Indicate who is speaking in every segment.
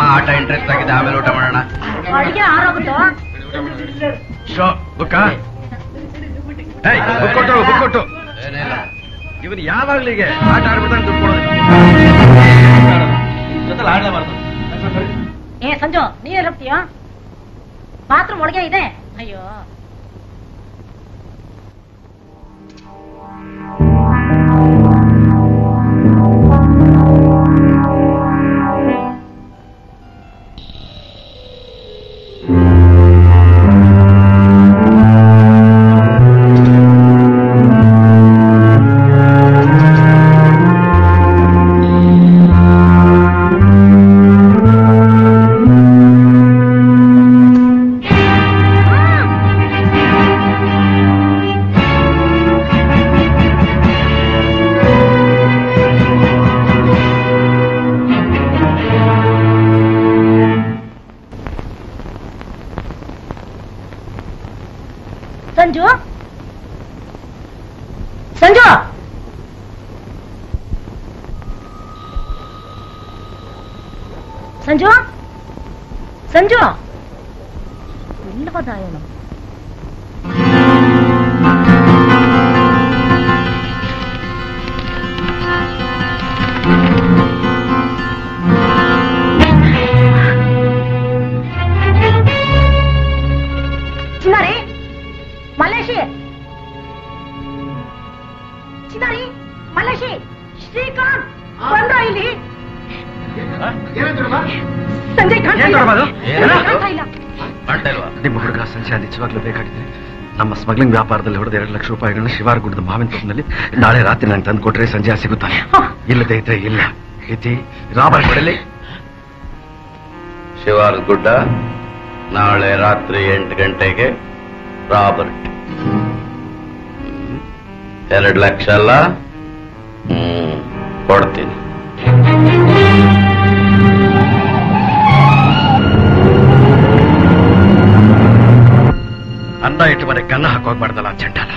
Speaker 1: ಆಟ ಇಂಟ್ರೆಸ್ಟ್ ಆಗಿದೆ ಆಮೇಲೆ ಊಟ ಮಾಡೋಣ
Speaker 2: ಅಡಿಗೆ ಆರೋಗುತ್ತೋ
Speaker 3: ಶೋ ಬುಕ್ಕ ಏಯ್ ಬುಕ್ ಕೊಟ್ಟು ಬುಕ್ ಕೊಟ್ಟು ಇವನು ಯಾವಾಗ್ಲೂ ಹೀಗೆ ಆಟ ಆಡ್ಬಿಟ್ಟು ದುಡ್ಡು ಕೊಡೋದು
Speaker 2: ಏ ಸಂಜು ನೀನ್ ಹೋಗ್ತೀಯಾ ಬಾತ್ರೂಮ್ ಒಳಗೆ ಇದೆ ಅಯ್ಯೋ ಸಂಜು ಸಂಜು ಸಂಜು ಸಂಜು ಎಲ್ಲಿ ಹೋದ ಇವನು ಚಿನ್ನಾರಿ ಮಲ್ಲೇಶಿ ಚಿನ್ನಾರಿ ಮಲ್ಲೇಶಿ ಶ್ರೀಕಾಂತ್ ಬಂದ್ರ ಇಲ್ಲಿ ಸಂಜಯ್ ಕಾಣ್ತಾ
Speaker 3: ಏನ್
Speaker 2: ಇಲ್ಲ.
Speaker 3: ದೊಡ್ಡಮ್ಮ ಅದು?
Speaker 2: ಸಂಜಯ್ ಕಾಣ್ತಾ ಇಲ್ಲ
Speaker 1: ಮಾಡ್ತಾ ಇಲ್ವಾ
Speaker 3: ನಿಮ್ಮ ಹುಡುಗ ಸಂಜೆ ನಿಜವಾಗ್ಲೂ ಬೇಕಾಗಿದೆ ನಮ್ಮ ಸ್ಮಗ್ಲಿಂಗ್ ವ್ಯಾಪಾರದಲ್ಲಿ ಹೊಡೆದ ಎರಡು ಲಕ್ಷ ರೂಪಾಯಿಗಳನ್ನ ಶಿವಾರಗುಡ್ಡದ ಮಾವಿನ ತೋಪಿನಲ್ಲಿ ನಾಳೆ ರಾತ್ರಿ ನಂಗೆ ತಂದು ಕೊಟ್ರೆ ಸಂಜೆ ಸಿಗುತ್ತಾನೆ ಇಲ್ಲದೆ ಇದ್ರೆ ಇಲ್ಲ ಇತಿ ರಾಬರ್ಟ್ ಕೊಡಲಿ
Speaker 1: ಶಿವಾರ್ ಗುಡ್ಡ ನಾಳೆ ರಾತ್ರಿ ಎಂಟು ಗಂಟೆಗೆ ರಾಬರ್ಟ್ ಹ್ಮ್. ಎರಡು ಲಕ್ಷ ಅಲ್ಲ ಹ್ಮ್ ಕೊಡ್ತೀನಿ
Speaker 3: ಅನ್ನ ಇಟ್ಟು ಮನೆ ಕನ್ನ ಹಾಕೋಗ್ಬಾರ್ದಲ್ಲ ಚಂಡಾಲ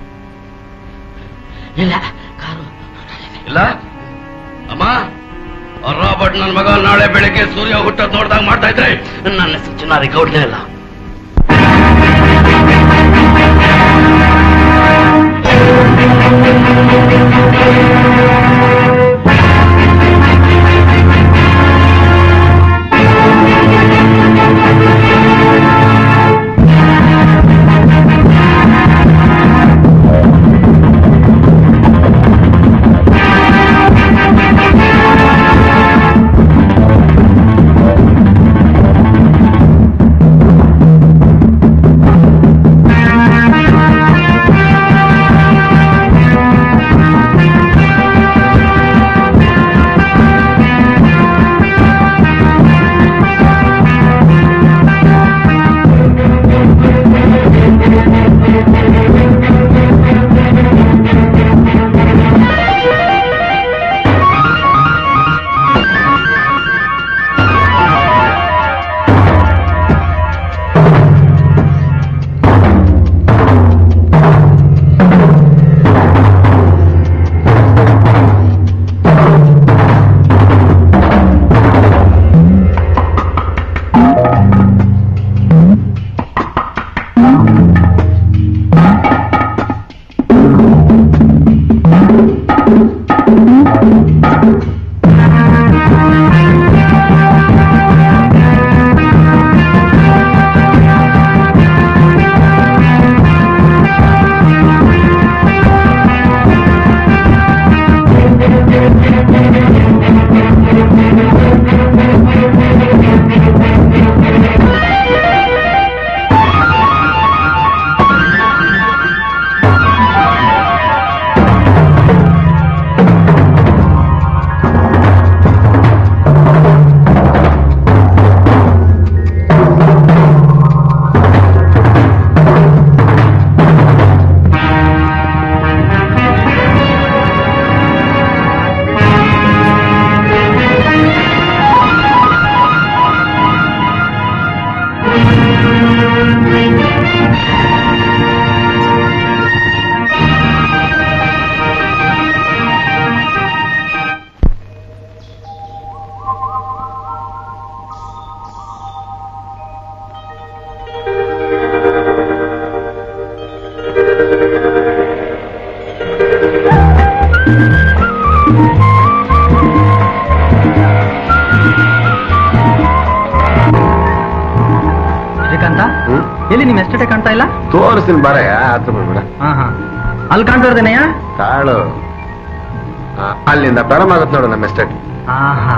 Speaker 4: ಇಲ್ಲ ಕಾರು
Speaker 1: ಇಲ್ಲ ಅಮ್ಮ ಆ ರಾಬರ್ಟ್ ನನ್ನ ಮಗ ನಾಳೆ ಬೆಳಿಗ್ಗೆ ಸೂರ್ಯ ಹುಟ್ಟೋದ್ ನೋಡ್ದಾಗ ಮಾಡ್ತಾ ಇದ್ರೆ ನನ್ನ ಹೆಸರು ಚಿನ್ನಾರಿ ಗೌಡ್ನೇ ಇಲ್ಲ
Speaker 2: ಸಂಜು
Speaker 4: ಶ್ರೀಕಾಂತ ಎಲ್ಲಿ ನಿಮ್ ಎಸ್ಟೇಟೆ ಕಾಣ್ತಾ ಇಲ್ಲ
Speaker 5: ತೋರಿಸ್ತೀನಿ ಬಾರ ಹತ್ರ ಬಿಡ
Speaker 4: ಹಾ ಹಾ ಅಲ್ಲಿ ಕಾಣ್ತಾ ಇರ್ದೇನಯ್ಯ
Speaker 5: ತಾಳು ಆ, ಅಲ್ಲಿಂದ ಪ್ರಾರಂಭ ನೋಡು ನಮ್ಮ ಎಸ್ಟೇಟ್
Speaker 4: ಹಾ ಹಾ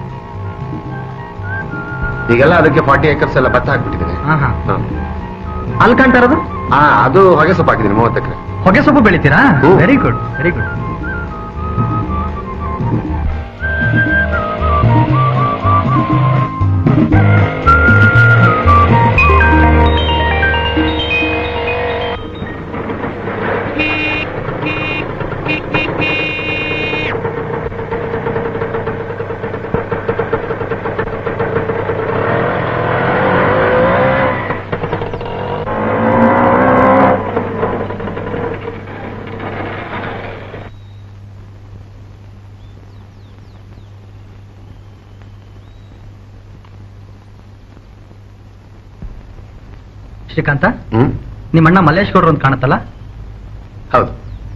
Speaker 5: ಈಗೆಲ್ಲ ಅದಕ್ಕೆ ಫಾರ್ಟಿ ಏಕರ್ಸ್ ಎಲ್ಲ ಭತ್ತ ಹಾಕ್ಬಿಟ್ಟಿದ್ದೀನಿ
Speaker 4: ಹಾ ಹಾ
Speaker 5: ಹ್ಮ್.
Speaker 4: ಅಲ್ಲಿ ಕಾಣ್ತಾ ಇರೋದು
Speaker 5: ಆ ಅದು ಹೊಗೆ ಸೊಪ್ಪು ಹಾಕಿದ್ದೀನಿ ಮೂವತ್ತು ಎಕರೆ
Speaker 4: ಹೊಗೆ ಸೊಪ್ಪು ಬೆಳಿತೀರಾ
Speaker 5: ಹ್ಮ್.
Speaker 4: Very good very good Srikanth
Speaker 5: ಹ್ಮ್
Speaker 4: ನಿಮ್ಮ ಅಣ್ಣ ಮಲ್ಲೇಶ್ ಗೌಡ್ರು ಅಂತ ಕಾಣುತ್ತಲ್ಲ
Speaker 5: ಹೌದು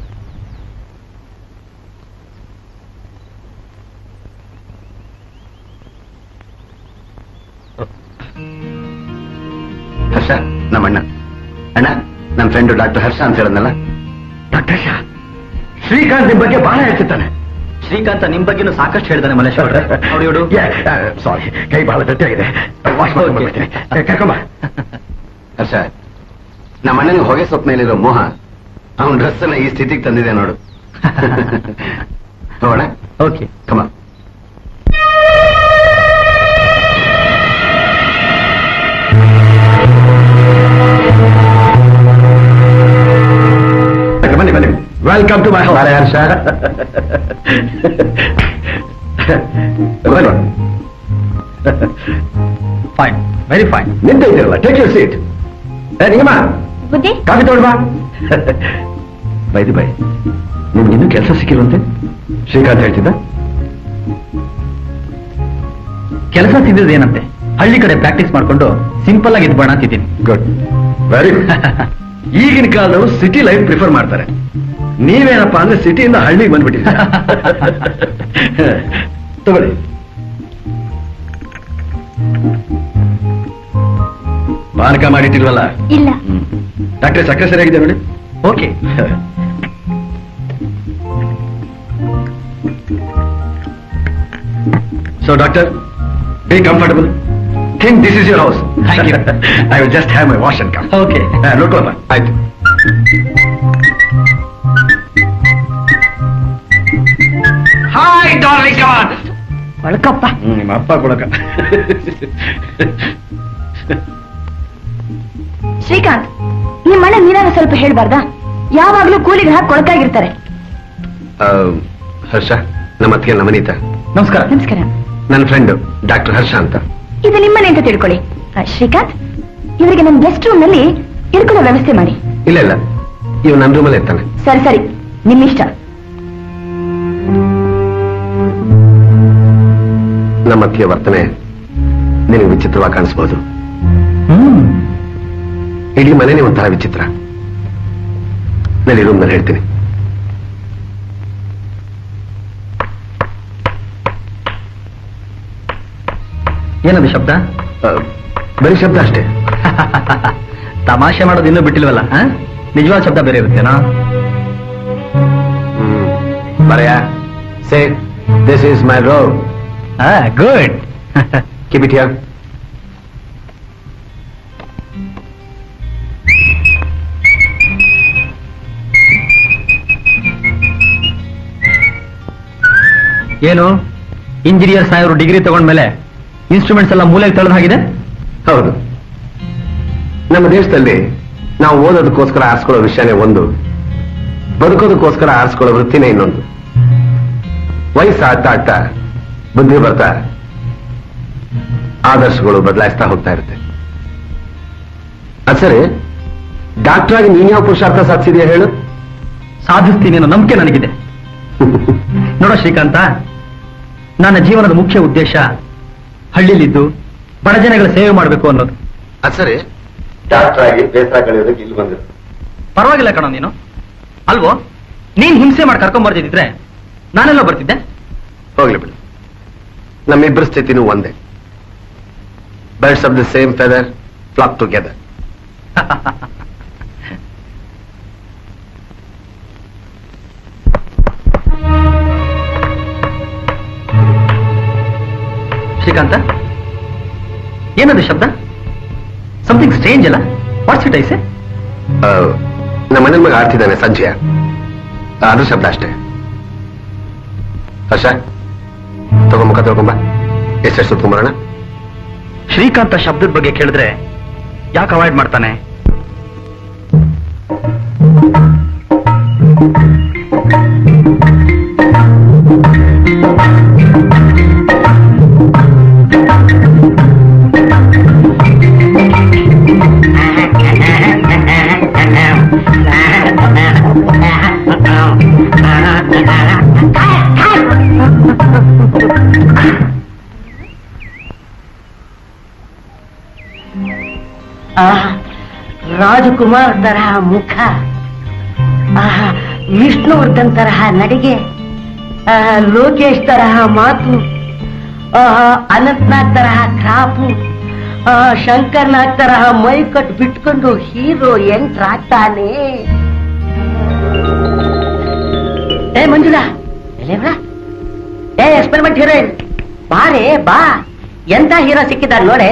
Speaker 5: ಹರ್ಷ ನಮ್ಮ ಅಣ್ಣ ಅಣ್ಣ ನನ್ನ ಫ್ರೆಂಡ್ ಡಾಕ್ಟರ್ ಹರ್ಷ ಅಂತ ಹೇಳದ್ನಲ್ಲ
Speaker 3: ಡಾಕ್ಟರ್ ಶಾ ಶ್ರೀಕಾಂತ್ ನಿಮ್ ಬಗ್ಗೆ ಬಹಳ ಹೇಳ್ತಿದ್ದಾನೆ
Speaker 4: ಶ್ರೀಕಾಂತ ನಿಮ್ ಬಗ್ಗೆನೂ ಸಾಕಷ್ಟು ಹೇಳಿದಾನೆ ಮಲ್ಲೇಶ್ ಗೌಡ್ರೆ ನೋಡಿ ಹುಡು
Speaker 3: ಸಾರಿ ಕೈ ಬಹಳ ಗಟ್ಟಿಯಾಗಿದೆ ವಾಶ್ ಮಾಡ್ಕೊಂಡ್ಬಿಡ್ತೀನಿ ಕರ್ಕೊಂಬ
Speaker 5: ಹರ್ಷ ನಮ್ಮ ಅಣ್ಣನಿಗೆ ಹೊಗೆ ಸೊಪ್ಪ ಮೇಲಿರೋ ಮೋಹ ಅವನ ಡ್ರೆಸ್ ಅನ್ನ ಈ ಸ್ಥಿತಿಗೆ ತಂದಿದೆ ನೋಡು ಹೋಗೋಣ
Speaker 4: ಓಕೆ
Speaker 5: ಕಮ
Speaker 3: ಬನ್ನಿ ಬನ್ನಿ ವೆಲ್ಕಮ್ ಟು ಮೈ ಹೌಸ್
Speaker 5: ಬಾರೆ ಹರ್ಷ ಬನ್ನಿ.
Speaker 4: ಫೈನ್ ವೆರಿ ಫೈನ್
Speaker 3: ನಿಂತ ಇದ್ದೀರಲ್ಲ ಟೇಕ್ ಯು ಸೀಟ್ ಏ ನಿಂಗಮ್ಮ
Speaker 2: ಬುದ್ಧಿ
Speaker 3: ಕಾಫಿ ತಗೊಳ್ಬಾ ಬೈದು ಬೈ ನಿಮ್ಗೆ ಇನ್ನೂ ಕೆಲಸ ಸಿಕ್ಕಿರುವಂತೆ ಶ್ರೀಕಾಂತ್ ಹೇಳ್ತಿದ್ದ
Speaker 4: ಕೆಲಸ ಸಿದ್ದಿದ್ದೇನಂತೆ ಹಳ್ಳಿ ಕಡೆ ಪ್ರಾಕ್ಟೀಸ್ ಮಾಡ್ಕೊಂಡು ಸಿಂಪಲ್ ಆಗಿ ಇದ್ಬೋಣ ಅಂತಿದ್ದೀನಿ
Speaker 3: ಗುಡ್ ವೆರಿ ಗುಡ್ ಈಗಿನ ಕಾಲದವರು ಸಿಟಿ ಲೈಫ್ ಪ್ರಿಫರ್ ಮಾಡ್ತಾರೆ ನೀವೇನಪ್ಪಾ ಅಂದ್ರೆ ಸಿಟಿಯಿಂದ ಹಳ್ಳಿಗೆ ಬಂದ್ಬಿಟ್ಟಿದ್ದೀರ ತಗೊಳ್ಳಿ ಪಾನಕ ಮಾಡಿಟ್ಟಿಲ್ವಲ್ಲ
Speaker 2: ಇಲ್ಲ
Speaker 3: ಡಾಕ್ಟರ್ ಸಕ್ಕರೆ ಸರಿಯಾಗಿದೆ ನೋಡಿ
Speaker 4: okay
Speaker 3: so doctor be comfortable think this is your house
Speaker 4: Thank you.
Speaker 3: I will just have my wash and come
Speaker 4: okay
Speaker 3: ನೋಡ್ಕೊಳ್ಬ
Speaker 5: ಆಯ್ತು
Speaker 1: ಹಾಯ್ ಡಾರ್ಲಿಂಗ್ ಕಮಾನ್
Speaker 2: ಒಳಕಪ್ಪ
Speaker 3: ನಿಮ್ಮ ಅಪ್ಪ ಕೊಡಕ
Speaker 2: ಶ್ರೀಕಾಂತ್ ನಿಮ್ಮಣ್ಣ ನೀನಾಗ ಸ್ವಲ್ಪ ಹೇಳ್ಬಾರ್ದಾ ಯಾವಾಗ್ಲೂ ಕೂಲಿಗೆ ಹಾಕಿ ಕೊಳಕಾಗಿರ್ತಾರೆ
Speaker 5: ಆ, ಹರ್ಷ ನಮ್ಮ ಅತ್ತಿಗೆ ನಮನೀತ
Speaker 4: ನಮಸ್ಕಾರ
Speaker 2: ನಮಸ್ಕಾರ
Speaker 5: ನನ್ನ ಫ್ರೆಂಡ್ ಡಾಕ್ಟರ್ ಹರ್ಷ ಅಂತ
Speaker 2: ಇದು ನಿಮ್ಮನೆ ಅಂತ ತಿಳ್ಕೊಳ್ಳಿ ಆ, ಶ್ರೀಕಾಂತ್ ಇವರಿಗೆ ನಮ್ಮ ಗೆಸ್ಟ್ ರೂಮ್ ನಲ್ಲಿ ಇಳ್ಕೊಳ್ಳೋ ವ್ಯವಸ್ಥೆ ಮಾಡಿ
Speaker 5: ಇಲ್ಲ ಇಲ್ಲ ಇವ್ ನನ್ನ ರೂಮಲ್ಲಿ ಇರ್ತಾನೆ
Speaker 2: ಸರಿ ಸರಿ ನಿಮ್ಮಿಷ್ಟ
Speaker 5: ನಮ್ಮ ಅತ್ತಿಗೆ ವರ್ತನೆ ನಿನಗೆ ವಿಚಿತ್ರವಾಗಿ ಕಾಣಿಸ್ಬೋದು
Speaker 4: ಹ್ಮ್
Speaker 5: ಇಡೀ ಮನೆನೇ ಒಂಥರ ವಿಚಿತ್ರ ನಾನು ಈ ರೂಮ್ನಲ್ಲಿ ಹೇಳ್ತೀನಿ
Speaker 4: ಏನದು ಶಬ್ದ
Speaker 5: ಆ, ಬರೀ ಶಬ್ದ ಅಷ್ಟೇ
Speaker 4: ತಮಾಷೆ ಮಾಡೋದು ಇನ್ನೂ ಬಿಟ್ಟಿಲ್ವಲ್ಲ ಆ? ನಿಜವಾದ ಶಬ್ದ ಬೇರೆ ಇರುತ್ತೇನಾ
Speaker 5: ಹ್ಮ್ ಬರೆಯ say this is my row
Speaker 4: good
Speaker 5: keep it here
Speaker 4: ಏನು ಇಂಜಿನಿಯರ್ ಸಾಹೇಬರು ಡಿಗ್ರಿ ತಗೊಂಡ್ಮೇಲೆ ಇನ್ಸ್ಟ್ರೂಮೆಂಟ್ಸ್ ಎಲ್ಲ ಮೂಲೆಗೆ ತಳೆದ ಹಾಗಿದೆ
Speaker 5: ಹೌದು ನಮ್ಮ ದೇಶದಲ್ಲಿ ನಾವು ಓದೋದಕ್ಕೋಸ್ಕರ ಆರಿಸ್ಕೊಳ್ಳೋ ವಿಷಯನೇ ಒಂದು ಬದುಕೋದಕ್ಕೋಸ್ಕರ ಆರಿಸ್ಕೊಳ್ಳೋ ವೃತ್ತಿನೇ ಇನ್ನೊಂದು ವಯಸ್ಸು ಆಗ್ತಾ ಆಗ್ತಾ ಬುದ್ಧಿ ಬರ್ತಾ ಆದರ್ಶಗಳು ಬದಲಾಯಿಸ್ತಾ ಹೋಗ್ತಾ ಇರುತ್ತೆ ಅದ್ ಸರಿ ಡಾಕ್ಟರ್ ಆಗಿ ನೀನ್ ಯಾವ ಪುರುಷಾರ್ಥ ಸಾಧಿಸಿದ್ಯಾ ಹೇಳು
Speaker 4: ಸಾಧಿಸ್ತೀನಿ ಅನ್ನೋ ನಂಬಿಕೆ ನನಗಿದೆ ನೋಡೋ ಶ್ರೀಕಾಂತ ನನ್ನ ಜೀವನದ ಮುಖ್ಯ ಉದ್ದೇಶ ಹಳ್ಳಿಲಿದ್ದು ಬಡ ಜನಗಳ ಸೇವೆ ಮಾಡಬೇಕು ಅನ್ನೋದು
Speaker 5: ಅದ್ ಸರಿ ಡಾಕ್ಟರ್ ಆಗಿ ಬೇಸರ ಕಳೆಯೋದಕ್ಕೆ ಇಲ್ಲಿ ಬಂದ್ರು
Speaker 4: ಪರವಾಗಿಲ್ಲ ಕಣೋ ನೀನು ಅಲ್ವೋ ನೀನ್ ಹಿಂಸೆ ಮಾಡಿ ಕರ್ಕೊಂಡ್ ಬರ್ತಿದ್ರೆ ನಾನೆಲ್ಲ ಬರ್ತಿದ್ದೆ
Speaker 5: ಹೋಗ್ಲಿ ಬಿಡು ನಮ್ಮಿಬ್ಬರ ಸ್ಥಿತಿನೂ ಒಂದೇ birds of the same feather flock together
Speaker 4: Srikanth ಏನದು ಶಬ್ದ ಸಮಥಿಂಗ್ ಸ್ಟ್ರೇಂಜ್ ಅಲ್ಲ ವಾಟ್ಸ್ ಇಟ್ ಐಸೆ
Speaker 5: ನಮ್ಮ ಮನೆ ಮಗ ಆಡ್ತಿದ್ದಾನೆ ಸಂಜೆ ಅದು ಶಬ್ದ ಅಷ್ಟೇ ಹರ್ಷ ತಗೋ ಮುಖ ತಗೊಂಬ ಎಷ್ಟೆಷ್ಟು ಸುತ್ಕೊಂಬರೋಣ
Speaker 4: ಶ್ರೀಕಾಂತ ಶಬ್ದದ ಬಗ್ಗೆ ಕೇಳಿದ್ರೆ ಯಾಕೆ ಅವಾಯ್ಡ್ ಮಾಡ್ತಾನೆ
Speaker 6: ಆಹ್, ರಾಜಕುಮಾರ್ ತರಹ ಮುಖ ಆಹ್, ವಿಷ್ಣುವರ್ಧನ್ ತರಹ ನಡಿಗೆ ಆಹ್, ಲೋಕೇಶ್ ತರಹ ಮಾತು ಆಹ್, ಅನಂತ್ನಾಗ್ ತರಹ ಕ್ರಾಪು ಆಹ್, ಶಂಕರ್ನಾಗ್ ತರಹ ಮೈ ಕಟ್ ಬಿಟ್ಕೊಂಡು ಹೀರೋ ಎಂಟ್ರಾಗ್ತಾನೆ ಏ ಮಂಜುಳಾ ಎಲೆ ಬಾ. ಏ ಎಕ್ಸ್ಪೆರಿಮೆಂಟ್ ಹೀರೋಯಿನ್ ಬಾರೆ ಬಾ ಎಂತ ಹೀರೋ ಸಿಕ್ಕಿದಾರ ನೋಡೆ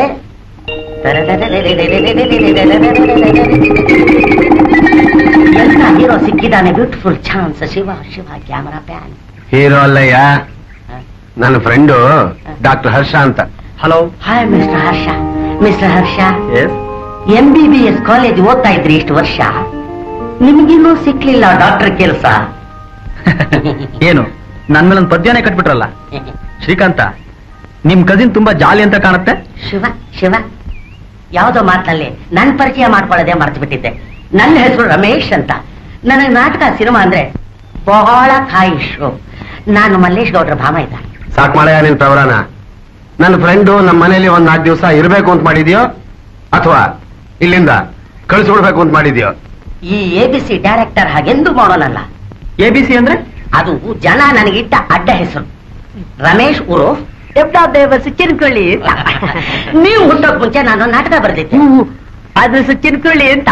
Speaker 6: ಎಂತ ಹೀರೋ ಸಿಕ್ಕಿದ್ದಾನೆ beautiful chance Shiva Shiva camera pan
Speaker 5: hero ಅಲ್ಲಯ್ಯ ನನ್ನ ಫ್ರೆಂಡು ಡಾಕ್ಟರ್ ಹರ್ಷ ಅಂತ
Speaker 4: hello
Speaker 6: hi mister Harsha mister Harsha
Speaker 4: yes
Speaker 6: M B B S college ಓದ್ತಾ ಇದ್ರಿ ಇಷ್ಟು ವರ್ಷ ನಿಮ್ಗಿನ್ನೂ ಸಿಕ್ಲಿಲ್ಲ ಡಾಕ್ಟರ್ ಕೆಲಸ
Speaker 4: ಏನು ನನ್ ಮೇಲೆ ಒಂದು ಪದ್ಯನೇ ಕಟ್ಬಿಟ್ರಲ್ಲ ಶ್ರೀಕಾಂತ ನಿಮ್ ಕಸಿನ್ ತುಂಬಾ ಜಾಲಿ ಅಂತ ಕಾಣುತ್ತೆ
Speaker 6: ಶಿವ ಶಿವ ಯಾವುದೋ ಮಾತಿನಲ್ಲಿ ನನ್ ಪರಿಚಯ ಮಾಡ್ಕೊಳ್ಳೋದೇ ಮರ್ತು ಬಿಟ್ಟಿದ್ದೆ ನನ್ನ ಹೆಸರು ರಮೇಶ್ ಅಂತ ನನಗೆ ನಾಟಕ ಸಿನಿಮಾ ಅಂದ್ರೆ ಬಹಳ ಖಾಯಿಷು ನಾನು ಮಲ್ಲೇಶ್ ಗೌಡ್ರ ಭಾಮ ಇದ್ದ
Speaker 5: ಸಾಕ್ ಮಾಡಯ್ಯ ನಿನ್ ಪ್ರವರನ ನನ್ನ ಫ್ರೆಂಡು ನಮ್ಮ ಮನೇಲಿ ಒಂದ್ ನಾಲ್ಕು ದಿವಸ ಇರ್ಬೇಕು ಅಂತ ಮಾಡಿದ್ಯೋ ಅಥವಾ ಇಲ್ಲಿಂದ ಕಳಿಸ್ಬಿಡ್ಬೇಕು ಅಂತ ಮಾಡಿದ್ಯೋ
Speaker 6: ಈ ಎ ಬಿ ಸಿ ಡೈರೆಕ್ಟರ್ ಹಾಗೆಂದು ಮಾಡೋನಲ್ಲ
Speaker 4: ಎ ಬಿ ಸಿ ಅಂದ್ರೆ
Speaker 6: ಅದು ಜನ ನನಗಿಟ್ಟ ಅಡ್ಡ ಹೆಸರು ರಮೇಶ್ ಉರು ದೇವ ಚಿನ್ಕೊಳ್ಳಿ ಅಂತ ನೀವು ಹುಟ್ಟೋಕ್ ಮುಂಚೆ ನಾನು ನಾಟಕ ಬರೆದಿದ್ದೆ ಅದು ಚಿನ್ಕೊಳ್ಳಿ ಅಂತ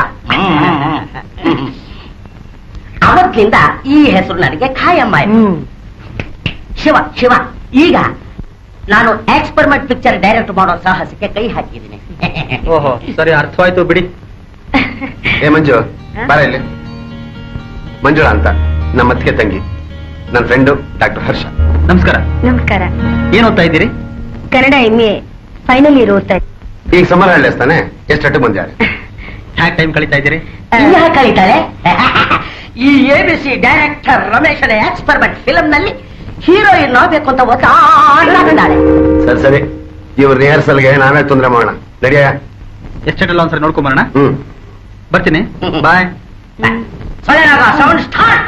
Speaker 6: ಅವತ್ತಿನಿಂದ ಈ ಹೆಸರು ನನಗೆ ಖಾಯಮ್ಮ ಆಯ್ತು. ಶಿವ ಶಿವ ಈಗ ನಾನು ಎಕ್ಸ್ಪೆರಿಮೆಂಟ್ ಪಿಕ್ಚರ್ ಡೈರೆಕ್ಟ್ ಮಾಡೋ ಸಾಹಸಕ್ಕೆ ಕೈ ಹಾಕಿದ್ದೀನಿ
Speaker 4: ಓಹೋ ಸರಿ ಅರ್ಥವಾಯ್ತು ಬಿಡಿ
Speaker 5: ಏ ಮಂಜು ಬಾರ ಇಲ್ಲಿ ಮಂಜುಳಾ ಅಂತ ನಮ್ಮ ಅತ್ತಿಗೆ ತಂಗಿ ನನ್ನ ಫ್ರೆಂಡು ಡಾಕ್ಟರ್ ಹರ್ಷ
Speaker 4: ನಮಸ್ಕಾರ
Speaker 7: ನಮಸ್ಕಾರ
Speaker 4: ಏನ್ ಓದ್ತಾ ಇದ್ದೀರಿ
Speaker 7: Kannada M A final year ಓದ್ತಾ ಇದ್ದೀನಿ.
Speaker 5: ಈಗ ಸಮರ್ ಹಳ್ಳಿ ತಾನೆ ಎಷ್ಟಟ್ಟು ಬಂದ್ಯಾರೆ
Speaker 4: ಹ್ಯಾಕ್ ಟೈಮ್ ಕಳೀತಾ ಇದ್ದೀರಿ
Speaker 6: ಯಾಕೆ ಕರೀತಾರೆ ಈ ಎ ಬಿ ಸಿ ಡೈರೆಕ್ಟರ್ ರಮೇಶನ ಎಕ್ಸ್ಪೆರಿಮೆಂಟ್ ಫಿಲಂ ನಲ್ಲಿ ಹೀರೋಯಿನ್ ಆಗ್ಬೇಕು ಅಂತ ಒತ್ತಾಡಾಳೆ
Speaker 5: ಸರಿ ಸರಿ ಇವ್ರ ರಿಹರ್ಸಲ್ಗೆ ನಾವೇ ತೊಂದ್ರೆ ಮಾಡೋಣ ನಡಿಯ
Speaker 4: ಎಷ್ಟೆಲ್ಲ ಒಂದ್ಸರಿ ನೋಡ್ಕೊಂಬರೋಣ
Speaker 5: ಹ್ಮ್
Speaker 4: ಬರ್ತೀನಿ ಬಾಯ್
Speaker 6: ಸೊಳ್ಳೆನಾಗ ಸೌಂಡ್ ಸ್ಟಾರ್ಟ್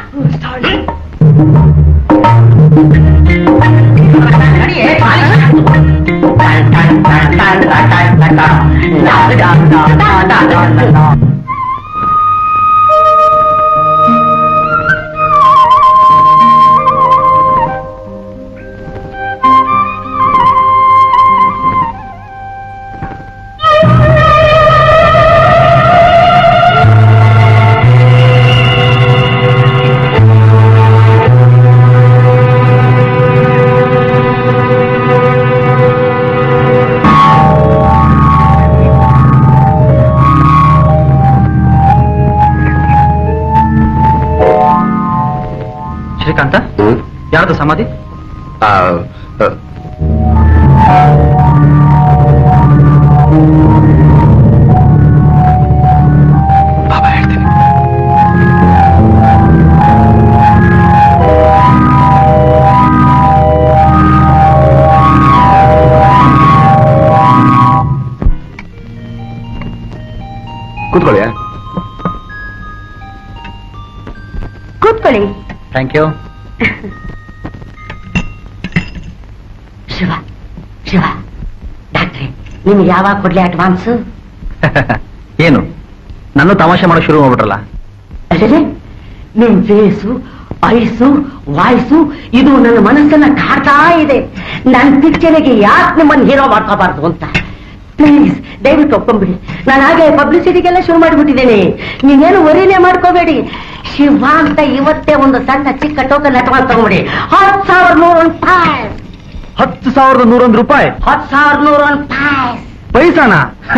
Speaker 4: ಶ್ರೀಕಾಂತ
Speaker 5: ಹ್ಮ್
Speaker 4: ಯಾರ್ದು ಸಮಾಧಿ
Speaker 5: ಆ, ಆ,
Speaker 3: ಬಾಬಾ ಹೇಳ್ತೀನಿ
Speaker 5: ಕೂತ್ಕೊಳ್ಳಿ
Speaker 7: ಕೂತ್ಕೊಳ್ಳಿ
Speaker 4: ಥ್ಯಾಂಕ್ ಯು
Speaker 6: ಶಿವ ಶಿವ ಡಾಕ್ಟ್ರೆ ನಿಮ್ಗೆ ಯಾವಾಗ ಕೊಡ್ಲಿ ಅಡ್ವಾನ್ಸ್
Speaker 4: ಏನು ನಾನು ತಮಾಷೆ ಮಾಡಕ್ ಶುರು ಮಾಡ್ಬಿಟ್ರಲ್ಲ
Speaker 6: ಅದೇ ನಿಮ್ ಫೇಸು ಐಸು ವಾಯ್ಸು ಇದು ನನ್ನ ಮನಸ್ಸನ್ನ ಕಾಡ್ತಾ ಇದೆ ನನ್ನ ಪಿಕ್ಚರ್ಗೆ ಯಾಕೆ ನಿಮ್ಮನ್ನ ಹೀರೋ ಮಾಡ್ಕೋಬಾರ್ದು ಅಂತ ಪ್ಲೀಸ್ ದಯವಿಟ್ಟು ಒಪ್ಕೊಂಬಿಡಿ ನಾನು ಹಾಗೆ ಪಬ್ಲಿಸಿಟಿಗೆಲ್ಲ ಶುರು ಮಾಡಿಬಿಟ್ಟಿದ್ದೇನೆ ನೀವೇನು ವರಿನೇ ಮಾಡ್ಕೋಬೇಡಿ ಶಿವ ಅಂತ ಇವತ್ತೇ ಒಂದು ಸಣ್ಣ ಚಿಕ್ಕ ಟೋಕನ್ ಅಡ್ವಾನ್ಸ್ ತಗೊಂಬಿಡಿ ಹತ್ತು ಸಾವಿರ ನೂರೊಂದು ಪಾಯ್
Speaker 4: ಹತ್ತು ಸಾವಿರದ ನೂರೊಂದು ರೂಪಾಯಿ
Speaker 6: ಹತ್ತು ಸಾವಿರ ನೂರೊಂದು ಪಾಯ್
Speaker 4: ಪೈಸಾನ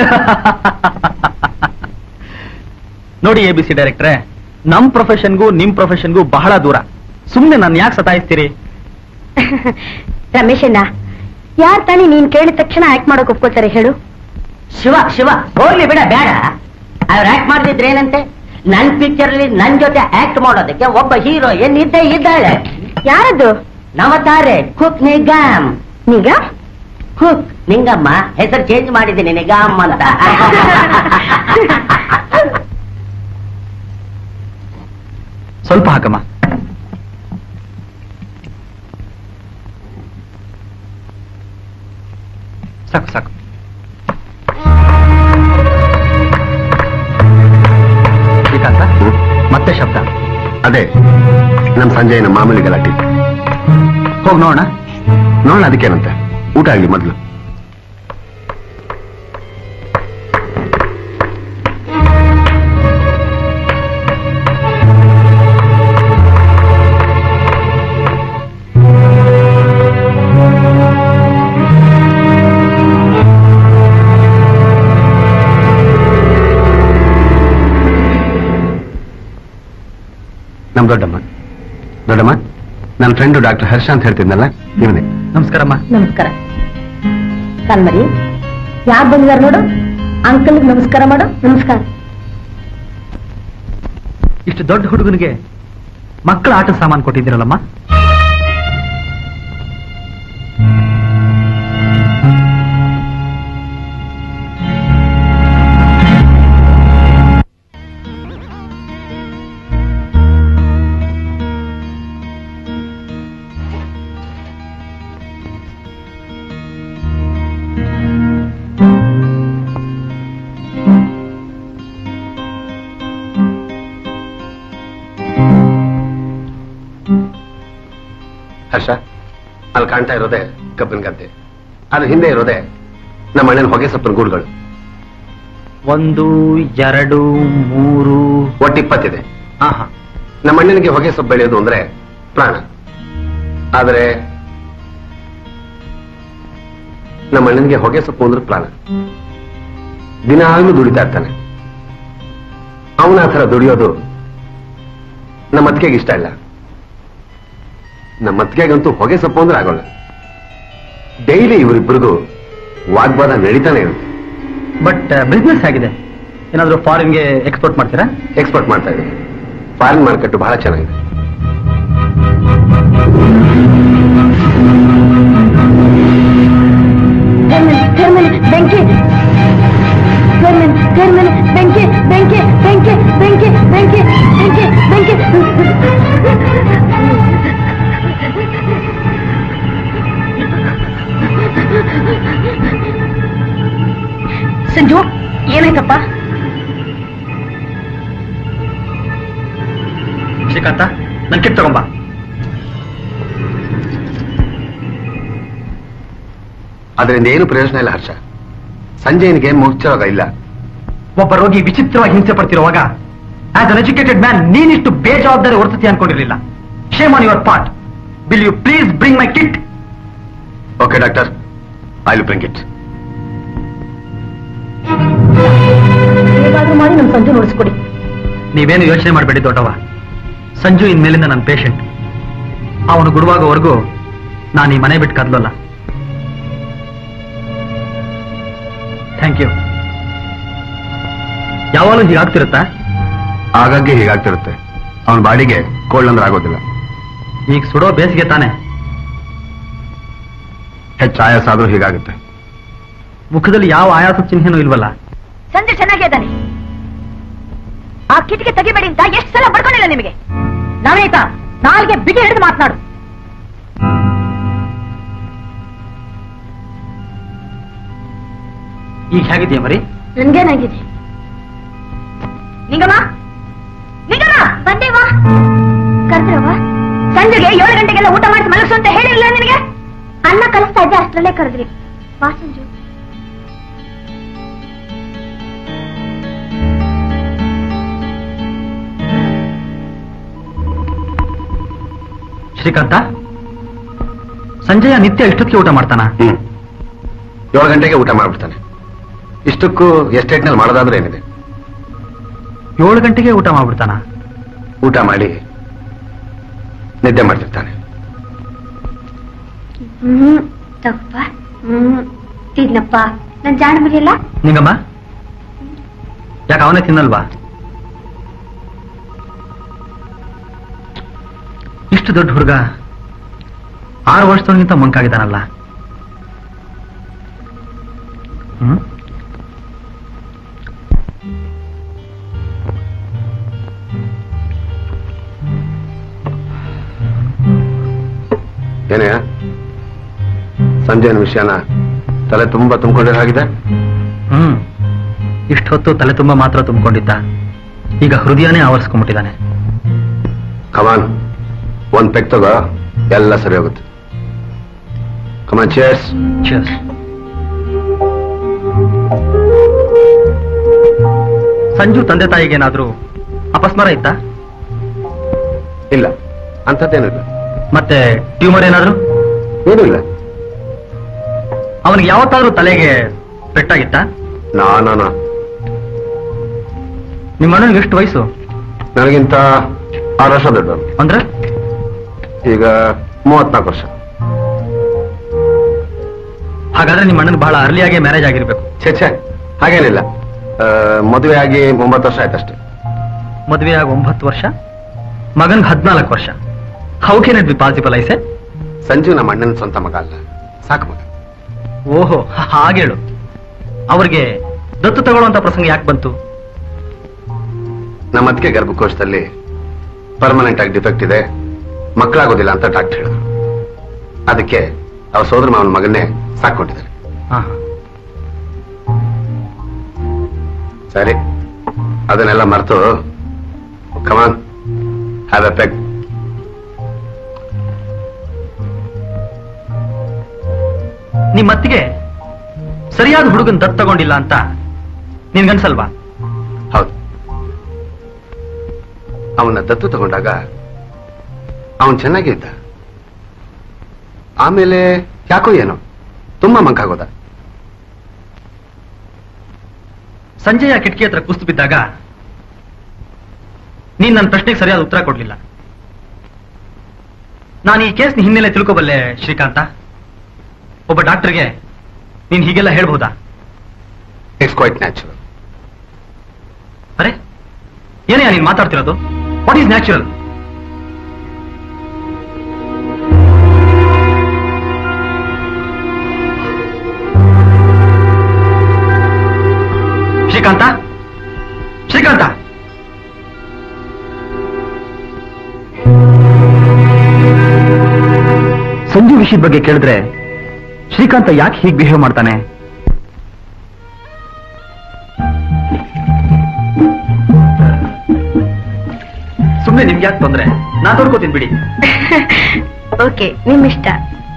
Speaker 4: ನೋಡಿ ಎ ಬಿ ಸಿ ಡೈರೆಕ್ಟ್ರೆ ನಮ್ ಪ್ರೊಫೆಷನ್ಗೂ ನಿಮ್ ಪ್ರೊಫೆಷನ್ಗೂ ಬಹಳ ದೂರ ಸುಮ್ನೆ ನಾನು ಯಾಕೆ ಸತಾಯಿಸ್ತೀರಿ
Speaker 7: ರಮೇಶಣ್ಣ ಯಾರ್ ತಾನೇ ನೀನ್ ಕೇಳಿದ ತಕ್ಷಣ ಆಕ್ಟ್ ಮಾಡೋಕ್ ಒಪ್ಕೋತಾರೆ ಹೇಳು
Speaker 6: ಶಿವ ಶಿವ ಹೋಗ್ಲಿ ಬಿಡ ಬೇಡ ಅವ್ರು ಆಕ್ಟ್ ಮಾಡಿದ್ರೆ ಏನಂತೆ ನನ್ ಪಿಕ್ಚರ್ ಅಲ್ಲಿ ನನ್ ಜೊತೆ ಆಕ್ಟ್ ಮಾಡೋದಕ್ಕೆ ಒಬ್ಬ ಹೀರೋ ಇದ್ದೇ ಇದ್ದಾಳೆ
Speaker 7: ಯಾರದ್ದು
Speaker 6: ನವತಾರೆ ಕುಕ್ ನಿಗಮ್
Speaker 7: ನೀಗ
Speaker 6: ಕುಕ್ ನಿಂಗಮ್ಮ ಹೆಸರು ಚೇಂಜ್ ಮಾಡಿದ್ದೀನಿ ನಿಗಮ್ ಅಂತ
Speaker 4: ಸ್ವಲ್ಪ ಹಾಕಮ್ಮ ಸಾಕು ಸಾಕು ಶ್ರೀಕಾಂತ ಮತ್ತೆ ಶಬ್ದ
Speaker 5: ಅದೇ ನಮ್ ಸಂಜೆನ ಮಾಮೂಲಿ ಗಲಾಟೆ
Speaker 4: ಹೋಗ್ ನೋಡೋಣ
Speaker 5: ನೋಡೋಣ ಅದಕ್ಕೇನಂತೆ ಊಟ ಆಗ್ಲಿ ಮೊದ್ಲು ನಮ್ ದೊಡ್ಡಮ್ಮ ದೊಡ್ಡಮ್ಮ ನನ್ನ ಫ್ರೆಂಡು ಡಾಕ್ಟರ್ ಹರ್ಷ ಅಂತ ಹೇಳ್ತಿದ್ನಲ್ಲ ಇವನೇ
Speaker 4: ನಮಸ್ಕಾರಮ್ಮ
Speaker 7: ನಮಸ್ಕಾರ ಕಣ್ಮರಿ ಯಾರು ಬಂದಿದಾರ ನೋಡು ಅಂಕಲ್ ನಮಸ್ಕಾರ ಮಾಡು ನಮಸ್ಕಾರ
Speaker 4: ಇಷ್ಟು ದೊಡ್ಡ ಹುಡುಗನಿಗೆ ಮಕ್ಕಳ ಆಟ ಸಾಮಾನು ಕೊಟ್ಟಿದ್ದೀರಲ್ಲಮ್ಮ
Speaker 5: ಹರ್ಷ ಅಲ್ಲಿ ಕಾಣ್ತಾ ಇರೋದೇ ಕಬ್ಬಿನ ಗದ್ದೆ ಅದ್ರ ಹಿಂದೆ ಇರೋದೇ ನಮ್ಮ ಅಣ್ಣನ ಹೊಗೆ ಸೊಪ್ಪಿನ ಗೂಡುಗಳು
Speaker 4: ಒಂದು ಎರಡು ಮೂರು
Speaker 5: ಒಟ್ಟು ಇಪ್ಪತ್ತಿದೆ
Speaker 4: ಆಹಾ
Speaker 5: ನಮ್ಮ ಅಣ್ಣನಿಗೆ ಹೊಗೆ ಸೊಪ್ಪು ಬೆಳೆಯೋದು ಅಂದ್ರೆ ಪ್ರಾಣ ಆದ್ರೆ ನಮ್ಮ ಅಣ್ಣನಿಗೆ ಹೊಗೆ ಸೊಪ್ಪು ಅಂದ್ರೆ ಪ್ರಾಣ ದಿನಾಗ್ಲೂ ದುಡಿತಾ ಇರ್ತಾನೆ ಅವನ ಆ ಥರ ದುಡಿಯೋದು ನಮ್ಮ ಅತ್ತಿಗೆಗೆ ಇಷ್ಟ ಇಲ್ಲ ನಮ್ಮ ಅತ್ತಿಗೆಗಂತೂ ಹೊಗೆ ಸೊಪ್ಪು ಅಂದ್ರೆ ಆಗೋಲ್ಲ ಡೈಲಿ ಇವರಿಬ್ಬರಿಗೂ ವಾಗ್ವಾದ ನಡೀತಾನೆ ಇರುತ್ತೆ
Speaker 4: ಬಟ್ ಬಿಸ್ನೆಸ್ ಆಗಿದೆ ಏನಾದ್ರು ಫಾರಿನ್ಗೆ ಎಕ್ಸ್ಪೋರ್ಟ್ ಮಾಡ್ತೀರಾ
Speaker 5: ಎಕ್ಸ್ಪೋರ್ಟ್ ಮಾಡ್ತಾ ಇದ್ದೀವಿ ಫಾರಿನ್ ಮಾರ್ಕೆಟ್ ಬಹಳ ಚೆನ್ನಾಗಿದೆ
Speaker 7: ಬೆಂಕಿ ಬೆಂಕಿ ಬೆಂಕಿ ಬೆಂಕಿ ಬೆಂಕಿ ಬೆಂಕಿ ಬೆಂಕಿ ಬೆಂಕಿ ಸಂಜು ಏನಾಯ್ತಪ್ಪ
Speaker 4: ಶ್ರೀಕಾಂತ ನನ್ ಕಿಟ್ ತಗೊಂಬ
Speaker 5: ಅದರಿಂದ ಏನು ಪ್ರಯೋಜನ ಇಲ್ಲ ಹರ್ಷ ಸಂಜಯನಿಗೆ ಮುಚ್ಚರೋಗ ಇಲ್ಲ
Speaker 4: ಒಬ್ಬ ರೋಗಿ ವಿಚಿತ್ರವಾಗಿ ಹಿಂಸೆ ಪಡ್ತಿರುವಾಗ ಆಸ್ ಅನ್ ಎಜುಕೇಟೆಡ್ ಮ್ಯಾನ್ ನೀನಿಷ್ಟು ಬೇಜವಾಬ್ದಾರಿ ವರ್ತತಿ ಅನ್ಕೊಂಡಿರ್ಲಿಲ್ಲ shame on your part will you please bring my kit
Speaker 5: okay doctor I will bring it
Speaker 7: ಹೇಗಾದ್ರೂ ಮಾಡಿ ನಮ್ ಸಂಜು ನೋಡಿಸ್ಕೊಡಿ
Speaker 4: ನೀವೇನು ಯೋಚನೆ ಮಾಡಬೇಡಿ ದೊಡ್ಡವ ಸಂಜು ಇನ್ಮೇಲಿಂದ ನನ್ನ ಪೇಷಂಟ್ ಅವನು ಗುರುವಾಗೋವರೆಗೂ ನಾನು ಈ ಮನೆ ಬಿಟ್ಟು ಕದಲಲ್ಲ ಥ್ಯಾಂಕ್ ಯು ಯಾವಾಗಲೂ ಹೀಗಾಗ್ತಿರುತ್ತಾ
Speaker 5: ಆಗಾಗ್ಗೆ ಹೀಗಾಗ್ತಿರುತ್ತೆ ಅವನ ಬಾಡಿಗೆ ಕೋಲ್ಡ್ ಅಂದ್ರೆ ಆಗೋದಿಲ್ಲ
Speaker 4: ಈಗ ಸುಡೋ ಬೇಸಿಗೆ ತಾನೆ
Speaker 5: ಹೆಚ್ಚು ಆಯಾಸ ಆದ್ರೂ ಹೀಗಾಗುತ್ತೆ
Speaker 4: ಮುಖದಲ್ಲಿ ಯಾವ ಆಯಾಸ ಚಿಹ್ನೆನೂ ಇಲ್ವಲ್ಲ
Speaker 7: ಸಂಜೆ ಚೆನ್ನಾಗೇ ಇದ್ದಾನೆ ಆ ಕಿಟಿಕಿ ತೆಗಿಬೇಡಿ ಅಂತ ಎಷ್ಟು ಸಲ ಬಡ್ಕೊಂಡಿಲ್ಲ ನಿಮಗೆ
Speaker 2: ನವನೀತ ನಾಲ್ಗೆ ಬಿಗಿ ಹಿಡಿದು ಮಾತನಾಡು
Speaker 4: ಈಗ ಹೇಗಿದೆಯಾ ಮರಿ
Speaker 7: ನನ್ಗೇನಾಗಿದೆ
Speaker 2: ನಿಂಗಮ್ಮ ನಿಂಗಮ್ಮ
Speaker 7: ಕರೆದ್ರವ ಸಂಜೆಗೆ ಏಳು ಗಂಟೆಗೆಲ್ಲ ಊಟ ಮಾಡಿ ಮಲಗಿಸು ಅಂತ ಹೇಳಿರಲಿಲ್ಲ ನಿನಗೆ ಅನ್ನ ಕಲಿಸ್ತಾ ಇದ್ದೆ ಅಷ್ಟರಲ್ಲೇ ಕರೆದ್ರಿ ಬಾ ಸಂಜು
Speaker 4: ಶ್ರೀಕಾಂತ ಸಂಜಯ ನಿತ್ಯ ಇಷ್ಟೊತ್ತಿಗೆ ಊಟ ಮಾಡ್ತಾನ
Speaker 5: ಹ್ಮ್ ಏಳು ಗಂಟೆಗೆ ಊಟ ಮಾಡ್ಬಿಡ್ತಾನೆ ಇಷ್ಟಕ್ಕೂ ಎಸ್ಟೇಟ್ನಲ್ಲಿ ಮಾಡೋದಾದ್ರೆ ಏನಿದೆ
Speaker 4: ಏಳು ಗಂಟೆಗೆ ಊಟ ಮಾಡ್ಬಿಡ್ತಾನ
Speaker 5: ಊಟ ಮಾಡಿ ನಿದ್ದೆ ಮಾಡ್ತಿರ್ತಾನೆ
Speaker 7: ಹ್ಮ್ ತಪ್ಪ ಹ್ಮ್ ತಿನ್ನಪ್ಪ ನನ್ ಜಾಣ ಮರಿಯಲ್ಲ
Speaker 4: ನಿಂಗಮ್ಮ ಯಾಕೆ ಅವನೇ ತಿನ್ನಲ್ವಾ ಇಷ್ಟು ದೊಡ್ಡ ಹುಡುಗ ಆರು ವರ್ಷದವನಿಗಿಂತ ಮಂಕಾಗಿದ್ದಾನಲ್ಲ ಹ್ಮ್
Speaker 5: ಏನೇ ಸಂಜೆನ ವಿಷಯನ ತಲೆ ತುಂಬಾ ತುಂಬಿಕೊಂಡಿರೋ ಹಾಗಿದೆ
Speaker 4: ಹ್ಮ್ ಇಷ್ಟೊತ್ತು ತಲೆ ತುಂಬ ಮಾತ್ರ ತುಂಬಿಕೊಂಡಿದ್ದ ಈಗ ಹೃದಯನೇ ಆವರಿಸ್ಕೊಂಡ್ಬಿಟ್ಟಿದ್ದಾನೆ
Speaker 5: ಕಮಾನ್ ಒಂದ್ ಪೆಕ್ ತಗೋ ಎಲ್ಲ ಸರಿ ಹೋಗುತ್ತೆ ಕಮಾನ್ ಚೇರ್ಸ್
Speaker 4: Cheers. ಸಂಜು ತಂದೆ ತಾಯಿಗೇನಾದ್ರೂ ಅಪಸ್ಮಾರ ಇತ್ತಾ
Speaker 5: ಇಲ್ಲ ಅಂಥದ್ದೇನೂ ಇಲ್ಲ
Speaker 4: ಮತ್ತೆ ಟ್ಯೂಮರ್ ಏನಾದ್ರು
Speaker 5: ಏನೂ ಇಲ್ಲ
Speaker 4: ಅವನಿಗೆ ಯಾವತ್ತಾದ್ರೂ ತಲೆಗೆ ಪೆಟ್ಟಾಗಿತ್ತಾ
Speaker 5: ನಾ ನಾ ನಾ
Speaker 4: ನಿಮ್ಮ ಅಣ್ಣನಿಗೆ ಎಷ್ಟು ವಯಸ್ಸು
Speaker 5: ನನಗಿಂತ ಆರು ವರ್ಷ ದೊಡ್ಡವನು
Speaker 4: ಅಂದ್ರೆ
Speaker 5: ಈಗ ಮೂವತ್ನಾಲ್ಕು ವರ್ಷ
Speaker 4: ಹಾಗಾದ್ರೆ ನಿಮ್ಮ ಅಣ್ಣನಿಗೆ ಬಹಳ ಅರ್ಲಿಯಾಗಿ ಮ್ಯಾರೇಜ್ ಆಗಿರ್ಬೇಕು
Speaker 5: ಛೇ ಛೇ ಹಾಗೇನಿಲ್ಲ ಆ, ಮದುವೆ ಆಗಿ ಒಂಬತ್ತು ವರ್ಷ ಆಯ್ತಷ್ಟೇ
Speaker 4: ಮದುವೆ ಆಗಿ ಒಂಬತ್ತು ವರ್ಷ ಮಗನ್ಗೆ ಹದಿನಾಲ್ಕು ವರ್ಷ how can it be possible I say
Speaker 5: Sanju ನಮ್ಮ ಅಣ್ಣನ ಸ್ವಂತ ಮಗ ಅಲ್ಲ ಸಾಕು ಮಗ
Speaker 4: ಓಹೋ ಹಾಗೇಳು ಅವ್ರಿಗೆ ದತ್ತು ತಗೊಳ್ಳುವಂತ ಪ್ರಸಂಗ ಯಾಕೆ ಬಂತು
Speaker 5: ನಮ್ಮ ಅದಕ್ಕೆ ಗರ್ಭಕೋಶದಲ್ಲಿ ಪರ್ಮನೆಂಟ್ ಆಗಿ ಡಿಫೆಕ್ಟ್ ಇದೆ ಮಕ್ಕಳಾಗೋದಿಲ್ಲ ಅಂತ ಡಾಕ್ಟರ್ ಹೇಳಿದ್ರು ಅದಕ್ಕೆ ಅವ್ರ ಸೋದರ ಮಾವನ ಮಗನ್ನೇ ಸಾಕೊಂಡಿದ್ದಾರೆ
Speaker 4: ಹಾ
Speaker 5: ಸರಿ ಅದನ್ನೆಲ್ಲ ಮರೆತು ಕಮಾನ್ ಹ್ಯಾವ್ ಎ ಪೆಗ್
Speaker 4: ನಿಮ್ಮ ಅತ್ತಿಗೆ ಸರಿಯಾದ ಹುಡುಗನ್ ದತ್ತು ತಗೊಂಡಿಲ್ಲ ಅಂತ ನಿನ್ಗನ್ಸಲ್ವಾ
Speaker 5: ಹೌದು ಅವನ ದತ್ತು ತಗೊಂಡಾಗ ಅವನ್ ಚೆನ್ನಾಗೇ ಇದ್ದ ಆಮೇಲೆ ಯಾಕೋ ಏನೋ ತುಂಬಾ ಮಂಕಾಗೋದ
Speaker 4: ಸಂಜೆಯ ಕಿಟಕಿ ಹತ್ರ ಕುಸ್ತು ಬಿದ್ದಾಗ ನೀನ್ ನನ್ನ ಪ್ರಶ್ನೆಗೆ ಸರಿಯಾದ ಉತ್ತರ ಕೊಡ್ಲಿಲ್ಲ ನಾನು ಈ ಕೇಸ್ನ ಹಿನ್ನೆಲೆ ತಿಳ್ಕೊಬಲ್ಲೆ ಶ್ರೀಕಾಂತ ಒಬ್ಬ ಡಾಕ್ಟರ್ಗೆ ನೀನ್ ಹೀಗೆಲ್ಲ ಹೇಳ್ಬಹುದಾ
Speaker 5: ಇಟ್ಸ್ ಕ್ವೈಟ್ ನ್ಯಾಚುರಲ್
Speaker 4: ಅರೆ ಏನೇ ನೀನ್ ಮಾತಾಡ್ತಿರೋದು what is natural Srikanth Srikanth Sanju ವಿಷಯದ ಬಗ್ಗೆ ಕೇಳಿದ್ರೆ ಶ್ರೀಕಾಂತ ಯಾಕೆ ಹೀಗೆ ಬಿಹೇವ್ ಮಾಡ್ತಾನೆ ಸುಮ್ಮನೆ ನಿಮ್ಗೆ ಯಾಕೆ ತೊಂದ್ರೆ ನಾನ್ ತೋಡ್ಕೋತೀನಿ ಬಿಡಿ
Speaker 7: ಓಕೆ ನಿಮ್ ಇಷ್ಟ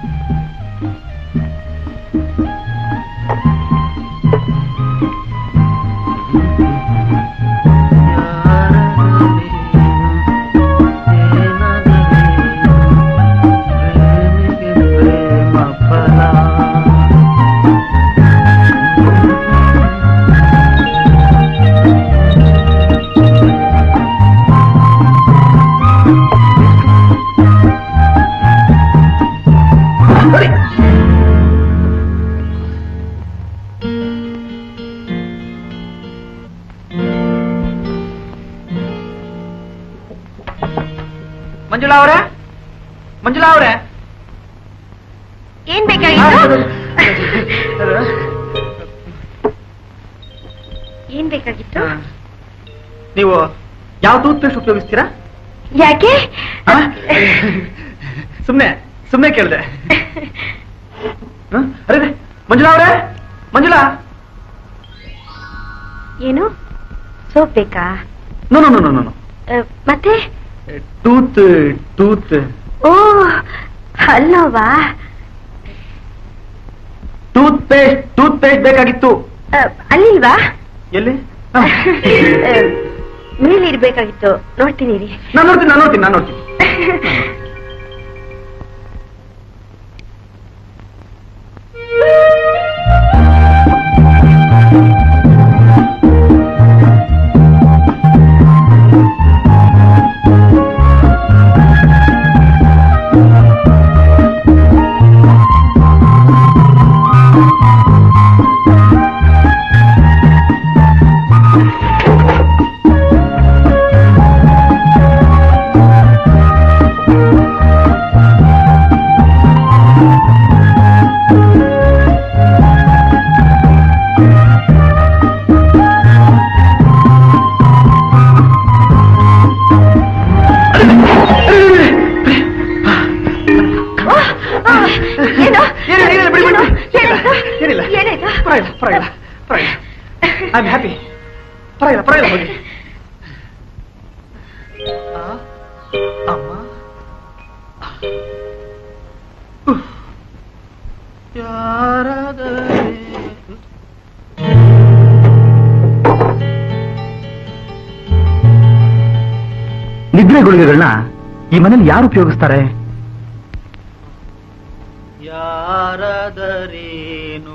Speaker 4: ಮಂಜುಳಾ ಅವರೇ ಮಂಜುಳಾ ಅವರೇ
Speaker 7: ಏನ್ ಬೇಕಾಗಿತ್ತು ಏನ್ ಬೇಕಾಗಿತ್ತು
Speaker 4: ನೀವು ಯಾವ ಟೂತ್ ಪೇಸ್ಟ್ ಉಪಯೋಗಿಸ್ತೀರಾ
Speaker 7: ಯಾಕೆ
Speaker 4: ಆ? ಸುಮ್ನೆ ಸುಮ್ನೆ ಕೇಳಿದೆ ಅರೆ ಮಂಜುಳಾ ಅವರೇ ಮಂಜುಳಾ
Speaker 7: ಏನು ಸೋಪ್ ಬೇಕಾ
Speaker 4: no no no no no
Speaker 7: ಆ, ಮತ್ತೆ
Speaker 4: ಟೂತ್ ಟೂತ್
Speaker 7: ಓ ಅಲ್ಲವಾ
Speaker 4: ಟೂತ್ ಪೇಸ್ಟ್ ಟೂತ್ ಪೇಸ್ಟ್ ಬೇಕಾಗಿತ್ತು
Speaker 7: ಅಲ್ಲಿಲ್ವಾ
Speaker 4: ಎಲ್ಲಿ
Speaker 7: ಮೇಲೆ ಇರ್ಬೇಕಾಗಿತ್ತು ನೋಡ್ತೀನಿ ರೀ
Speaker 4: ನಾನು ನೋಡ್ತೀನಿ ನಾನು ನೋಡ್ತೀನಿ ನಾನು ನೋಡ್ತೀನಿ
Speaker 7: ಏನು
Speaker 4: ಏನಿಲ್ಲ, ಏನಿಲ್ಲ, ಬಿಡಿ, ಬಿಡಿ, ಬಿಡಿ.
Speaker 7: ಏನಾಯ್ತು?
Speaker 4: ಏನಿಲ್ಲ.
Speaker 7: ಏನಾಯ್ತು
Speaker 4: ಪರವಾಗಿಲ್ಲ ಪರವಾಗಿಲ್ಲ ಪರವಾಗಿಲ್ಲ ಐ ಆಮ್ ಹ್ಯಾಪಿ ಪರವಾಗಿಲ್ಲ ಪರವಾಗಿಲ್ಲ ಹೋಗಿ ಆ, ಅಮ್ಮ ಉಫ್. ಯಾರಾದರೆ ನಿದ್ರೆ ಗುಳಿಗೆಗಳನ್ನ ಈ ಮನೇಲಿ ಯಾರು ಉಪಯೋಗಿಸ್ತಾರೆ ಯಾರಾದರೇನು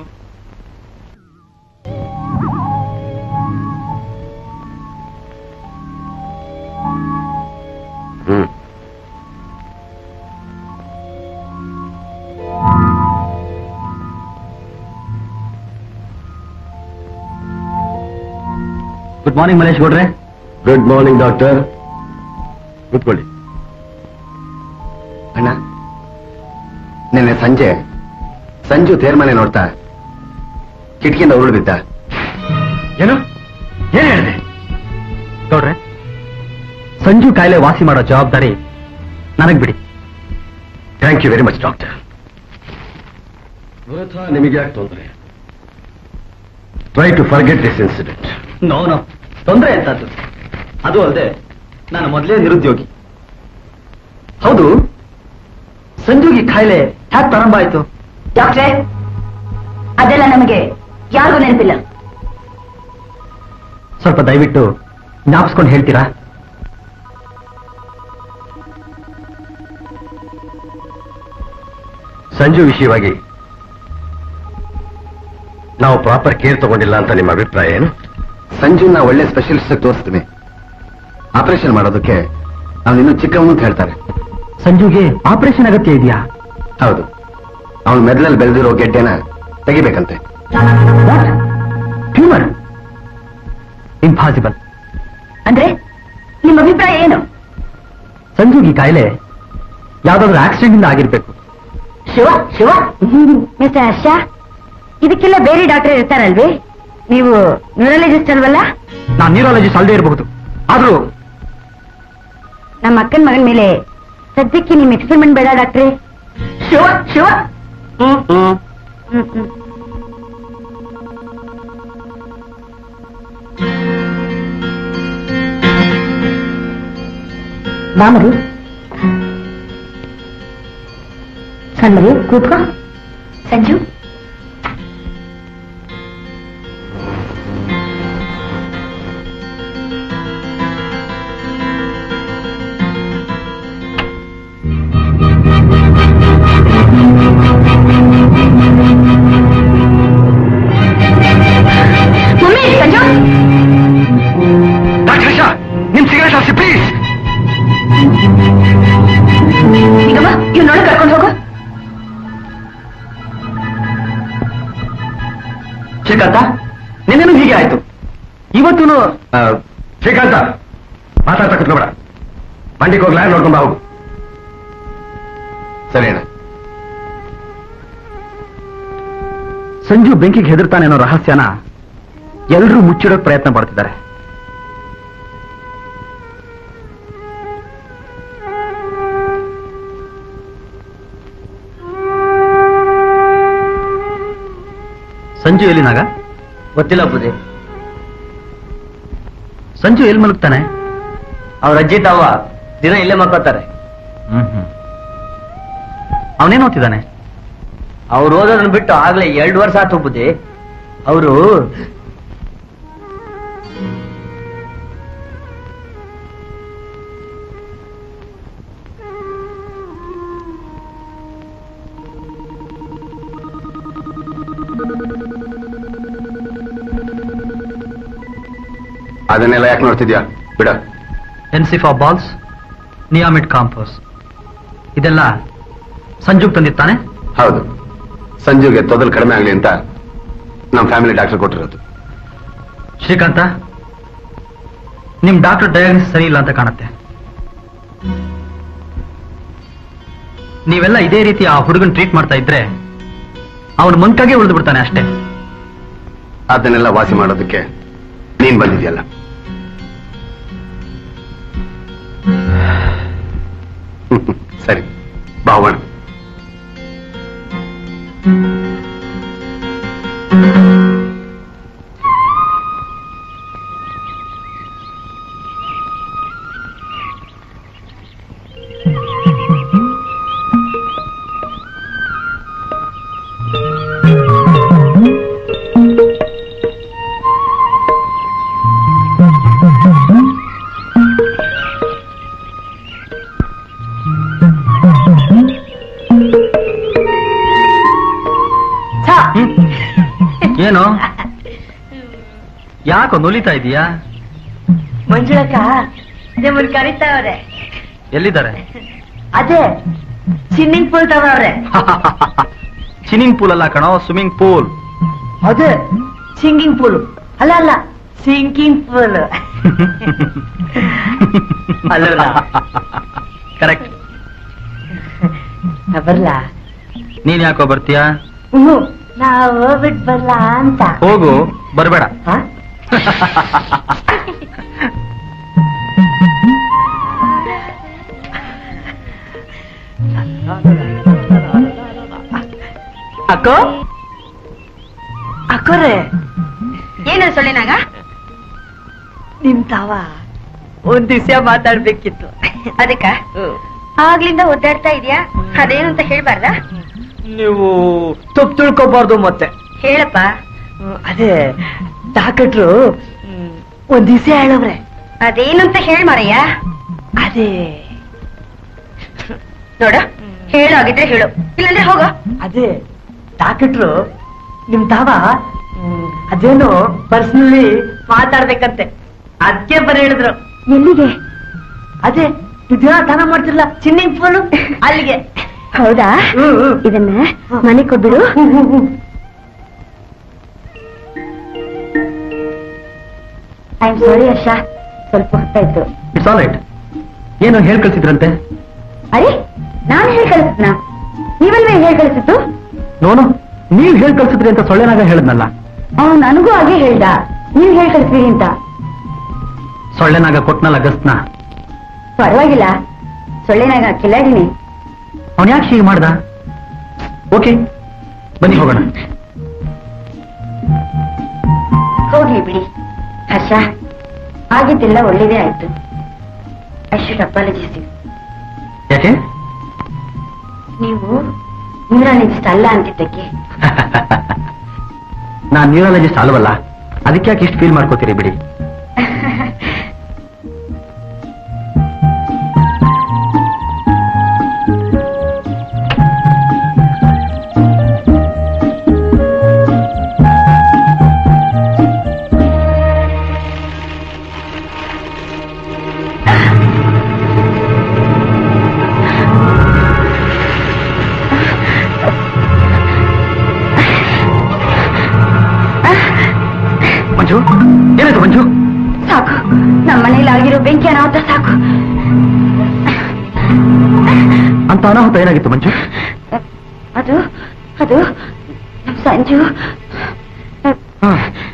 Speaker 5: ಹ್ಮ್
Speaker 4: ಗುಡ್ ಮಾರ್ನಿಂಗ್ ಮಲೇಶ್ ಗೌಡ್ರೆ
Speaker 5: ಗುಡ್ ಮಾರ್ನಿಂಗ್ ಡಾಕ್ಟರ್ ಕೂತ್ಕೊಳ್ಳಿ ಅಣ್ಣ ನಿನ್ನೆ ಸಂಜೆ ಸಂಜು ತೇರ್ಮನೆ ನೋಡ್ತಾ ಕಿಟಕಿಯಿಂದ ಉರುಳು ಬಿದ್ದ
Speaker 4: ಏನು ಏನ್ ಹೇಳಿದೆ ಗೌಡ್ರೆ ಸಂಜು ಕಾಯಿಲೆ ವಾಸಿ ಮಾಡೋ ಜವಾಬ್ದಾರಿ ನನಗ್ ಬಿಡಿ
Speaker 5: thank you very much doctor ನಿಮಗೆ ಯಾಕೆ ತೊಂದರೆ try to forget this incident
Speaker 4: no no ತೊಂದರೆ ಎಂತದ್ದು ಅದು ಅಲ್ಲದೆ ನಾನು ಮೊದಲೇ ನಿರುದ್ಯೋಗಿ ಹೌದು ಸಂಜುಗಿ ಕಾಯಿಲೆ ಹ್ಯಾಕ್ ಪ್ರಾರಂಭ ಆಯ್ತು
Speaker 7: ಡಾಕ್ಟ್ರೇ ಅದೆಲ್ಲ ನಮಗೆ ಯಾರಿಗೂ ನೆನಪಿಲ್ಲ
Speaker 4: ಸ್ವಲ್ಪ ದಯವಿಟ್ಟು ಜ್ಞಾಪಿಸ್ಕೊಂಡು ಹೇಳ್ತೀರಾ
Speaker 5: ಸಂಜು ವಿಷಯವಾಗಿ ನಾವು ಪ್ರಾಪರ್ ಕೇರ್ ತಗೊಂಡಿಲ್ಲ ಅಂತ ನಿಮ್ಮ ಅಭಿಪ್ರಾಯ ಏನು ಸಂಜುನ ಒಳ್ಳೆ ಸ್ಪೆಷಲಿಸ್ಟ್ ತೋರಿಸ್ತೀನಿ ಆಪರೇಷನ್ ಮಾಡೋದಕ್ಕೆ ಅವ್ನು ಇನ್ನೂ ಚಿಕ್ಕವನು ಅಂತ ಹೇಳ್ತಾರೆ
Speaker 4: ಸಂಜುಗೆ ಆಪರೇಷನ್ ಅಗತ್ಯ ಇದೆಯಾ
Speaker 5: ಹೌದು ಅವನು ಮೆದುಳಲ್ಲಿ ಬೆಳೆದಿರೋ ಗೆಡ್ಡೆನ ತೆಗಿಬೇಕಂತೆ
Speaker 4: ವಾಟ್ ಟ್ಯೂಮರ್ ಇಂಪಾಸಿಬಲ್
Speaker 7: ಅಂದ್ರೆ ನಿಮ್ಮ ಅಭಿಪ್ರಾಯ ಏನು
Speaker 4: ಸಂಜುಗಿ ಕಾಯಿಲೆ ಯಾವ್ದಾದ್ರು ಆಕ್ಸಿಡೆಂಟ್ ಇಂದ ಆಗಿರ್ಬೇಕು
Speaker 7: ಶಿವ ಶಿವ ಮಿಸ್ಟರ್ ಹರ್ಷ ಇದಕ್ಕೆಲ್ಲ ಬೇರೆ ಡಾಕ್ಟರ್ ಇರ್ತಾರಲ್ವೇ ನೀವು ನ್ಯೂರಾಲಜಿಸ್ಟ್ ಅಲ್ವಲ್ಲ
Speaker 4: ನಾನ್ ನ್ಯೂರಾಲಜಿಸ್ಟ್ ಅಲ್ಲದೆ ಇರಬಹುದು ಆದ್ರೂ
Speaker 7: ನಮ್ಮ ಅಕ್ಕನ ಮಗನ ಮೇಲೆ ಸದ್ಯಕ್ಕೆ ನಿಮ್ ಎಕ್ಸ್ಪೆರಿಮೆಂಟ್ ಬೇಡ ಡಾಕ್ಟ್ರೆ ಶಿವ ಶಿವ ಹ್ಮ್ ಹ್ಮ್ ಹ್ಮ್ ಹ್ಮ್ ಬಾಮರಿ ಸಣ್ಣರಿ ಕೂತ್ಕೋ ಸಂಜು ಮಮ್ಮಿ ಸಂಜು
Speaker 4: ಡಾಕ್ಟರ್ ಹರ್ಷ ನಿಮ್ ಸಿಗರೇಟ್ ಹಾಸಿ ಪ್ಲೀಸ್
Speaker 7: ಈಗಮ್ಮ ಇವ್ನೊಳಗೆ ಕರ್ಕೊಂಡು ಹೋಗು
Speaker 4: ಶ್ರೀಕಾಂತ ನಿನ್ನೆನೂ ಹೀಗೆ ಆಯ್ತು ಇವತ್ತು
Speaker 5: ಶ್ರೀಕಾಂತ ಮಾತಾಡ್ತಾ ಕುತ್ಕೋಬೇಡ ಬಂಡಿಗೆ ಹೋಗ್ಲಾ ನೋಡ್ಕೊಂಡ್ ಬಾ ಹೋಗು ಸರಿ ಅಣ್ಣ
Speaker 4: ಸಂಜು ಬೆಂಕಿಗೆ ಹೆದರ್ತಾನೆ ಅನ್ನೋ ರಹಸ್ಯನ ಎಲ್ಲರೂ ಮುಚ್ಚಿಡೋಕ್ ಪ್ರಯತ್ನ ಪಡ್ತಿದ್ದಾರೆ ಸಂಜು ಎಲ್ಲಿನಾಗ
Speaker 6: ಗೊತ್ತಿಲ್ಲ ಬುದ್ಧಿ
Speaker 4: ಸಂಜು ಎಲ್ಲಿ ಮಲಗ್ತಾನೆ
Speaker 6: ಅವ್ರ ಅಜ್ಜಿ ತಾವ
Speaker 4: ದಿನ ಇಲ್ಲೇ ಮಕ್ಕೋತಾರೆ ಹ್ಮ್ ಹ್ಮ್ ಅವನೇನ್ ಓದ್ತಿದ್ದಾನೆ ಅವ್ರು ಓದೋದನ್ನ ಬಿಟ್ಟು ಆಗ್ಲೇ ಎರಡು ವರ್ಷ ಆತು ಬುದ್ಧಿ ಅವರು
Speaker 5: ಅದನ್ನೆಲ್ಲ ಯಾಕೆ ನೋಡ್ತಿದ್ಯಾ ಬಿಡ
Speaker 4: ಎನ್ಸಿಫಾ ಬಾಲ್ಸ್ ನಿಯಾಮಿಡ್ ಕಾಂಪೋಸ್ ಇದೆಲ್ಲ ಸಂಜುಗ್ ತಂದಿತ್ತಾನೆ
Speaker 5: ಹೌದು ಸಂಜುಗೆ ತೊದಲು ಕಡಿಮೆ ಆಗ್ಲಿ ಅಂತ ನಮ್ಮ ಫ್ಯಾಮಿಲಿ ಡಾಕ್ಟರ್ ಕೊಟ್ಟಿರೋದು
Speaker 4: ಶ್ರೀಕಾಂತ ನಿಮ್ ಡಾಕ್ಟರ್ ಡಯಾಗ್ನೋಸ್ ಸರಿ ಇಲ್ಲ ಅಂತ ಕಾಣುತ್ತೆ ನೀವೆಲ್ಲ ಇದೇ ರೀತಿ ಆ ಹುಡುಗನ್ ಟ್ರೀಟ್ ಮಾಡ್ತಾ ಇದ್ರೆ ಅವನು ಮಂಕಾಗೆ ಉಳಿದು ಬಿಡ್ತಾನೆ ಅಷ್ಟೇ
Speaker 5: ಅದನ್ನೆಲ್ಲ ವಾಸಿ ಮಾಡೋದಕ್ಕೆ ನೀನ್ ಬಂದಿದ್ಯಲ್ಲ ಸರಿ ಬಾವಣ
Speaker 4: ಏನು ಯಾಕೋ ನುಲಿತಾ ಇದೀಯಾ
Speaker 6: ಮಂಜುಳಕ್ಕ ನಿಮ್ಮನ್ ಕರಿತಾವ್ರೆ
Speaker 4: ಎಲ್ಲಿದ್ದಾರೆ
Speaker 6: ಅದೇ ಸ್ವಿಮ್ಮಿಂಗ್ ಪೂಲ್ ತಗೋವ್ರೆ
Speaker 4: ಸ್ವಿಮ್ಮಿಂಗ್ ಪೂಲ್ ಅಲ್ಲ ಕಣೋ ಸ್ವಿಮ್ಮಿಂಗ್ ಪೂಲ್
Speaker 6: ಅದೇ ಸಿಂಗಿಂಗ್ ಪೂಲ್ ಅಲ್ಲ ಅಲ್ಲ ಸಿಂಕಿಂಗ್ ಪೂಲ್ ಅಲ್ಲಲ್ಲ
Speaker 4: ಕರೆಕ್ಟ್
Speaker 6: ಬರ್ಲಾ
Speaker 4: ನೀನ್ ಯಾಕೋ ಬರ್ತೀಯಾ
Speaker 6: ಹ್ಞೂ ನಾವು ಹೋಗ್ಬಿಟ್ ಬರ್ಲಾ ಅಂತ
Speaker 4: ಹೋಗು ಬರ್ಬೇಡ
Speaker 6: ಹ? ಅಕ್ಕೋ ಅಕ್ಕೋರೆ
Speaker 7: ಏನು ಸೊಳ್ಳೆನಾಗ
Speaker 6: ನಿಮ್ ತಾವ ಒಂದ್ ದಿವ್ಸ ಮಾತಾಡ್ಬೇಕಿತ್ತು
Speaker 7: ಅದಕ್ಕ ಆಗ್ಲಿಂದ ಒದ್ದಾಡ್ತಾ ಇದೀಯಾ ಅದೇನು ಅಂತ ಹೇಳ್ಬಾರ್ದಾ
Speaker 6: ನೀವು ತಪ್ಪು ತಿಳ್ಕೊಬಾರ್ದು ಮತ್ತೆ
Speaker 7: ಹೇಳಪ್ಪ
Speaker 6: ಹ್ಮ್, ಅದೇ ಡಾಕ್ಟ್ರು ಒಂದ್ ದಿವ್ಸ ಹೇಳವ್ರೆ
Speaker 7: ಅದೇನಂತ ಹೇಳ್ ಮಾರಯ್ಯ
Speaker 6: ಅದೇ
Speaker 7: ನೋಡ ಹೇಳು ಆಗಿದ್ರೆ ಹೇಳು ಇಲ್ಲಾಂದ್ರೆ ಹೋಗೋ
Speaker 6: ಅದೇ ಡಾಕ್ಟ್ರು ನಿಮ್ ತಾವ ಹ್ಮ್, ಅದೇನೋ ಪರ್ಸನಲಿ ಮಾತಾಡ್ಬೇಕಂತೆ ಅದಕ್ಕೆ ಬರ ಹೇಳಿದ್ರು
Speaker 7: ಎಲ್ಲಿಗೆ
Speaker 6: ಅದೇ ದಿನ ಸ್ನಾನ ಮಾಡ್ತಿರ್ಲ ಸ್ವಿಮ್ಮಿಂಗ್ ಪೂಲ್ ಅಲ್ಲಿಗೆ
Speaker 7: ಹೌದಾ
Speaker 6: ಹ್ಮ್, ಹ್ಮ್.
Speaker 7: ಇದನ್ನ ಮನೆ ಕೊಟ್ಬಿಡು
Speaker 6: ಹ್ಮ್, ಹ್ಮ್, ಹ್ಮ್.
Speaker 7: ಐ ಆಮ್ ಸಾರಿ ಹರ್ಷ ಸ್ವಲ್ಪ ಹೊತ್ತಾಯ್ತು
Speaker 4: ಇಟ್ಸ್ ಆಲ್ ರೈಟ್ ಏನು ಹೇಳ್ ಕಳ್ಸಿದ್ರಂತೆ
Speaker 7: ಅರೆ ನಾನು ಹೇಳಿ ಕಳಿಸಿದ್ನ ನೀವಲ್ವೇ ಹೇಳಿ ಕಳಿಸಿದ್ದು
Speaker 4: ನೋನು ನೀವ್ ಹೇಳ್ ಕಳ್ಸಿದ್ರಿ ಅಂತ ಸೊಳ್ಳೆನಾಗ ಹೇಳದ್ನಲ್ಲ
Speaker 7: ಅವ್ನು ನನಗೂ ಹಾಗೆ ಹೇಳ್ದ ನೀವ್ ಹೇಳಿ ಕಳಿಸ್ತೀರಿ ಅಂತ
Speaker 4: ಸೊಳ್ಳೆನಾಗ ಕೊಟ್ನಲ್ಲ ಗಸ್ನ
Speaker 7: ಪರವಾಗಿಲ್ಲ ಸೊಳ್ಳೆನಾಗ ಕಿಲಾಡಿನಿ
Speaker 4: ಅವನ್ ಯಾಕೆ ಹೀಗೆ ಮಾಡ್ದ ಓಕೆ ಬನ್ನಿ ಹೋಗೋಣ
Speaker 7: ಹೋಗ್ಲಿ ಬಿಡಿ ಹರ್ಷ ಆಗಿದ್ದೆಲ್ಲ ಒಳ್ಳೇದೇ ಆಯ್ತು ಐ ಶುಡ್ ಅಪಾಲಜಿಸಿ
Speaker 4: ಯಾಕೆ
Speaker 7: ನೀವು ನ್ಯೂರಾಲಜಿಸ್ಟ್ ಅಲ್ಲ ಅಂತಿದ್ದಕ್ಕೆ
Speaker 4: ನಾನ್ ನ್ಯೂರಾಲಜಿಸ್ಟ್ ಅಲ್ವಲ್ಲ ಅದಕ್ಕೆ ಯಾಕೆ ಇಷ್ಟು ಫೀಲ್ ಮಾಡ್ಕೋತೀರಿ ಬಿಡಿ ಮಂಜು ಏನಾಯ್ತು ಮಂಜು
Speaker 7: ಸಾಕು ನಮ್ಮ ಮನೇಲಿ ಆಗಿರೋ ಬೆಂಕಿ ಅನಾಹುತ ಸಾಕು
Speaker 4: ಅಂತ ಅನಾಹುತ ಏನಾಗಿತ್ತು ಮಂಜು
Speaker 7: ಅದು ಅದು ನಮ್ ಸಂಜು
Speaker 4: ಹಾ.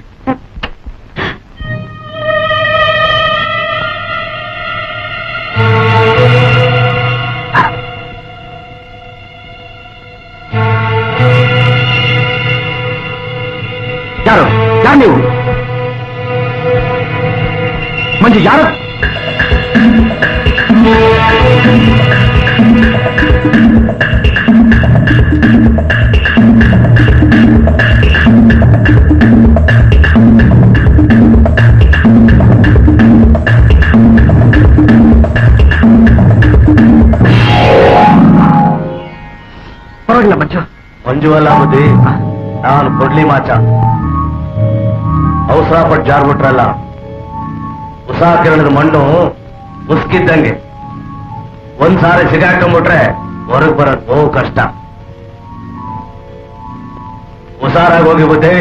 Speaker 4: ಯಾರು ಯಾರು ನೀವು ಮಂಜು ಯಾರು ನಾನಲ್ಲ ಮಂಜು
Speaker 5: ಮಂಜು ಅಲ್ಲ ಬುದ್ಧಿ ನಾನು ಕೊಡ್ಲಿ ಮಾಚ ಅವಸರ ಪಟ್ಟು ಜಾರ್ಬಿಟ್ರಲ್ಲ ಹೊಸ ಕಿರಣದ ಮಣ್ಣು ಮುಸ್ಕಿದ್ದಂಗೆ ಒಂದ್ಸಾರಿ ಸಿಗಾಕೊಂಡ್ಬಿಟ್ರೆ ಹೊರಗ್ ಬರೋದ್ ಬಹು ಕಷ್ಟ ಹುಷಾರಾಗಿ ಹೋಗಿ ಬುದ್ಧಿ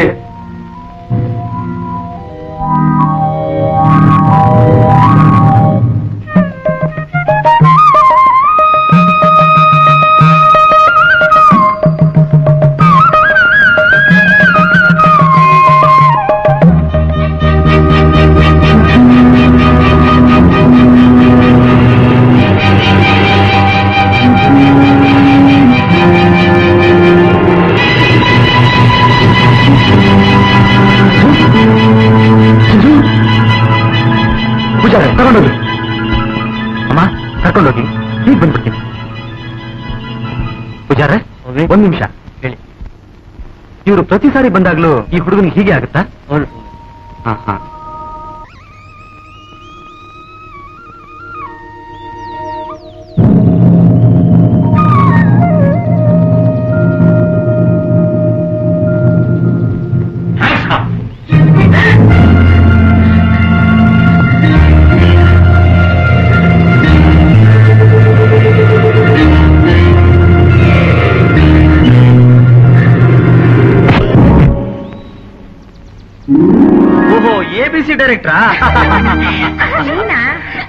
Speaker 4: ಪೂಜಾರೆ ಕರ್ಕೊಂಡೋಗಿ ಅಮ್ಮ ಕರ್ಕೊಂಡೋಗಿ ಈಗ ಬಂದ್ಬಿಡ್ತೀನಿ ಪೂಜಾರೆ ಒಂದ್ ನಿಮಿಷ ಹೇಳಿ ಇವರು ಪ್ರತಿ ಸಾರಿ ಬಂದಾಗ್ಲೂ ಈ ಹುಡುಗನಿಗೆ ಹೀಗೆ ಆಗುತ್ತಾ ಹಾ ಹಾ ಓಹೋ ಎ ಬಿ ಸಿ ಡೈರೆಕ್ಟ್ರಾ
Speaker 7: ನೀನಾ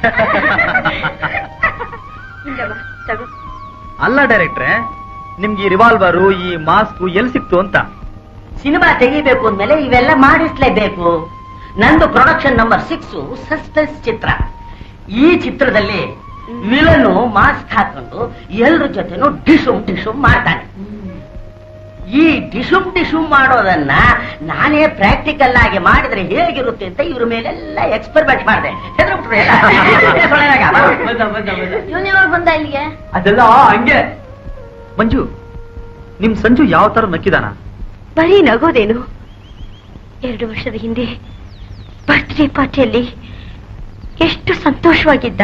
Speaker 7: ಇಂದವ್ವ, ತಗೋ.
Speaker 4: ಅಲ್ಲ ಡೈರೆಕ್ಟ್ರೆ ನಿಮ್ಗೆ ಈ ರಿವಾಲ್ವರು ಈ ಮಾಸ್ಕ್ ಎಲ್ಲಿ ಸಿಕ್ತು ಅಂತ
Speaker 6: ಸಿನಿಮಾ ತೆಗಿಬೇಕು ಅಂದ್ಮೇಲೆ ಇವೆಲ್ಲ ಮಾಡಿಸ್ಲೇಬೇಕು ನಂದು ಪ್ರೊಡಕ್ಷನ್ ನಂಬರ್ ಸಿಕ್ಸ್ ಸಸ್ಪೆನ್ಸ್ ಚಿತ್ರ ಈ ಚಿತ್ರದಲ್ಲಿ ವಿಲನು ಮಾಸ್ಕ್ ಹಾಕೊಂಡು ಎಲ್ರ ಜೊತೆನೂ ಡಿಶುಮ್ ಡಿಶುಮ್ ಮಾಡ್ತಾನೆ ಈ ಡಿಶುಮ್ ಡಿಶುಮ್ ಮಾಡೋದನ್ನ ನಾನೇ ಪ್ರಾಕ್ಟಿಕಲ್ ಆಗಿ ಮಾಡಿದ್ರೆ ಹೇಗಿರುತ್ತೆ ಅಂತ ಇವ್ರ ಮೇಲೆಲ್ಲ ಎಕ್ಸ್ಪೆರಿಮೆಂಟ್ ಮಾಡಿದೆ ಹೆದರ್ಬಿಟ್ರು ಎಲ್ಲ. ಏ, ಸೊಳ್ಳೆನಾಗ, ಬಾ.
Speaker 7: ಇವ್ನ್ ಯಾವಾಗ ಬಂದ ಇಲ್ಲಿಗೆ
Speaker 4: ಅದೆಲ್ಲ ಹಂಗೆ ಮಂಜು ನಿಮ್ ಸಂಜು ಯಾವ ತರ ನಕ್ಕಿದಾನ
Speaker 7: ಬರೀ ನಗೋದೇನು ಎರಡು ವರ್ಷದ ಹಿಂದೆ ಬರ್ತ್ಡೇ ಪಾರ್ಟಿಯಲ್ಲಿ ಎಷ್ಟು ಸಂತೋಷವಾಗಿದ್ದ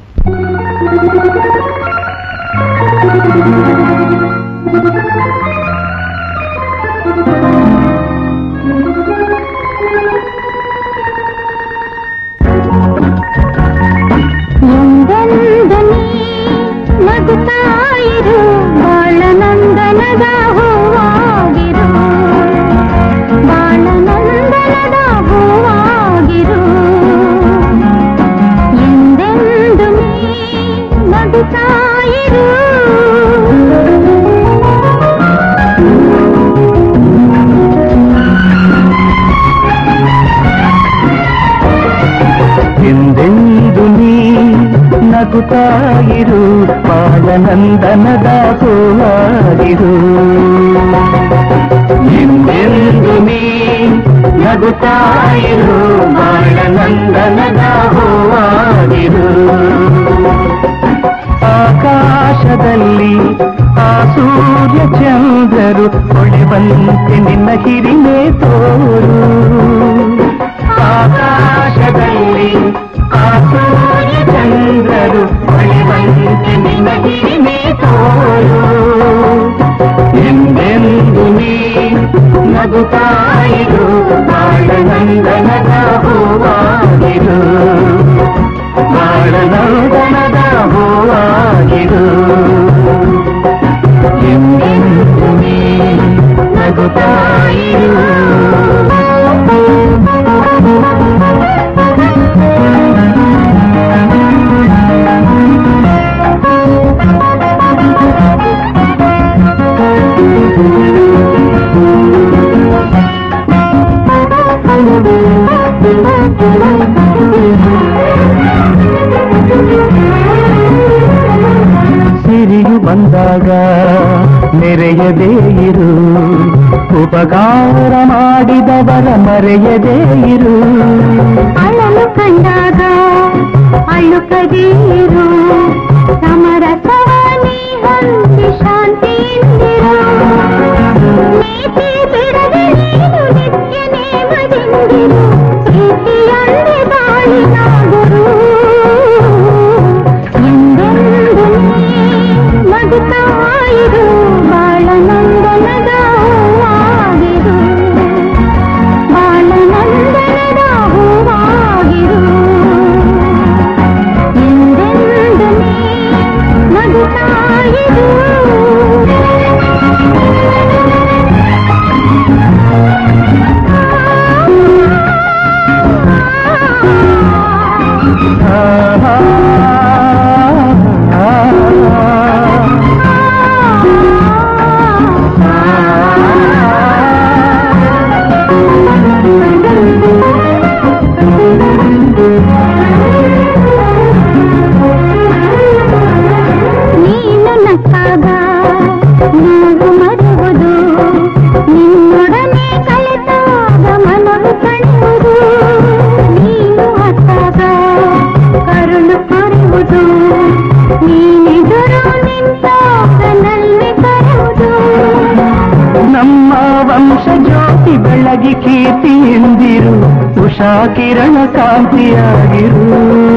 Speaker 8: ನಗುತ್ತಾಯಿರು ಬಾಳ ನಂದನದ ಹೂವಾಗಿರು ಬಾಳ ನಂದನದ ಹೂವಾಗಿರು ಎಂದೆಂದು ನೀ ನಗುತ್ತಾಯಿರು
Speaker 9: ಎಂದೆಂದು ನೀ ನಗುತ್ತಾಯಿರು ಬಾಳನಂದನದ ಹೂವಾಗಿರು ಎಂದೆಂದು ನೀ ನಗುತ್ತಾಯಿರು ಬಾಳನಂದನದ ಹೂವಾಗಿರು ಆಕಾಶದಲ್ಲಿ ಆ ಸೂರ್ಯ ಚಂದ್ರರು ಹೊಳೆವಂತೆ ನಿನ್ನ ಹಿರಿಮೆ ತೋರು ಆಕಾಶದಲ್ಲಿ ಆ ಸೂರ್ಯ ಚಂದ್ರರು ಹೊಳೆವಂತೆ ನಿನ್ನ ಹಿರಿಮೆ ತೋರು ಎಂದೆಂದು ನೀ ನಗುತ್ತಾಯಿರು ಬಾಳನಂದನದ ಹೂವಾಗಿರು ಬಾಳನಂದನದ ಹೂವಾಗಿರು ಎಂದೆಂದು ನೀ ನಗುತ್ತಾಯಿರು ಸಿರಿಯು ಬಂದಾಗ ಮೆರೆಯದೇ ಇರು ಉಪಕಾರ ಮಾಡಿದವರ ಮರೆಯದೇ ಇರು
Speaker 8: ಅಳಲು ಕಂಡಾಗ ಅಳುಕದೀರು ಸಮರಸವಾನಿ ಹಂಚಿ ಶಾಂತಿಯಿಂದಿರು ನೀತಿ ಬಿಡದೆ ನೀನು ನಿತ್ಯ ನೇಮದಿಂದಿರು ಪ್ರೀತಿಯಂದೆ ಬಾಳಿನ ಗುರು ಎಂದೆಂದು ನೀ ನಗುತ್ತಾಯಿರು ಬಾಳನ
Speaker 9: ಕೀರ್ತಿ ಎಂದಿರು ಉಷಾ ಕಿರಣ ಕಾಂತಿಯಾಗಿರು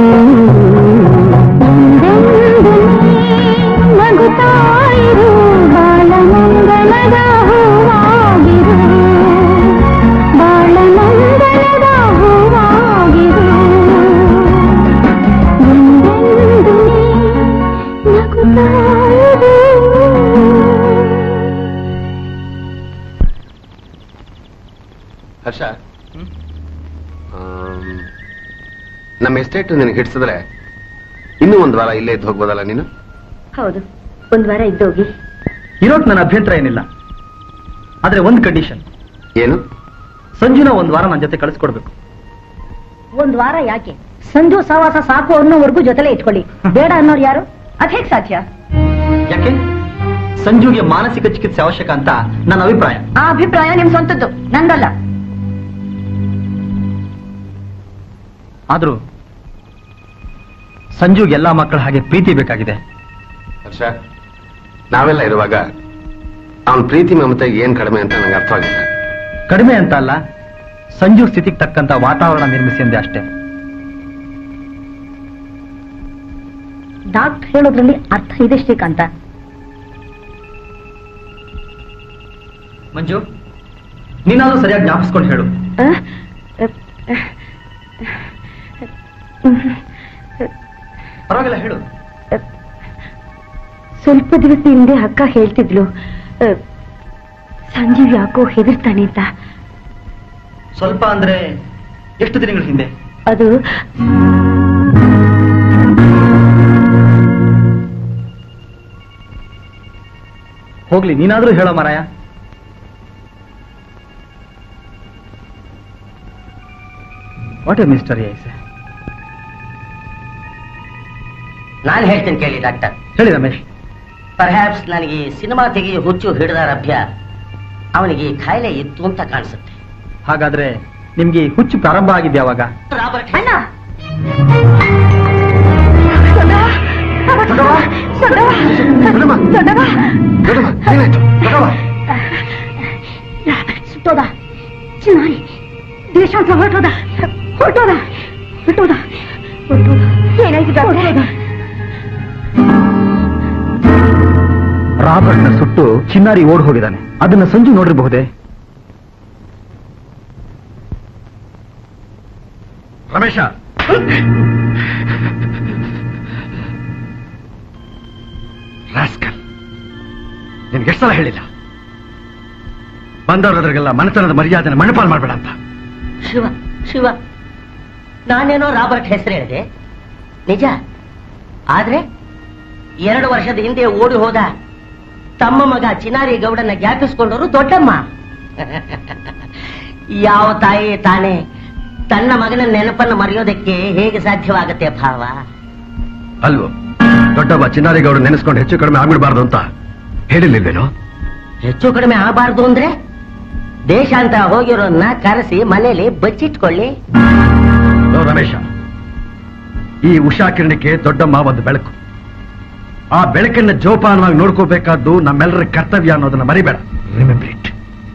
Speaker 8: ನಗುತ್ತಾಯಿರು ಬಾಲಮಂಗಲದ ಹೂವಾಗಿರು ಬಾಲಮಂಗಲದ ಹೂವಾಗಿರು ಎಂದೆಂದು ನೀ ನಗುತ್ತಾಯಿರು
Speaker 5: ಹರ್ಷ ಆಮ್, ನಮ್ಮ ಎಸ್ಟೇಟ್ ನಿನಗೆ ಹಿಡಿಸಿದ್ರೆ ಇನ್ನೂ ಒಂದು ವಾರ ಇಲ್ಲೇ ಇದ್ದು ಹೋಗ್ಬೋದಲ್ಲ ನೀನು
Speaker 7: ಹೌದು ಒಂದ್ ವಾರ ಇದ್ದೋಗಿ
Speaker 4: ಇರೋಕ್ ನನ್ನ ಅಭ್ಯಂತರ ಏನಿಲ್ಲ ಆದ್ರೆ ಒಂದು ಕಂಡೀಷನ್
Speaker 5: ಏನು
Speaker 4: ಸಂಜುನ ಒಂದ್ ವಾರ ನನ್ನ ಜೊತೆ ಕಳಿಸ್ಕೊಡ್ಬೇಕು
Speaker 2: ಒಂದ್ ವಾರ ಯಾಕೆ ಸಂಜು ಸವಾಸ ಸಾಕು ಅನ್ನೋವರೆಗೂ ಜೊತೆಲೆ ಇಟ್ಕೊಳ್ಳಿ ಬೇಡ ಅನ್ನೋರು ಯಾರು ಅದ್ ಹೇಗ್ ಸಾಧ್ಯ
Speaker 4: ಯಾಕೆ ಸಂಜುಗೆ ಮಾನಸಿಕ ಚಿಕಿತ್ಸೆ ಅವಶ್ಯಕ ಅಂತ ನನ್ನ ಅಭಿಪ್ರಾಯ
Speaker 2: ಆ ಅಭಿಪ್ರಾಯ ನಿಮ್ ಸ್ವಂತದ್ದು ನಂದಲ್ಲ
Speaker 4: ಆದ್ರೂ ಸಂಜುಗೆ ಎಲ್ಲಾ ಮಕ್ಕಳ ಹಾಗೆ ಪ್ರೀತಿ ಬೇಕಾಗಿದೆ
Speaker 5: ಹರ್ಷ ನಾವೆಲ್ಲ ಇರುವಾಗ ಅವನ ಪ್ರೀತಿ ಮಮತೆಗೆ ಏನ್ ಕಡಿಮೆ ಅಂತ ನಂಗೆ ಅರ್ಥವಾಗಿಲ್ಲ
Speaker 4: ಕಡಿಮೆ ಅಂತ ಅಲ್ಲ ಸಂಜು ಸ್ಥಿತಿಗೆ ತಕ್ಕಂತ ವಾತಾವರಣ ನಿರ್ಮಿಸಿ ಅಂದೆ ಅಷ್ಟೇ
Speaker 2: ಡಾಕ್ಟರ್ ಹೇಳೋದ್ರಲ್ಲಿ ಅರ್ಥ ಇದೆ ಶ್ರೀಕಾಂತ
Speaker 4: ಮಂಜು ನೀನಾದ್ರೂ ಸರಿಯಾಗಿ ಜ್ಞಾಪಿಸ್ಕೊಂಡು ಹೇಳು ಪರವಾಗಿಲ್ಲ ಹೇಳು
Speaker 7: ಸ್ವಲ್ಪ ದಿವಸ ಹಿಂದೆ ಅಕ್ಕ ಹೇಳ್ತಿದ್ಲು ಆ, ಸಂಜೀವ್ ಯಾಕೋ ಹೆದರ್ತಾನೆ ಅಂತ
Speaker 4: ಸ್ವಲ್ಪ ಅಂದ್ರೆ ಎಷ್ಟು ದಿನಗಳ ಹಿಂದೆ
Speaker 7: ಅದು
Speaker 4: ಹೋಗ್ಲಿ ನೀನಾದ್ರೂ ಹೇಳೋ ಮಾರಾಯ ವಾಟ್ ಎ ಮಿಸ್ಟರ್ ಐಸ್
Speaker 6: ನಾನು ಹೇಳ್ತೀನಿ ಕೇಳಿ ಡಾಕ್ಟರ್
Speaker 4: ಹೇಳಿ ರಮೇಶ್
Speaker 6: ಪರ್ಹ್ಯಾಪ್ಸ್ ನನಗೆ ಈ ಸಿನಿಮಾ ತೆಗೆಯೋ ಹುಚ್ಚು ಹಿಡಿದಾರಭ್ಯ ಅವನಿಗೆ ಈ ಕಾಯಿಲೆ ಇತ್ತು ಅಂತ ಕಾಣಿಸುತ್ತೆ
Speaker 4: ಹಾಗಾದ್ರೆ ನಿಮ್ಗೆ ಈ ಹುಚ್ಚು ಪ್ರಾರಂಭ ಆಗಿದ್ದೆ ಯಾವಾಗ
Speaker 6: ರಾಬರ್ಟ್
Speaker 2: ಅಣ್ಣ
Speaker 5: ದೊಡ್ಡಮ್ಮ, ದೊಡ್ಡಮ್ಮ, ಏನಾಯ್ತು? ದೊಡ್ಡಮ್ಮ,
Speaker 2: ಸುಟ್ಟೋದ ಚಿನ್ನಾರಿ ದೇಶಾಂತರ ಹೊರಟೋದ ಹೊರಟೋದ ಹೊರಟೋದ ಹೊರಟೋದ ಏನಾಯ್ತು ಡಾಕ್ಟರ್
Speaker 4: ರಾಬರ್ಟ್ನ ಸುಟ್ಟು ಚಿನ್ನಾರಿ ಓಡ್ ಹೋಗಿದ್ದಾನೆ ಅದನ್ನ ಸಂಜು ನೋಡಿರಬಹುದೇ ರಮೇಶ ರಾಸ್ಕಲ್ ನಿನ್ಗೆ ಎಷ್ಟು ಸಲ ಹೇಳಿಲ್ಲ ಬಂದವರದ್ರಿಗೆಲ್ಲ ಮನೆತನದ ಮರ್ಯಾದೆನ ಮಣ್ಣಪಾಲ್ ಮಾಡ್ಬೇಡ ಅಂತ
Speaker 6: ಶಿವ ಶಿವ ನಾನೇನೋ ರಾಬರ್ಟ್ ಹೆಸರು ಹೇಳಿದೆ ನಿಜ ಆದ್ರೆ ಎರಡು ವರ್ಷದ ಹಿಂದೆ ಓಡಿ ಹೋದ ತಮ್ಮ ಮಗ ಚಿನಾರಿ ಗೌಡನ ಜ್ಞಾಪಿಸ್ಕೊಂಡವರು ದೊಡ್ಡಮ್ಮ ಯಾವ ತಾಯಿ ತಾನೇ ತನ್ನ ಮಗನ ನೆನಪನ್ನು ಮರೆಯೋದಕ್ಕೆ ಹೇಗೆ ಸಾಧ್ಯವಾಗತ್ತೆ ಭಾವ
Speaker 3: ಅಲ್ವೋ ದೊಡ್ಡವ್ವ ಚಿನ್ನಾರಿಗೌಡ ನೆನೆಸ್ಕೊಂಡು ಹೆಚ್ಚು ಕಡಿಮೆ ಆಗ್ಬಿಡ್ಬಾರ್ದು ಅಂತ ಹೇಳಿರ್ಲಿಲ್ವೇನೋ
Speaker 6: ಹೆಚ್ಚು ಕಡಿಮೆ ಆಗಬಾರ್ದು ಅಂದ್ರೆ ದೇಶಾಂತರ ಹೋಗಿರೋನ್ನ ಕರೆಸಿ ಮನೇಲಿ ಬಚ್ಚಿಟ್ಕೊಳ್ಳಿ
Speaker 3: ನೋ ರಮೇಶ ಈ ಉಷಾ ಕಿರಣಕ್ಕೆ ದೊಡ್ಡಮ್ಮ ಒಂದು ಬೆಳಕು ಆ ಬೆಳಕನ್ನ ಜೋಪಾನವಾಗಿ ನೋಡ್ಕೋಬೇಕಾದ್ದು ನಮ್ಮೆಲ್ಲರ ಕರ್ತವ್ಯ ಅನ್ನೋದನ್ನ ಮರಿಬೇಡ remember it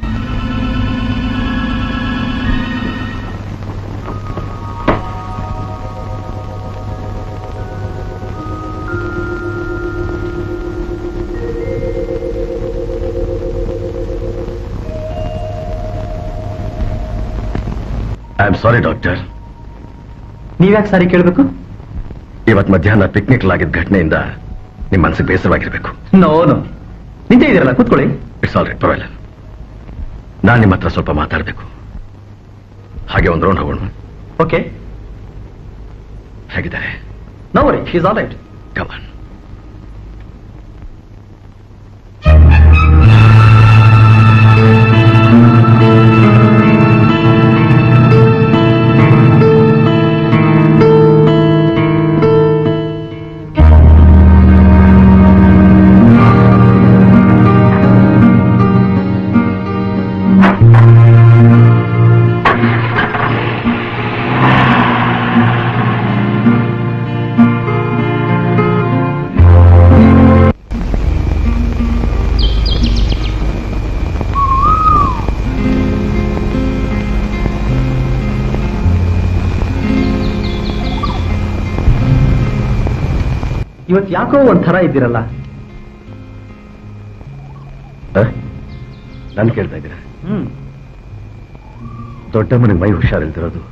Speaker 3: I am sorry doctor
Speaker 4: ನೀವ್ಯಾಕೆ ಸಾರಿ ಕೇಳಬೇಕು
Speaker 3: ಇವತ್ ಮಧ್ಯಾಹ್ನ ಪಿಕ್ನಿಕ್ ಆಗಿದ್ದ ಘಟನೆಯಿಂದ ನಿಮ್ ಮನಸ್ಸಿಗೆ ಬೇಸರವಾಗಿರ್ಬೇಕು
Speaker 4: ನೋ ನೋ ನಿಂತೇ ಇದೀರಲ್ಲ ಕೂತ್ಕೊಳ್ಳಿ
Speaker 3: ಇಟ್ಸ್ ಆಲ್ ರೈಟ್ ಪರವಾಗಿಲ್ಲ ನಾನು ನಿಮ್ಮ ಹತ್ರ ಸ್ವಲ್ಪ ಮಾತಾಡಬೇಕು ಹಾಗೆ ಒಂದು ರೌಂಡ್ ಹೋಗೋಣ
Speaker 4: ಓಕೆ
Speaker 3: ಹೇಗಿದ್ದಾರೆ
Speaker 4: no worry she's all right
Speaker 3: come on
Speaker 4: ಇವತ್ತು ಯಾಕೋ ಒಂಥರ ಇದ್ದೀರಲ್ಲ
Speaker 3: ನಾನು ಕೇಳ್ತಾ ಇದ್ದೀರಾ
Speaker 4: ಹ್ಮ್
Speaker 3: ದೊಡ್ಡಮ್ಮನಿಗೆ ಮೈ ಹುಷಾರಿಲ್ದಿರೋದು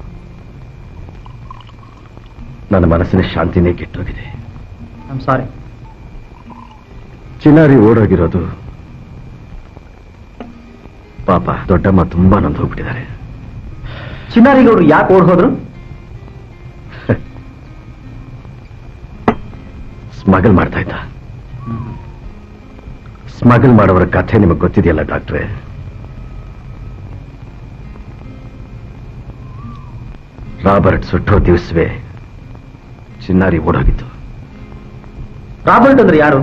Speaker 3: ನನ್ನ ಮನಸ್ಸಿನ ಶಾಂತಿನೇ ಕೆಟ್ಟೋಗಿದೆ
Speaker 4: ಐಮ್ ಸಾರಿ
Speaker 3: ಚಿನ್ನಾರಿ ಓಡೋಗಿರೋದು ಪಾಪ ದೊಡ್ಡಮ್ಮ ತುಂಬಾ ನೊಂದು ಹೋಗ್ಬಿಟ್ಟಿದ್ದಾರೆ
Speaker 4: ಚಿನ್ನಾರಿಗೌಡರು ಯಾಕೆ ಓಡ್ ಹೋದ್ರು
Speaker 3: ಸ್ಮಗಲ್ ಮಾಡ್ತಾ ಇದ್ದ ಸ್ಮಗಲ್ ಮಾಡೋರ ಕಥೆ ನಿಮಗೆ ಗೊತ್ತಿದೆಯಲ್ಲ ಡಾಕ್ಟ್ರೆ ರಾಬರ್ಟ್ ಸುಟ್ಟೋ ದಿವಸವೇ ಚಿನ್ನಾರಿ ಓಡೋಗಿತ್ತು
Speaker 4: ರಾಬರ್ಟ್ ಅಂದ್ರೆ ಯಾರು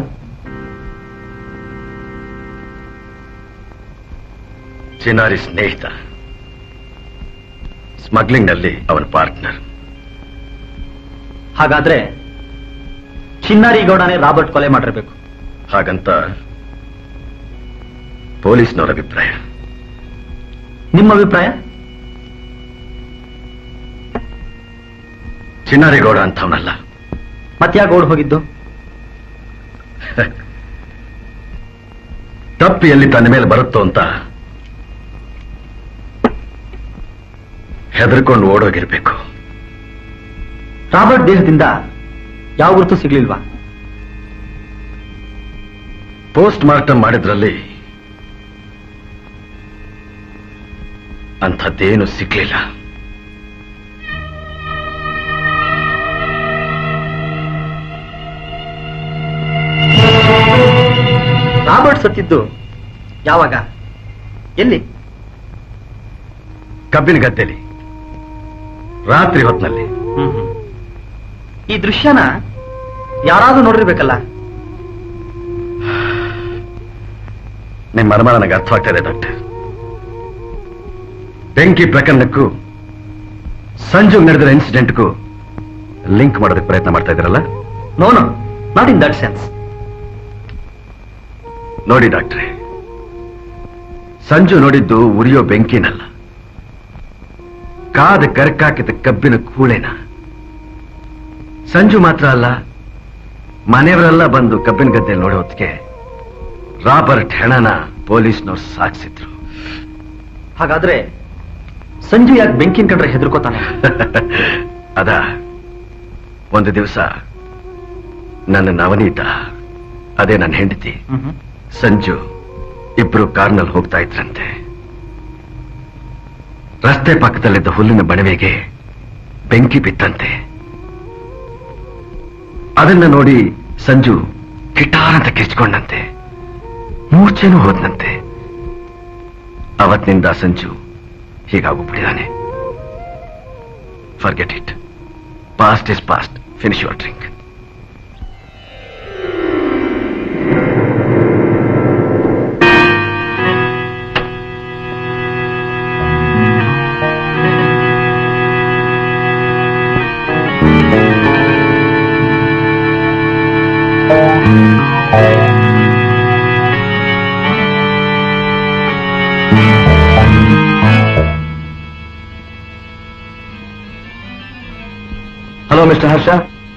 Speaker 3: ಚಿನ್ನಾರಿ ಸ್ನೇಹಿತ ಸ್ಮಗ್ಲಿಂಗ್ ನಲ್ಲಿ ಅವನ ಪಾರ್ಟ್ನರ್
Speaker 4: ಹಾಗಾದ್ರೆ ಚಿನ್ನಾರಿ ಗೌಡನೇ ರಾಬರ್ಟ್ ಕೊಲೆ ಮಾಡಿರ್ಬೇಕು
Speaker 3: ಹಾಗಂತ ಪೊಲೀಸ್ನವರ ಅಭಿಪ್ರಾಯ
Speaker 4: ನಿಮ್ಮ ಅಭಿಪ್ರಾಯ
Speaker 3: ಚಿನ್ನಾರಿಗೌಡ ಅಂತವನಲ್ಲ
Speaker 4: ಮತ್ಯಾಕೆ ಓಡ್ ಹೋಗಿದ್ದು
Speaker 3: ತಪ್ಪು ಎಲ್ಲಿ ತನ್ನ ಮೇಲೆ ಬರುತ್ತೋ ಅಂತ ಹೆದರ್ಕೊಂಡು ಓಡೋಗಿರ್ಬೇಕು
Speaker 4: ರಾಬರ್ಟ್ ದೇಹದಿಂದ ಯಾವ ಗುರುತು ಸಿಗ್ಲಿಲ್ವಾ
Speaker 3: ಪೋಸ್ಟ್ ಮಾರ್ಟಮ್ ಮಾಡಿದ್ರಲ್ಲಿ ಅಂಥದ್ದೇನು ಸಿಗ್ಲಿಲ್ಲ
Speaker 4: ರಾಬರ್ಟ್ ಸತ್ತಿದ್ದು ಯಾವಾಗ ಎಲ್ಲಿ
Speaker 3: ಕಬ್ಬಿನ ಗದ್ದೆಲಿ ರಾತ್ರಿ ಹೊತ್ನಲ್ಲಿ
Speaker 4: ಈ ದೃಶ್ಯನ ಯಾರಾದ್ರೂ ನೋಡಿರ್ಬೇಕಲ್ಲ
Speaker 3: ನಿಮ್ಮ ಅನುಮಾನ ನನಗೆ ಅರ್ಥವಾಗ್ತಾ ಇದೆ ಡಾಕ್ಟರ್ ಬೆಂಕಿ ಪ್ರಕರಣಕ್ಕೂ ಸಂಜು ನಡೆದಿರೋ ಇನ್ಸಿಡೆಂಟ್ಗೂ ಲಿಂಕ್ ಮಾಡೋದಕ್ಕೆ ಪ್ರಯತ್ನ ಮಾಡ್ತಾ ಇದ್ದೀರಲ್ಲ
Speaker 4: no no not in that sense
Speaker 3: ನೋಡಿ ಡಾಕ್ಟ್ರೆ ಸಂಜು ನೋಡಿದ್ದು ಉರಿಯೋ ಬೆಂಕಿನಲ್ಲ ಕಾದ ಕರ್ಕಾಕಿದ ಕಬ್ಬಿನ ಕೂಳೆನ ಸಂಜು ಮಾತ್ರ ಅಲ್ಲ ಮನೆಯವರೆಲ್ಲ ಬಂದು ಕಬ್ಬಿನ ಗದ್ದೆಯಲ್ಲಿ ನೋಡೋ ಹೊತ್ತಿಗೆ ರಾಬರ್ಟ್ ಹೆಣನ ಪೊಲೀಸ್ನವ್ರು ಸಾಧಿಸಿದ್ರು
Speaker 4: ಹಾಗಾದ್ರೆ ಸಂಜು ಯಾಕೆ ಬೆಂಕಿನ ಕಂಡ್ರೆ ಹೆದರ್ಕೋತಾನೆ
Speaker 3: ಅದ ಒಂದು ದಿವಸ ನನ್ನ ನವನೀತ ಅದೇ ನನ್ನ ಹೆಂಡತಿ ಸಂಜು ಇಬ್ರು ಕಾರ್ನಲ್ಲಿ ಹೋಗ್ತಾ ಇದ್ರಂತೆ ರಸ್ತೆ ಪಕ್ಕದಲ್ಲಿದ್ದ ಹುಲ್ಲಿನ ಬಣವೆಗೆ ಬೆಂಕಿ ಬಿತ್ತಂತೆ ಅದನ್ನ ನೋಡಿ ಸಂಜು ಕಿಟಾರಂತ ಕಿರ್ಚ್ಕೊಂಡಂತೆ ಮೂರ್ಛೆನೂ ಹೋದ್ನಂತೆ ಅವತ್ತಿನಿಂದ ಸಂಜು ಹೀಗಾಗೋಗ್ಬಿಟ್ಟಿದ್ದಾನೆ forget it past is past finish your drink hello mister Harsha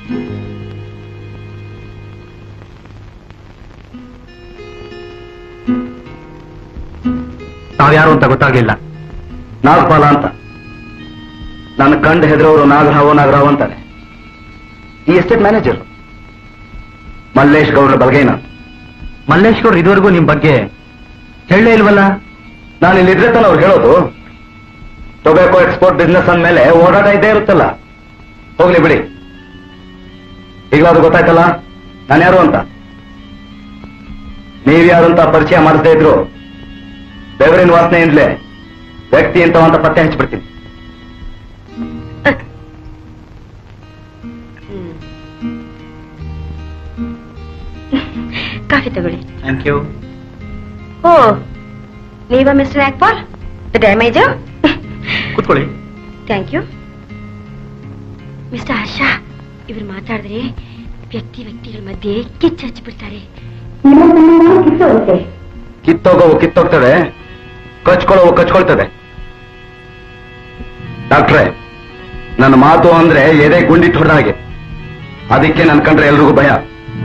Speaker 4: ತಾವ್ಯಾರು ಅಂತ ಗೊತ್ತಾಗ್ಲಿಲ್ಲ
Speaker 3: ನಾಗಪಾಲ ಅಂತ ನನ್ನ ಕಂಡು ಹೆದರೋರು ನಾಗರಾವ್ ನಾಗರಾವ್ ಅಂತಾರೆ ಈ ಎಸ್ಟೇಟ್ ಮ್ಯಾನೇಜರ್ ಮಲ್ಲೇಶ್ ಗೌಡ್ರ ಬಲಗೈನ
Speaker 4: ಮಲ್ಲೇಶ್ ಗೌಡ್ರು ಇದುವರೆಗೂ ನಿಮ್ ಬಗ್ಗೆ ಹೇಳಲೇ ಇಲ್ವಲ್ಲ
Speaker 3: ನಾನು ಇಲ್ಲಿದ್ರೆ ತಾನೆ ಅವ್ರು ಹೇಳೋದು ಟೊಬ್ಯಾಕೋ ಎಕ್ಸ್ಪೋರ್ಟ್ ಬಿಸ್ನೆಸ್ ಅಂದ್ಮೇಲೆ ಓಡಾಟ ಇದ್ದೇ ಇರುತ್ತಲ್ಲ ಹೋಗ್ಲಿ ಬಿಡಿ ಈಗಲಾದ್ರು ಗೊತ್ತಾಯ್ತಲ್ಲ ನಾನು ಯಾರು ಅಂತ ನೀವ್ಯಾರು ಅಂತ ಪರಿಚಯ ಮಾಡಿಸದೇ ಇದ್ರು ಬೆವರಿನ ವಾಸನೆಯಿಂದಲೇ ವ್ಯಕ್ತಿ ಇಂಥವಂತ ಪತ್ತೆ ಹಚ್ಚಿಬಿಡ್ತೀನಿ
Speaker 7: ಕಾಫಿ ತಗೊಳ್ಳಿ
Speaker 4: ಥ್ಯಾಂಕ್ ಯು
Speaker 7: ಓ ನೀವ ಮಿಸ್ಟರ್ ನಾಗ್ಪಾಲ್ ಡ್ಯಾಮೇಜ್
Speaker 4: ಕೂತ್ಕೊಳ್ಳಿ
Speaker 7: ಥ್ಯಾಂಕ್ ಯು ಮಿಸ್ಟರ್ ಹರ್ಷ ಇವ್ರು ಮಾತಾಡಿದ್ರೆ ವ್ಯಕ್ತಿ ವ್ಯಕ್ತಿಗಳ ಮಧ್ಯೆ ಕಿಚ್ಚು ಹಚ್ಚಿಬಿಡ್ತಾರೆ
Speaker 3: ಕಿತ್ತೋಗೋವು ಕಿತ್ತೋಗ್ತದೆ ಕಚ್ಕೊಳ್ಳೋವು ಕಚ್ಕೊಳ್ತದೆ ಡಾಕ್ಟ್ರೆ ನನ್ನ ಮಾತು ಅಂದ್ರೆ ಎದೆ ಗುಂಡಿ ಹೊಡೆದ ಹಾಗೆ ಅದಕ್ಕೆ ನನ್ ಕಂಡ್ರೆ ಎಲ್ರಿಗೂ ಭಯ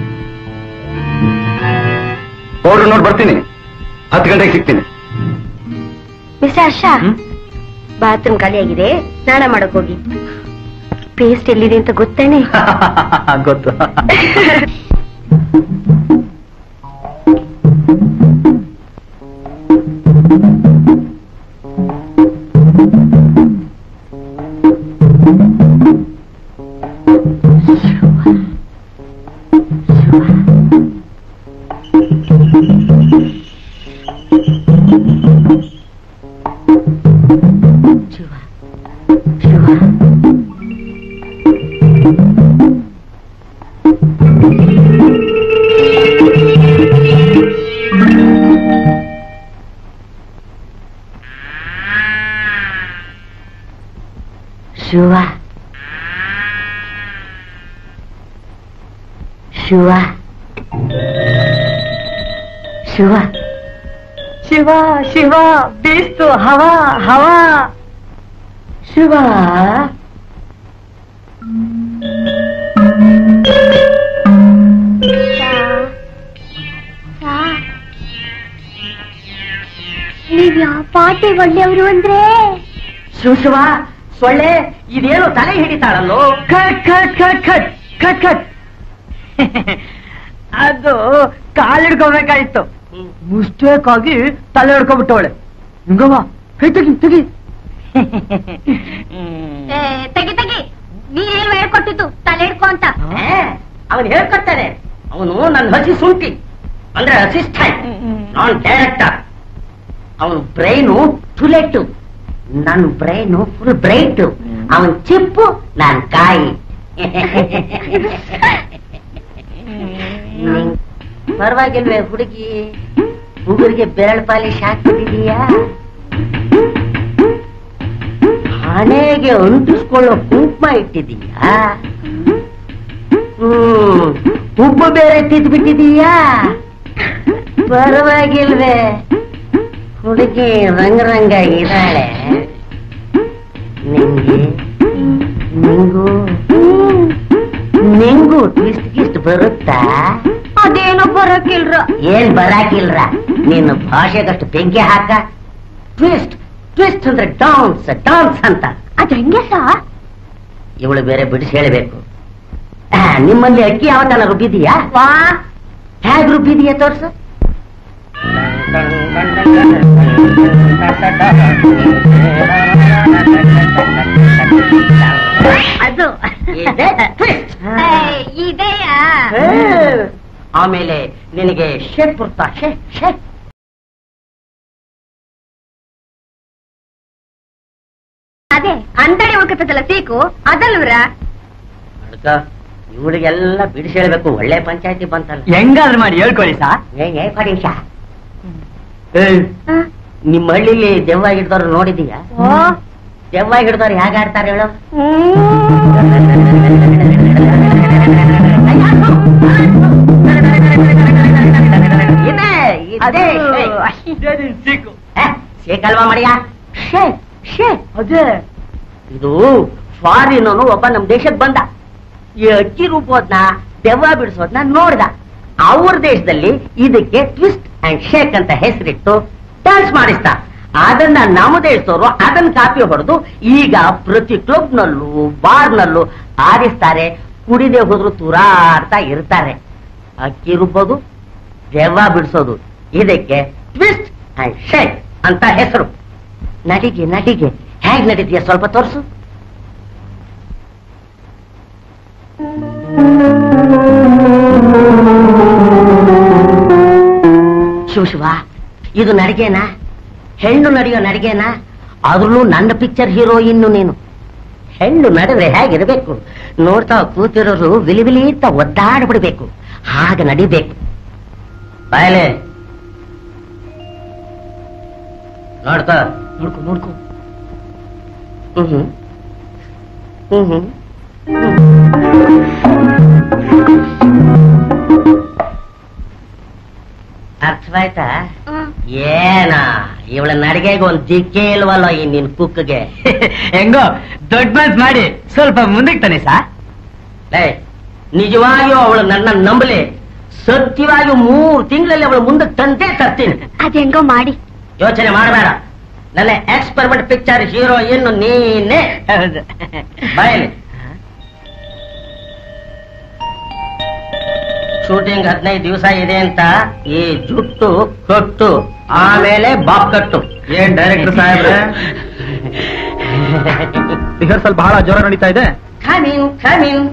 Speaker 3: ಪೌಡ್ರ್ ನೋಡಿ ಬರ್ತೀನಿ ಹತ್ತು ಗಂಟೆಗೆ ಸಿಗ್ತೀನಿ
Speaker 7: ಮಿಸ್ಟರ್ ಹರ್ಷ ಬಾತ್ರೂಮ್ ಖಾಲಿಯಾಗಿದೆ ಸ್ನಾನ ಮಾಡಕ್ ಹೋಗಿ ಪೇಸ್ಟ್ ಎಲ್ಲಿದೆ ಅಂತ ಗೊತ್ತೇನೆ
Speaker 4: ಗೊತ್ತು
Speaker 6: ಶಿವ ಶಿವ ಶಿವ
Speaker 7: ಶಿವ ಶಿವ ಬೀಸ್ತು ಹವಾ ಹವಾ
Speaker 6: ಶಿವ
Speaker 8: ನೀವ್ ಯಾವ ಪಾಟಿ ಒಳ್ಳೆಯವರು ಅಂದ್ರೆ
Speaker 6: ಶಿವ ಶಿವ ಸೊಳ್ಳೆ ಇದೇನು ತಲೆ ಹಿಡಿತಾಳಲ್ಲೋ
Speaker 4: cut cut cut cut cut cut ಅದು ಕಾಲ್ ಹಿಡ್ಕೋಬೇಕಾಯ್ತು ಮಿಸ್ಟೇಕ್ ಆಗಿ ತಲೆ ಹಿಡ್ಕೊಬಿಟ್ಟವಳೆ ಹಿಂಗವ ಕೈ ತೆಗಿ ತೆಗಿ
Speaker 8: ತೆಗಿ ತೆಗಿ ನೀನೇನು ಹೇಳ್ಕೊಟ್ಟಿದ್ದು ತಲೆ ಹಿಡ್ಕೊ ಅಂತ
Speaker 6: ಅವನು ಹೇಳ್ಕೊಡ್ತಾನೆ ಅವನು ನನ್ನ ಹಸಿ ಸುಂಟಿ ಅಂದ್ರೆ ಅಸಿಸ್ಟೆಂಟ್ ನಾನ್ ಡೈರೆಕ್ಟರ್ ಅವನ ಬ್ರೈನು ಟುಲೆಟ್ ನನ್ನ ಬ್ರೈನು ಫುಲ್ ಬ್ರೈಟ್ ಅವನ್ ಚಿಪ್ಪು ನಾನ್ ಕಾಯಿ ನಿಂಗ್ ಪರವಾಗಿಲ್ವೇ ಹುಡುಗಿ ಹುಡುಗರಿಗೆ ಬೆರಳು ಪಾಲಿಶ್ ಹಾಕ್ಬಿಟ್ಟಿದೀಯಾ ಹಣೆಗೆ ಅಂಟಿಸ್ಕೊಳ್ಳೋ ಕುಂಕುಮ ಇಟ್ಟಿದೀಯಾ ಹ್ಮ್ ಉಪ್ಪು ಬೇರೆ ತಿದ್ಬಿಟ್ಟಿದೀಯಾ ಪರವಾಗಿಲ್ವೇ ಹುಡುಗಿ ರಂಗ ರಂಗಾಗಿದ್ದಾಳೆ ನಿಂಗೆ ನಿಂಗೂ ನಿಂಗೂ ಟ್ವಿಸ್ಟ್ ಗಿಸ್ಟ್ ಬರುತ್ತಾ
Speaker 8: ಅದೇನೋ ಬರಕಿಲ್ರ
Speaker 6: ಏನ್ ಬರಾಕಿಲ್ರ ನಿನ್ನ ಭಾಷೆಗಷ್ಟು ಬೆಂಕಿ ಹಾಕ ಟ್ವಿಸ್ಟ್ ಟ್ವಿಸ್ಟ್ ಅಂದ್ರೆ ಡಾನ್ಸ್ ಡಾನ್ಸ್ ಅಂತ
Speaker 8: ಅದ್ ಹೆಂಗೆ ಸಾ
Speaker 6: ಇವಳು ಬೇರೆ ಬಿಡಿಸಿ ಹೇಳಬೇಕು ನಿಮ್ಮಲ್ಲಿ ಅಕ್ಕಿ ಯಾವತ್ತನ ರುಬ್ಬಿದೀಯಾ
Speaker 8: ವಾ
Speaker 6: ಹೇಗ್ ರುಬ್ಬಿದೀಯಾ ತೋರ್ಸು
Speaker 8: ಅದು
Speaker 6: ಇದೆ twist.
Speaker 8: ಇದೆಯಾ
Speaker 6: ಹೇ. ಆಮೇಲೆ ನಿನಗೆ ಶೇಪ್ ಬರ್ತಾ ಶೇ ಶೇ
Speaker 8: ಅದೇ ಅಂತಡಿ ಉಳ್ಕತ್ತದಲ್ಲ ಸೀಕು ಅದಲ್ವ್ರ
Speaker 6: ಅಡ್ಕ ಇವಳಿಗೆಲ್ಲ ಬಿಡಿಸಿ ಹೇಳ್ಬೇಕು ಒಳ್ಳೆ ಪಂಚಾಯತಿ ಬಂತಲ್ಲ
Speaker 4: ಹೆಂಗಾದ್ರೂ ಮಾಡಿ ಹೇಳ್ಕೊಳ್ಳಿ ಸಾ
Speaker 6: ಏ ಏ ಪಡೀಶ ನಿಮ್ಮ ಹಳ್ಳಿಲಿ ದೆವ್ವ ಹಿಡ್ದವ್ರು ನೋಡಿದೀಯಾ
Speaker 8: ಓ
Speaker 6: ದೆವ್ವ ಹಿಡ್ದವ್ರು ಹೇಗೆ ಆಡ್ತಾರೆ ಹೇಳು ಇದೆ, ಇದೆ. ಹೇ, ಶೇಕಲ್ವಾ ಮಡಿಯ ಶೇ ಶೇ
Speaker 4: ಅದೇ
Speaker 6: ಇದು ಫಾರಿನ್ ಒಬ್ಬ ನಮ್ ದೇಶಕ್ಕೆ ಬಂದ ಈ ಅಕ್ಕಿ ರೂಪೋದ್ನ ದೆವ್ವ ಬಿಡಿಸೋದ್ನ ನೋಡ್ದ ಅವ್ರ ದೇಶದಲ್ಲಿ ಇದಕ್ಕೆ ಟ್ವಿಸ್ಟ್ ಅಂಡ್ ಶೇಕ್ ಅಂತ ಹೆಸರಿಟ್ಟು ಡ್ಯಾನ್ಸ್ ಮಾಡಿಸ್ತ ಅದನ್ನ ನಮ್ಮ ದೇಶದವರು ಅದನ್ನ ಕಾಪಿ ಹೊಡೆದು ಈಗ ಪ್ರತಿ ಕ್ಲಬ್ ನಲ್ಲೂ ಬಾರ್ ನಲ್ಲೂ ಆಡಿಸ್ತಾರೆ ಕುಡಿದೆ ಹೋದ್ರು ತೂರಾಡ್ತಾ ಇರ್ತಾರೆ ಅಕ್ಕಿ ರುಬ್ಬೋದು ದೆವ್ವ ಬಿಡಿಸೋದು ಇದಕ್ಕೆ ಟ್ವಿಸ್ಟ್ ಅಂಡ್ ಶೇಕ್ ಅಂತ ಹೆಸರು ನಡಿಗೆ ನಡಿಗೆ ಹೇಗ್ ನಡೀತೀಯ ಸ್ವಲ್ಪ ತೋರ್ಸು ಶಿವ ಶಿವ ಇದು ನಡಿಗೆನಾ ಹೆಣ್ಣು ನಡೆಯೋ ನಡಿಗೆನಾ ಆದ್ರೂ ನನ್ನ ಪಿಕ್ಚರ್ ಹೀರೋಯಿನ್ನು ನೀನು ಹೆಣ್ಣು ನಡೆದ್ರೆ ಹೇಗಿರಬೇಕು ನೋಡ್ತಾ ಕೂತಿರೋರು ವಿಲಿ ವಿಲಿ ಅಂತ ಒದ್ದಾಡ್ಬಿಡ್ಬೇಕು ಹಾಗೆ ನಡಿಬೇಕು ಬಾಯಲೆ ನೋಡ್ತಾ ನೋಡ್ಕೊ ನೋಡ್ಕೊ ಹ್ಮ್ ಹ್ಮ್ ಹ್ಮ್ ಅರ್ಥವಾಯ್ತಾ ಏನ ಇವಳ ನಡಿಗೆಗೆ ಒಂದ್ ದಿಕ್ಕೇ ಇಲ್ವಲ್ಲ ಈ ನಿನ್ ಕುಕ್ಗೆ
Speaker 4: ಹೆಂಗೋ ದೊಡ್ಡ ಮನ್ಸ್ ಮಾಡಿ ಸ್ವಲ್ಪ ಮುಂದಕ್ಕೆ ತಾನೆ ಸಾ
Speaker 6: ಲೇ ನಿಜವಾಗಿಯೂ ಅವಳು ನನ್ನ ನಂಬಲಿ ಸತ್ಯವಾಗಿ ಮೂರು ತಿಂಗಳಲ್ಲಿ ಅವಳು ಮುಂದಕ್ಕೆ ತಂದೆ ತರ್ತೀನಿ
Speaker 8: ಅದ್ ಹೆಂಗೋ ಮಾಡಿ
Speaker 6: ಯೋಚನೆ ಮಾಡಬೇಡ ನನ್ನ ಎಕ್ಸ್ಪೆರಿಮೆಂಟ್ ಪಿಕ್ಚರ್ ಹೀರೋಯಿನ್ ನೀನೇ ಬಾಯಲ್ಲಿ ಶೂಟಿಂಗ್ ಹದಿನೈದು ದಿವಸ ಇದೆ ಅಂತ ಈ ಜುಟ್ಟು ಕಟ್ಟು ಆಮೇಲೆ ಬಾಪ್ ಕಟ್ಟು
Speaker 4: ಏನ್ ಡೈರೆಕ್ಟರ್ ಸಾಹೇಬ್ರೆ ರಿಹರ್ಸಲ್ ಬಹಳ ಜೋರ ನಡೀತಾ ಇದೆ
Speaker 6: ಕಮಿಂಗ್ ಕಮಿಂಗ್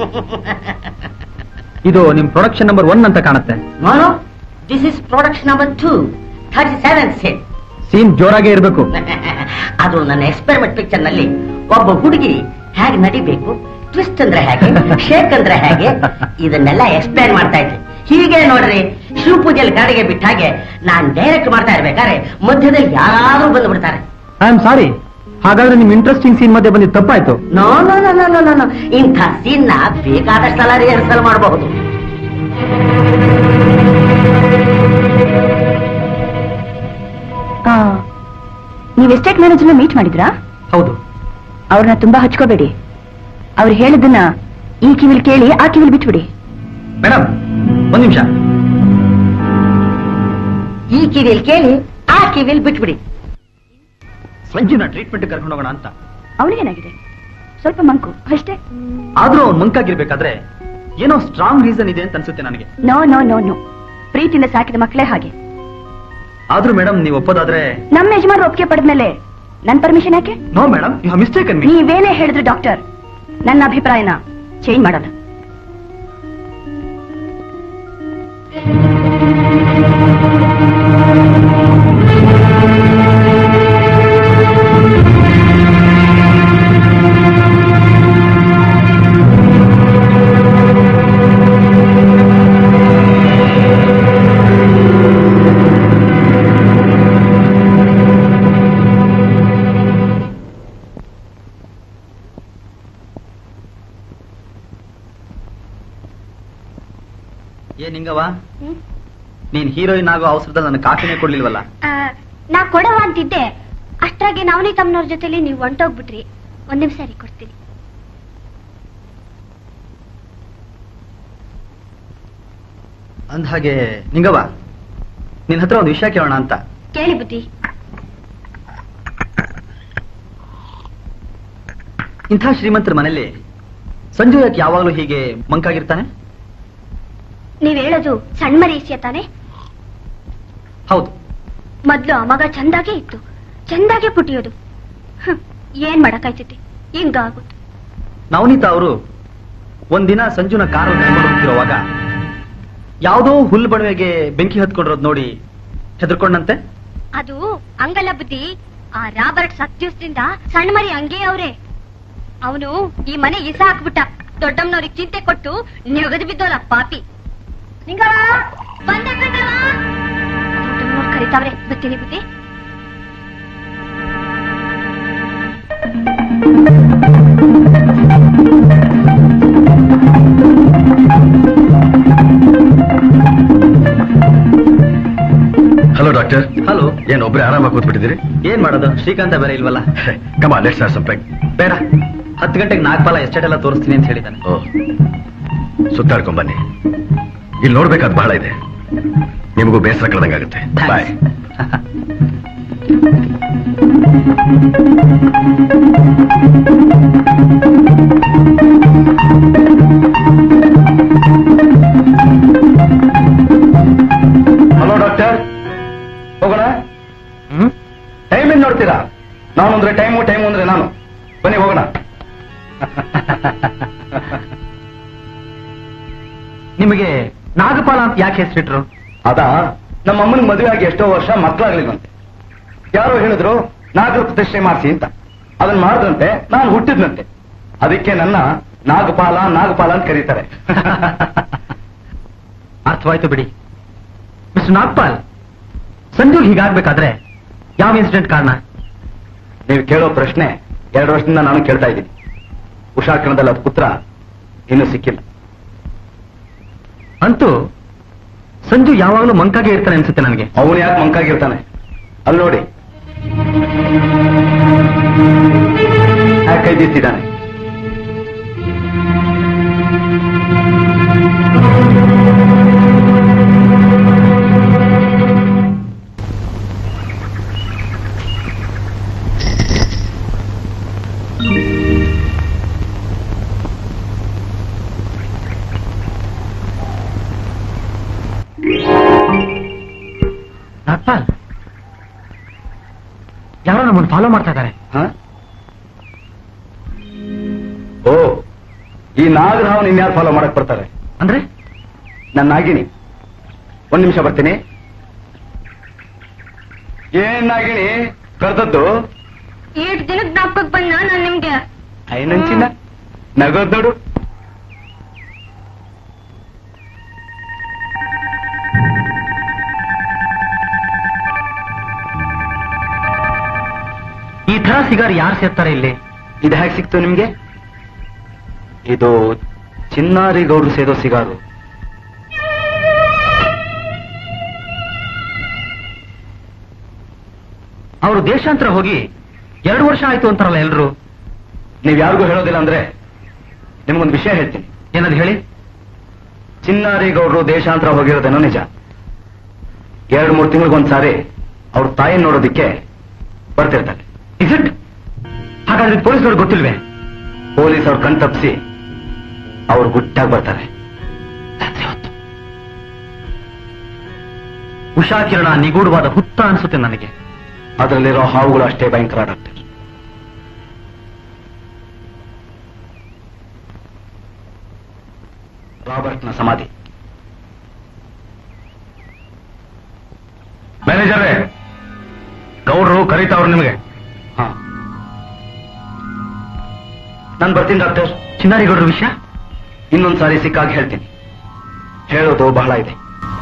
Speaker 4: ಇದು ನಿಮ್ ಪ್ರೊಡಕ್ಷನ್ ನಂಬರ್ ಒನ್ ಅಂತ ಕಾಣುತ್ತೆ
Speaker 6: ನೋನು this is production number two thirty seven set
Speaker 4: scene ಜೋರಾಗೇ ಇರಬೇಕು
Speaker 6: ಅದು ನನ್ನ ಎಕ್ಸ್ಪೆರಿಮೆಂಟ್ ಪಿಕ್ಚರ್ ನಲ್ಲಿ ಒಬ್ಬ ಹುಡುಗಿ ಹೇಗೆ ನಡಿಬೇಕು ಟ್ವಿಸ್ಟ್ ಅಂದ್ರೆ ಹೇಗೆ ಶೇಕ್ ಅಂದ್ರೆ ಹೇಗೆ ಇದನ್ನೆಲ್ಲ ಎಕ್ಸ್ಪ್ಲೈನ್ ಮಾಡ್ತಾ ಇದ್ದೆ ಹೀಗೆ ನೋಡ್ರಿ ಶಿವ ಪೂಜೆಯಲ್ಲಿ ಗಾಡಿಗೆ ಬಿಟ್ಟ ಹಾಗೆ ನಾನ್ ಡೈರೆಕ್ಟ್ ಮಾಡ್ತಾ ಇರ್ಬೇಕಾದ್ರೆ ಮಧ್ಯದಲ್ಲಿ ಯಾರಾದ್ರೂ ಬಂದು ಬಿಡ್ತಾರೆ
Speaker 4: ಐ ಆಮ್ ಸಾರಿ ಹಾಗಾದ್ರೆ ನಿಮ್ ಇಂಟ್ರೆಸ್ಟಿಂಗ್ ಸೀನ್ ಮಧ್ಯೆ ಬಂದಿದ್ದು ತಪ್ಪಾಯ್ತು
Speaker 6: no no no no no no no ಇಂಥ ಸೀನ್ ನ ಬೇಕಾದಷ್ಟು ಸಲ ರಿಹರ್ಸಲ್ ಮಾಡಬಹುದು
Speaker 7: ನೀವು ಎಸ್ಟೇಟ್ ಮ್ಯಾನೇಜರ್ನ ಮೀಟ್ ಮಾಡಿದ್ರಾ
Speaker 4: ಹೌದು
Speaker 7: ಅವ್ರನ್ನ ತುಂಬಾ ಹಚ್ಕೋಬೇಡಿ ಅವ್ರು ಹೇಳಿದ್ದನ್ನ ಈ ಕಿವಿಲ್ ಕೇಳಿ ಆ ಕಿವಿಲ್ ಬಿಟ್ಬಿಡಿ
Speaker 4: ಮೇಡಮ್ ಒಂದ್ ನಿಮಿಷ
Speaker 6: ಈ ಕಿವಿಲ್ ಕೇಳಿ ಆ ಕಿವಿಲ್ ಬಿಟ್ಬಿಡಿ
Speaker 4: ಸಂಜುನ ಟ್ರೀಟ್ಮೆಂಟ್ ಕರ್ಕೊಂಡು ಹೋಗೋಣ ಅಂತ
Speaker 7: ಅವನಿಗೇನಾಗಿದೆ ಸ್ವಲ್ಪ ಮಂಕು ಅಷ್ಟೇ
Speaker 4: ಆದ್ರೂ ಅವ್ನ್ ಮಂಕಾಗಿರ್ಬೇಕಾದ್ರೆ ಏನೋ ಸ್ಟ್ರಾಂಗ್ ರೀಸನ್ ಇದೆ ಅಂತ ಅನ್ಸುತ್ತೆ ನನಗೆ
Speaker 7: ನೋ ನೋ ನೋ ನೋ ಪ್ರೀತಿಯಿಂದ ಸಾಕಿದ ಮಕ್ಕಳೇ ಹಾಗೆ
Speaker 4: ಆದ್ರೂ ಮೇಡಮ್ ನೀವು ಒಪ್ಪೋದಾದ್ರೆ
Speaker 7: ನಮ್ಮ ಯಜಮಾನ್ರು ಒಪ್ಪಿಗೆ ಪಡೆದ್ಮೇಲೆ ನನ್ ಪರ್ಮಿಷನ್ ಯಾಕೆ
Speaker 4: no madam you mistake me
Speaker 7: ನೀವೇನೇ ಹೇಳಿದ್ರು ಡಾಕ್ಟರ್ ನನ್ನ ಅಭಿಪ್ರಾಯನ ಚೇಂಜ್ ಮಾಡಲ್ಲ
Speaker 4: ಏನ್ ಹಿಂಗವ ನೀನ್ ಹೀರೋಯಿನ್ ಆಗೋ ಅವಸರದಲ್ಲಿ ನನ್ನ ಕಾಫಿನೇ ಕೊಡ್ಲಿಲ್ವಲ್ಲ
Speaker 8: ನಾ ಕೊಡವ ಅಂತಿದ್ದೆ ಅಷ್ಟ್ರಾಗೆ ನವನಿ ತಮ್ಮನವ್ರ ಜೊತೆಲಿ ನೀವು ಹೊಂಟೋಗ್ಬಿಟ್ರಿ ಒಂದ್ ನಿಮಿಷ ರೀ ಕೊಡ್ತೀನಿ
Speaker 4: ಅಂದ್ಹಾಗೆ ನಿಂಗವ ನಿನ್ ಹತ್ರ ಒಂದು ವಿಷಯ ಕೇಳೋಣ ಅಂತ
Speaker 8: ಕೇಳಿ ಬುದ್ಧಿ
Speaker 4: ಇಂಥ ಶ್ರೀಮಂತರ ಮನೇಲಿ ಸಂಜು ಯಾಕೆ ಯಾವಾಗ್ಲೂ ಹೀಗೆ ಮಂಕಾಗಿರ್ತಾನೆ
Speaker 8: ನೀವ್ ಹೇಳೋದು ಸಣ್ಣ ಮರಿ ಇಸ್ಯ ತಾನೆ
Speaker 4: ಹೌದು
Speaker 8: ಮೊದ್ಲು ಆ ಮಗ ಚಂದಾಗೆ ಇತ್ತು ಚಂದಾಗೆ ಪುಟಿಯೋದು ಹ್ಮ್, ಏನ್ ಮಾಡಕ್ಕಾಯ್ತೈತಿ ಹಿಂಗಾಗುತ್ತೆ
Speaker 4: ನವನೀತಾ ಅವರು ಒಂದಿನ ಸಂಜುನ ಕಾರು ಕರ್ಕೊಂಡು ಹೋಗ್ತಿರೋವಾಗ ಯಾವುದೋ ಹುಲ್ ಬಣವೆಗೆ ಬೆಂಕಿ ಹತ್ಕೊಂಡಿರೋದ್ ನೋಡಿ ಹೆದರ್ಕೊಂಡಂತೆ
Speaker 8: ಅದು ಹಂಗಲ್ಲ ಬುದ್ಧಿ ಆ ರಾಬರ್ಟ್ ಸತ್ಯುಸ್ದಿಂದ ಸಣ್ಣ ಮರಿ ಹಂಗೆ ಅವ್ರೆ ಅವನು ಈ ಮನೆ ಇಸ ಹಾಕ್ಬಿಟ್ಟ ದೊಡ್ಡಮ್ಮನವ್ರಿಗೆ ಚಿಂತೆ ಕೊಟ್ಟು ನೆಗದು ಬಿದ್ದೋಲ್ಲ ಪಾಪಿ ನಿಂಗವ ಬಂದೆ ಕಣವ್ವ. ದೊಡ್ಡಮ್ಮನವ್ರು ಕರಿತಾವ್ರೆ ಬರ್ತೀನಿ ಬುದ್ಧಿ
Speaker 3: ಹಲೋ ಡಾಕ್ಟರ್
Speaker 4: ಹಲೋ
Speaker 3: ಏನ್ ಒಬ್ರೆ ಆರಾಮಾಗಿ ಕೂತ್ಬಿಟ್ಟಿದ್ದೀರಿ
Speaker 4: ಏನ್ ಮಾಡೋದು ಶ್ರೀಕಾಂತ ಬೇರೆ ಇಲ್ವಲ್ಲ
Speaker 3: ಕಮ ಲೆಟ್ಸ್ ಹ್ಯಾವ್ ಸಮ್ ಪೆಗ್
Speaker 4: ಬೇಡ ಹತ್ತು ಗಂಟೆಗೆ ನಾಲ್ಕು ಎಸ್ಟೇಟ್ ಎಲ್ಲ ತೋರಿಸ್ತೀನಿ ಅಂತ ಹೇಳಿದ್ದಾನೆ
Speaker 3: ಓ ಸುತ್ತಾಡ್ಕೊಂಡ್ ಬನ್ನಿ ಇಲ್ಲಿ ನೋಡ್ಬೇಕಾದ್ ಬಹಳ ಇದೆ ನಿಮಗೂ ಬೇಸರ ಕಳೆದಂಗಾಗುತ್ತೆ ಬಾಯ್ ಹಲೋ ಡಾಕ್ಟರ್ ಹೋಗೋಣ ಟೈಮ್ ಏನ್ ನೋಡ್ತೀರಾ ನಾನು ಅಂದ್ರೆ ಟೈಮು ಟೈಮು ಅಂದ್ರೆ ನಾನು ಬನ್ನಿ ಹೋಗೋಣ
Speaker 4: ನಿಮಗೆ ನಾಗಪಾಲ ಅಂತ ಯಾಕೆ ಹೆಸರಿಟ್ರು
Speaker 3: ಅದ ನಮ್ಮ ಅಮ್ಮನ ಮದುವೆ ಆಗಿ ಎಷ್ಟೋ ವರ್ಷ ಮಕ್ಕಳಾಗ್ಲಿಲ್ವಂತೆ ಯಾರೋ ಹೇಳಿದ್ರು ನಾಗರ ಪ್ರತಿಷ್ಠೆ ಮಾಡಿಸಿ ಅಂತ ಅದನ್ನ ಮಾಡಿದ್ರಂತೆ ನಾನು ಹುಟ್ಟಿದ್ನಂತೆ ಅದಕ್ಕೆ ನನ್ನ ನಾಗಪಾಲ ನಾಗಪಾಲ ಅಂತ ಕರೀತಾರೆ
Speaker 4: ಅರ್ಥವಾಯ್ತು ಬಿಡಿ ಮಿಸ್ಟರ್ ನಾಗ್ಪಾಲ್ ಸಂಜು ಹೀಗಾಗ್ಬೇಕಾದ್ರೆ ಯಾವ ಇನ್ಸಿಡೆಂಟ್ ಕಾರಣ
Speaker 3: ನೀವು ಕೇಳೋ ಪ್ರಶ್ನೆ ಎರಡು ವರ್ಷದಿಂದ ನಾನು ಕೇಳ್ತಾ ಇದ್ದೀನಿ ಉಷಾಕರಣದಲ್ಲಿ ಅದು ಪುತ್ರ ಇನ್ನೂ ಸಿಕ್ಕಿಲ್ಲ
Speaker 4: ಅಂತೂ ಸಂಜು ಯಾವಾಗಲೂ ಮಂಕಾಗೆ ಇರ್ತಾನೆ ಅನ್ಸುತ್ತೆ ನನಗೆ
Speaker 3: ಅವನು ಯಾಕೆ ಮಂಕಾಗಿರ್ತಾನೆ ಅಲ್ಲಿ ನೋಡಿ ಯಾಕೆ ಕೈ ಬೀಸಿದ್ದಾನೆ
Speaker 4: ನಾಗ್ಪಾಲ್ ಯಾರೋ ನಮ್ಮನ್ನು ಫಾಲೋ ಮಾಡ್ತಾ ಇದ್ದಾರೆ
Speaker 3: ಹ? ಓ ಈ ನಾಗರಾವ್ ಇನ್ಯಾರು ಫಾಲೋ ಮಾಡಕ್ ಬರ್ತಾರೆ
Speaker 4: ಅಂದ್ರೆ
Speaker 3: ನನ್ನ ನಾಗಿಣಿ ಒಂದ್ ನಿಮಿಷ ಬರ್ತೀನಿ ಏನ್ ನಾಗಿಣಿ ಕರ್ದದ್ದು
Speaker 8: ಏಟ್ ದಿನಕ್ ಜ್ಞಾಪಕಕ್ ಬಂದ ನಾನ್ ನಿಮ್ಗೆ
Speaker 3: ಐನಂಚಿನ ನಗೋದ್ ನೋಡು
Speaker 4: ಈ ತರ ಸಿಗಾರ್ ಯಾರು ಸೇರ್ತಾರೆ ಇಲ್ಲಿ
Speaker 3: ಇದು ಹೇಗೆ ಸಿಕ್ತು ನಿಮ್ಗೆ ಇದು ಚಿನ್ನಾರಿ ಗೌಡ್ರು ಸೇದೋ ಸಿಗಾರು
Speaker 4: ಅವರು ದೇಶಾಂತರ ಹೋಗಿ ಎರಡು ವರ್ಷ ಆಯ್ತು ಅಂತಾರಲ್ಲ ಎಲ್ರು
Speaker 3: ನೀವ್ ಯಾರಿಗೂ ಹೇಳೋದಿಲ್ಲ ಅಂದ್ರೆ ನಿಮ್ಗೊಂದು ವಿಷಯ ಹೇಳ್ತೀನಿ
Speaker 4: ಏನದು ಹೇಳಿ
Speaker 3: ಚಿನ್ನಾರಿ ಗೌಡ್ರು ದೇಶಾಂತರ ಹೋಗಿರೋದೇನೋ ನಿಜ ಎರಡು ಮೂರು ತಿಂಗಳಿಗೊಂದ್ಸಾರಿ ಅವ್ರ ತಾಯಿ ನೋಡೋದಿಕ್ಕೆ ಬರ್ತಿರ್ತಾರೆ
Speaker 4: ಇಸ್ ಇಟ್ ಹಾಗಾದ್ರೆ ಪೊಲೀಸರು ಗೊತ್ತಿಲ್ವೇ
Speaker 3: ಪೊಲೀಸ್ ಅವ್ರ ಕಣ್ ತಪ್ಪಿಸಿ ಅವ್ರು ಗುಟ್ಟಾಗಿ ಬರ್ತಾರೆ ರಾತ್ರಿ ಹೊತ್ತು
Speaker 4: ಉಷಾ ಕಿರಣ ನಿಗೂಢವಾದ ಹುತ್ತ ಅನ್ಸುತ್ತೆ ನನಗೆ
Speaker 3: ಅದರಲ್ಲಿರೋ ಹಾವುಗಳು ಅಷ್ಟೇ ಭಯಂಕರ ಡಾಕ್ಟರ್ ರಾಬರ್ಟ್ನ ಸಮಾಧಿ
Speaker 1: ಮ್ಯಾನೇಜರೇ ಗೌಡ್ರು ಕರೀತಾವ್ರು ನಿಮಗೆ
Speaker 3: ಹಾ ನಾನು ಬರ್ತೀನಿ ಡಾಕ್ಟರ್
Speaker 4: ಚಿನ್ನಾರಿಗೌಡ್ರ ವಿಷಯ
Speaker 3: ಇನ್ನೊಂದ್ಸಾರಿ ಸಿಕ್ಕಾಗಿ ಹೇಳ್ತೀನಿ ಹೇಳೋದು ಬಹಳ ಇದೆ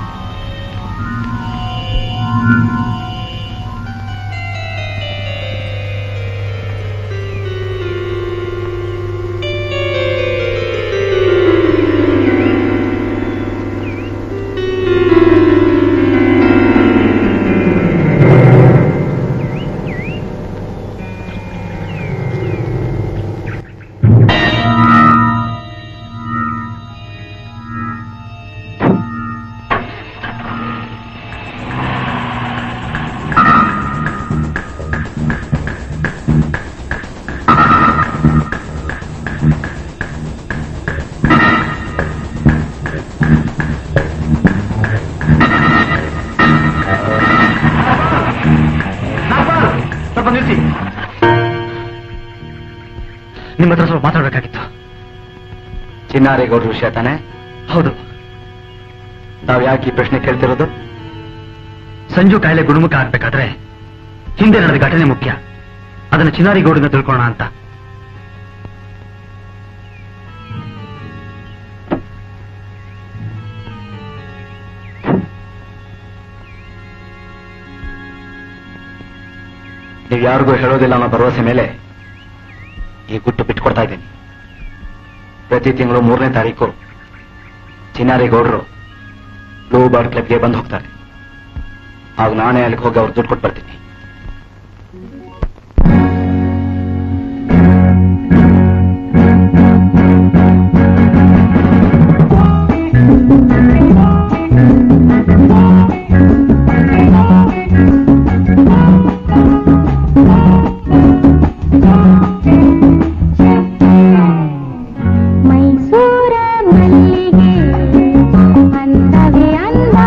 Speaker 4: ಸ್ವಲ್ಪ ನಿಲ್ಲಿಸಿ ನಿಮ್ಮ ಹತ್ರ ಸ್ವಲ್ಪ ಮಾತಾಡಬೇಕಾಗಿತ್ತು
Speaker 3: ಚಿನ್ನಾರೇಗೌಡ್ರ ವಿಷಯ ತಾನೆ
Speaker 4: ಹೌದು
Speaker 3: ನಾವ್ ಯಾಕೆ ಈ ಪ್ರಶ್ನೆ ಕೇಳ್ತಿರೋದು
Speaker 4: ಸಂಜು ಕಾಯಿಲೆ ಗುಣಮುಖ ಆಗ್ಬೇಕಾದ್ರೆ ಹಿಂದೆ ನಡೆದ ಘಟನೆ ಮುಖ್ಯ ಅದನ್ನ ಚಿನ್ನಾರಿಗೌಡನ ತಿಳ್ಕೊಳ್ಳೋಣ ಅಂತ
Speaker 3: ನೀವು ಯಾರಿಗೂ ಹೇಳೋದಿಲ್ಲ ಅನ್ನೋ ಭರವಸೆ ಮೇಲೆ ಈ ಗುಟ್ಟು ಬಿಟ್ಕೊಡ್ತಾ ಇದ್ದೀನಿ ಪ್ರತಿ ತಿಂಗಳು ಮೂರನೇ ತಾರೀಕು ಚಿನ್ನಾರಿ ಗೌಡರು ಬ್ಲೂ ಬರ್ಡ್ ಕ್ಲಬ್ಗೆ ಬಂದು ಹೋಗ್ತಾರೆ ಆಗ ನಾನೇ ಅಲ್ಲಿಗೆ ಹೋಗಿ ಅವ್ರು ದುಡ್ಡು ಕೊಟ್ಟು ಬರ್ತೀನಿ
Speaker 10: ಮೈಸೂರ ಮಲ್ಲಿಗೆ ಅಂದವೇ ಅಂದ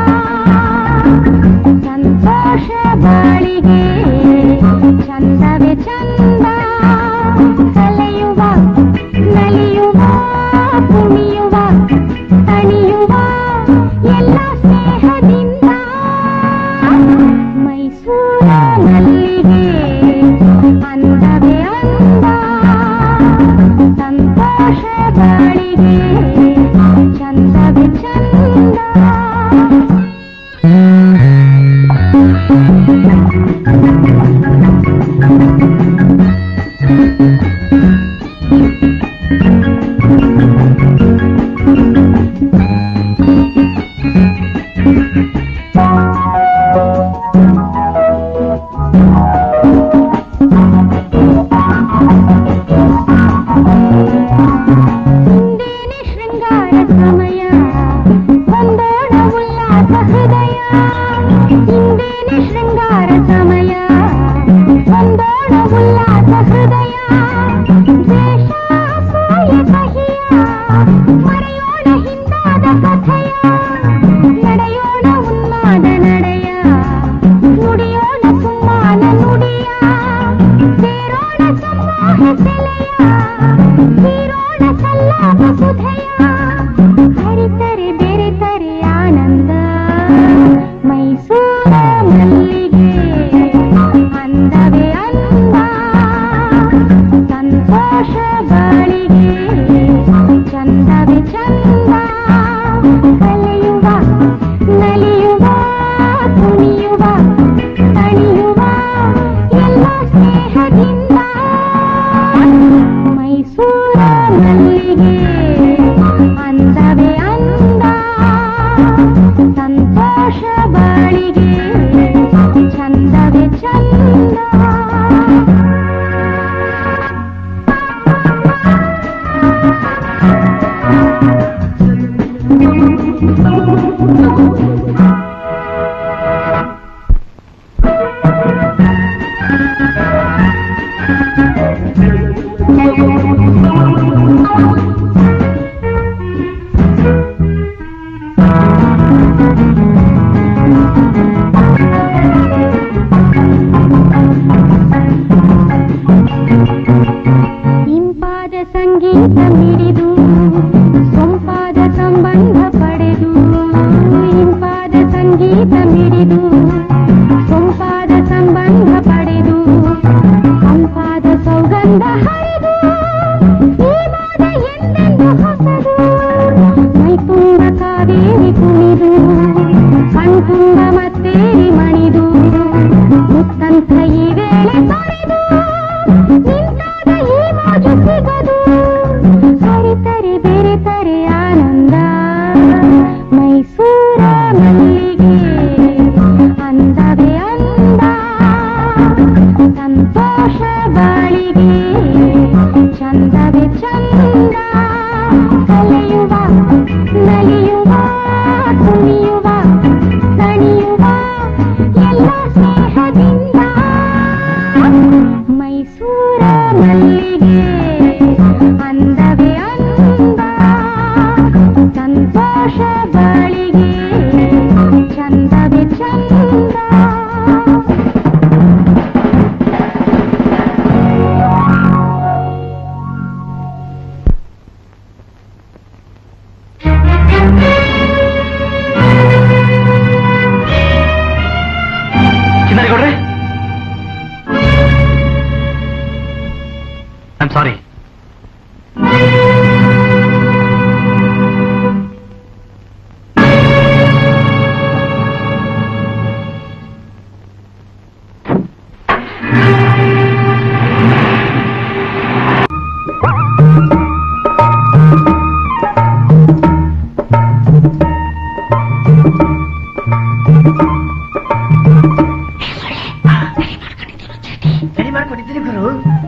Speaker 10: ಸಂತೋಷ ಬಾಳಿಗೆ ಚಂದವೇ ಚಂದ ಕಲೆಯುವ ನಲಿಯುವ ಕುಣಿಯುವ ತಣಿಯುವ ಎಲ್ಲ ಸ್ನೇಹದಿಂದ ಮೈಸೂರ ಮಲ್ಲಿಗೆ ಅಂದವೇ ಅಂದ ಸಂತೋಷ ಬಾಳಿಗೆ ಚಂದವೇ ಚಂದ ಇಂದೇನೆ ಶೃಂಗಾರ ಸಮಯ ಒಂದೋಣ ಉಲ್ಲಾಸ ಹೃದಯ ಇಂದೇನೆ ಶೃಂಗಾರ ಸಮಯ ಒಂದೋಣ ಉಲ್ಲಾಸ ಹೃದಯ ದ್ವೇಷ ಅಸೂಯೆ ಸಹಿಯ ಮರೆಯೋಣ ಹಿಂದಾದ ಕಥೆಯ ನಡೆಯೋಣ ಉನ್ಮಾದ ನಡೆಯ ನಲಿಯುವ ಕುಣಿಯುವ ತಣಿಯುವ ಎಲ್ಲ ಸ್ನೇಹದಿಂದ ಮೈಸೂರ ಮಲ್ಲಿಗೆ ಅಂದವೇ ಅಂದ ಸಂತೋಷ ಬಾಳಿಗೆ ಚಂದವೇ ಚಂದ ಇಂಪಾದ ಸಂಗೀತ ಮಿಡಿದು ಸೊಂಪಾದ ಸಂಬಂಧ ಪಡೆದು ಇಂಪಾದ ಸಂಗೀತ ಮಿಡಿದು ಸೊಂಪಾದ ಸಂಬಂಧ ಪಡೆದು ಅಂಪಾದ ಸೌಗಂಧ ಹರಿದು ಈ ಮೋದ ಎಂದೆಂದು ಹೊಸದು ಮೈ ತುಂಬ ಕಾವೇರಿ ಕುಣಿದು ಕಣ್ತುಂಬ ಮತ್ತೇರಿ ಮಣಿದು ಮುತ್ತಂಥ ಈ ವೇಳೆ ತೊರೆದು ನಿಂತಾಗ ಈ ಮೋಜು ಸಿಗದು ಹರಿತರೆ ಬೆರೆತರೆ ಆನಂದ ಮೈಸೂರ ಮಲ್ಲಿಗೆ ಅಂದವೇ ಅಂದ ಸಂತೋಷ ಬಾಳಿಗೆ ಚಂದವೇ ಚಂದ ಕಲೆಯುವ ನಲಿಯುವ ಕುಣಿಯುವ ತಣಿಯುವ ಎಲ್ಲ ಸ್ನೇಹದಿಂದ ಮೈಸೂರ ಮಲ್ಲಿಗೆ ಅಂದವೇ ಅಂದ ಸಂತೋಷ ಬಾಳಿಗೆ ಚಂದವೇ ಚಂದ
Speaker 4: ಚಿನ್ನರಿಗೌಡ್ರೆ ಐಮ್ ಸಾರಿ
Speaker 6: ರೆಡಿ ಮಾಡ್ಕೊಂಡಿದ್ದೀನಿ ಗುರು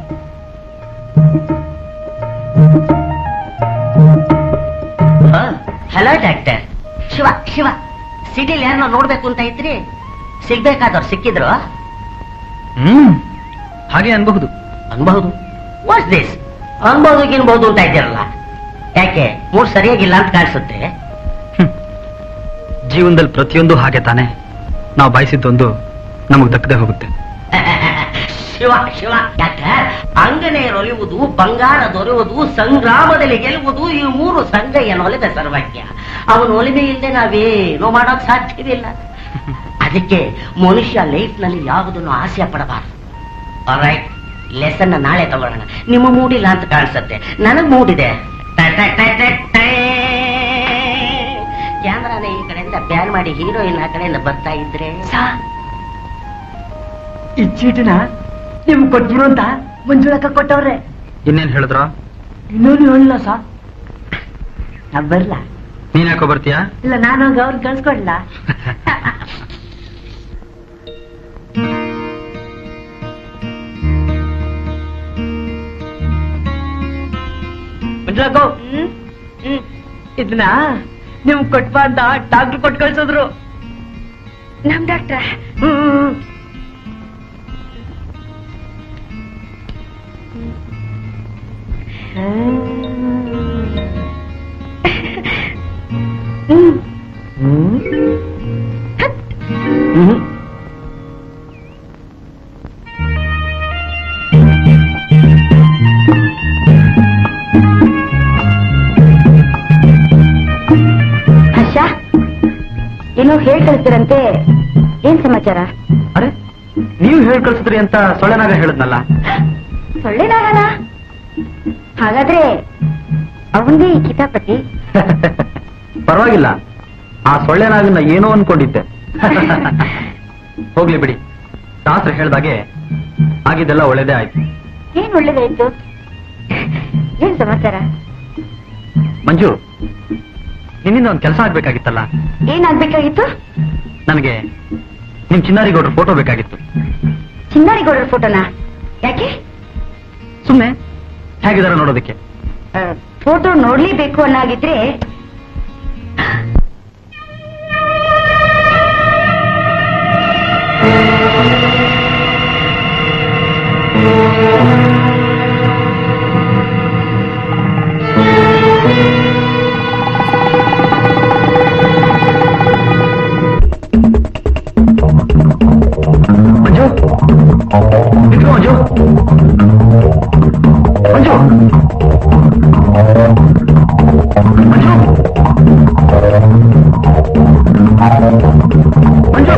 Speaker 6: ಹಲೋ ಡಾಕ್ಟರ್ ಶಿವ ಶಿವ ಸಿಟಿಲಿ ಯಾರನ್ನ ನೋಡ್ಬೇಕು ಅಂತ ಇದ್ರಿ ಸಿಗ್ಬೇಕಾದವ್ರು ಸಿಕ್ಕಿದ್ರು
Speaker 4: ಹ್ಮ್ ಹಾಗೆ ಅನ್ಬಹುದು
Speaker 6: ಅನ್ಬಹುದು ವಾಟ್ಸ್ ದಿಸ್ ಅನ್ಬಹುದು ಗಿನ್ಬಹುದು ಅಂತ ಇದ್ದೀರಲ್ಲ ಯಾಕೆ ಮೂಡ್ ಸರಿಯಾಗಿಲ್ಲ ಅಂತ ಕಾಣಿಸುತ್ತೆ
Speaker 4: ಜೀವನದಲ್ಲಿ ಪ್ರತಿಯೊಂದು ಹಾಗೆ ತಾನೆ ನಾವು ಬಯಸಿದ್ದೊಂದು ನಮಗ್ ದಕ್ಕದೆ ಹೋಗುತ್ತೆ
Speaker 6: ಶಿವ ಶಿವ ಡಾಕ್ಟರ್ ಅಂಗನೆಯರೊಲಿಯುವುದು ಬಂಗಾರ ದೊರೆಯುವುದು ಸಂಗ್ರಾಮದಲ್ಲಿ ಗೆಲ್ಲುವುದು ಈ ಮೂರು ಸಂಗಯ್ಯನ ಒಲಿಮೆ ಸರ್ವಜ್ಞ ಅವನ ಒಲಿಮೆ ಇಲ್ಲದೆ ನಾವೇನೋ ಮಾಡೋಕ್ ಸಾಧ್ಯವಿಲ್ಲ ಅದಕ್ಕೆ ಮನುಷ್ಯ ಲೈಫ್ ನಲ್ಲಿ ಯಾವುದನ್ನು ಆಸೆ ಪಡಬಾರದು ರೈಟ್ ಲೆಸನ್ ನಾಳೆ ತಗೊಳ್ಳೋಣ ನಿಮ್ಮ ಮೂಡಿಲ್ಲ ಅಂತ ಕಾಣಿಸುತ್ತೆ ನನಗ್ ಮೂಡಿದೆ ಕ್ಯಾಮ್ರಾನ ಈ ಕಡೆಯಿಂದ ಬ್ಯಾನ್ ಮಾಡಿ ಹೀರೋಯಿನ್ ಆ ಕಡೆಯಿಂದ ಬರ್ತಾ ಇದ್ರೆ
Speaker 11: ಈ ಚೀಟಿನ ನಿಮ್ಗೆ ಕೊಟ್ಬಿಡು ಅಂತ ಮಂಜುಳಕ್ಕ ಕೊಟ್ಟವ್ರೆ
Speaker 4: ಇನ್ನೇನ್ ಹೇಳಿದ್ರ
Speaker 11: ಇನ್ನೊಂದು ಹೇಳಿಲ್ಲ ಸಾ ನಾ ಬರ್ಲಾ
Speaker 4: ನೀನ್ ಯಾಕೋ ಬರ್ತೀಯಾ
Speaker 11: ಇಲ್ಲ ನಾನು ಹೋಗಿ ಅವ್ರಿಗೆ ಕಳ್ಸ್ಕೊಡ್ಲಾ ಮಂಜುಳಕ್ಕ ಇದನ್ನ ನಿಮ್ಗೆ ಕೊಟ್ಬಾ ಅಂತ ಡಾಕ್ಟರ್ ಕೊಟ್ಟು ಕಳ್ಸಿದ್ರು
Speaker 8: ನಮ್ ಡಾಕ್ಟ್ರ
Speaker 11: ಹ್ಮ್
Speaker 7: ಹರ್ಷ ಏನೋ ಹೇಳ್ ಕಳಿಸ್ತೀರಂತೆ ಏನ್ ಸಮಾಚಾರ
Speaker 4: ಅರೆ ನೀವು ಹೇಳ್ ಕಳ್ಸಿದ್ರಿ ಅಂತ ಸೊಳ್ಳೆನಾಗ ಹೇಳಿದ್ನಲ್ಲ
Speaker 7: ಸೊಳ್ಳೆನಾಗಣ ಹಾಗಾದ್ರೆ ಅವನ್ದೇ ಈ ಕಿತಾಪತಿ
Speaker 4: ಪರವಾಗಿಲ್ಲ ಆ ಸೊಳ್ಳೆನಾಗನ್ನ ಏನೋ ಅನ್ಕೊಂಡಿದ್ದೆ ಹೋಗ್ಲಿ ಬಿಡಿ ಶಾಸ್ತ್ರ ಹೇಳ್ದಾಗೆ ಆಗಿದ್ದೆಲ್ಲ ಒಳ್ಳೇದೇ ಆಯ್ತು
Speaker 7: ಏನ್ ಒಳ್ಳೇದಾಯ್ತು ಏನ್ ಸಮಾಚಾರ
Speaker 4: ಮಂಜು ನಿನ್ನಿಂದ ಒಂದು ಕೆಲಸ ಆಗ್ಬೇಕಾಗಿತ್ತಲ್ಲ
Speaker 7: ಏನಾಗ್ಬೇಕಾಗಿತ್ತು
Speaker 4: ನನಗೆ ನಿಮ್ ಚಿನ್ನಾರಿಗೌಡ್ರ ಫೋಟೋ ಬೇಕಾಗಿತ್ತು
Speaker 7: ಚಿನ್ನಾರಿಗೌಡರ ಫೋಟೋನ ಯಾಕೆ
Speaker 4: ಸುಮ್ನೆ ಹೇಗಿದಾರ ನೋಡೋದಕ್ಕೆ
Speaker 7: ಫೋಟೋ ನೋಡ್ಲೇಬೇಕು ಅನ್ನಾಗಿದ್ರೆ
Speaker 4: ಮಂಜು ನಿಂತ್ಕೊ ಮಂಜು ಮಂಜು ಮಂಜು ಮಂಜು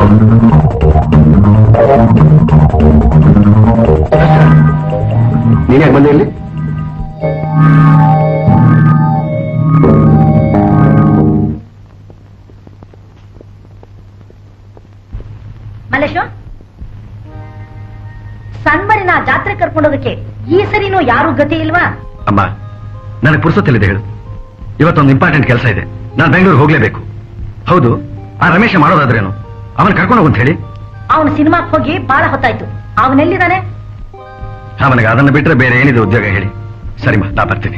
Speaker 5: ನೀನ್ಯಾಕೆ ಬಂದೆ ಇಲ್ಲಿ
Speaker 2: ಮಲ್ಲೇಶು ಸಣ್ಮರಿನ ಜಾತ್ರೆ ಕರ್ಕೊಂಡೋದಕ್ಕೆ ಈ ಸರಿನೂ ಯಾರು ಗತಿ ಇಲ್ವಾ
Speaker 4: ಅಮ್ಮ ನನಗೆ ಪುರ್ಸೊತ್ತಿಲ್ಲಿದೆ ಹೇಳು ಇವತ್ತೊಂದು ಇಂಪಾರ್ಟೆಂಟ್ ಕೆಲಸ ಇದೆ ನಾನು ಬೆಂಗಳೂರು ಹೋಗ್ಲೇಬೇಕು ಹೌದು ಆ ರಮೇಶ ಮಾಡೋದಾದ್ರೇನು ಅವನ್ ಕರ್ಕೊಂಡು ಹೋಗು ಅಂತ ಹೇಳಿ
Speaker 2: ಅವನು ಸಿನಿಮಾಕ್ ಹೋಗಿ ಬಹಳ ಹೊತ್ತಾಯ್ತು ಅವನೆಲ್ಲಿದ್ದಾನೆ
Speaker 4: ಅವನಿಗೆ ಅದನ್ನ ಬಿಟ್ರೆ ಬೇರೆ ಏನಿದೆ ಉದ್ಯೋಗ ಹೇಳಿ ಸರಿಮಾ ನಾ ಬರ್ತೀನಿ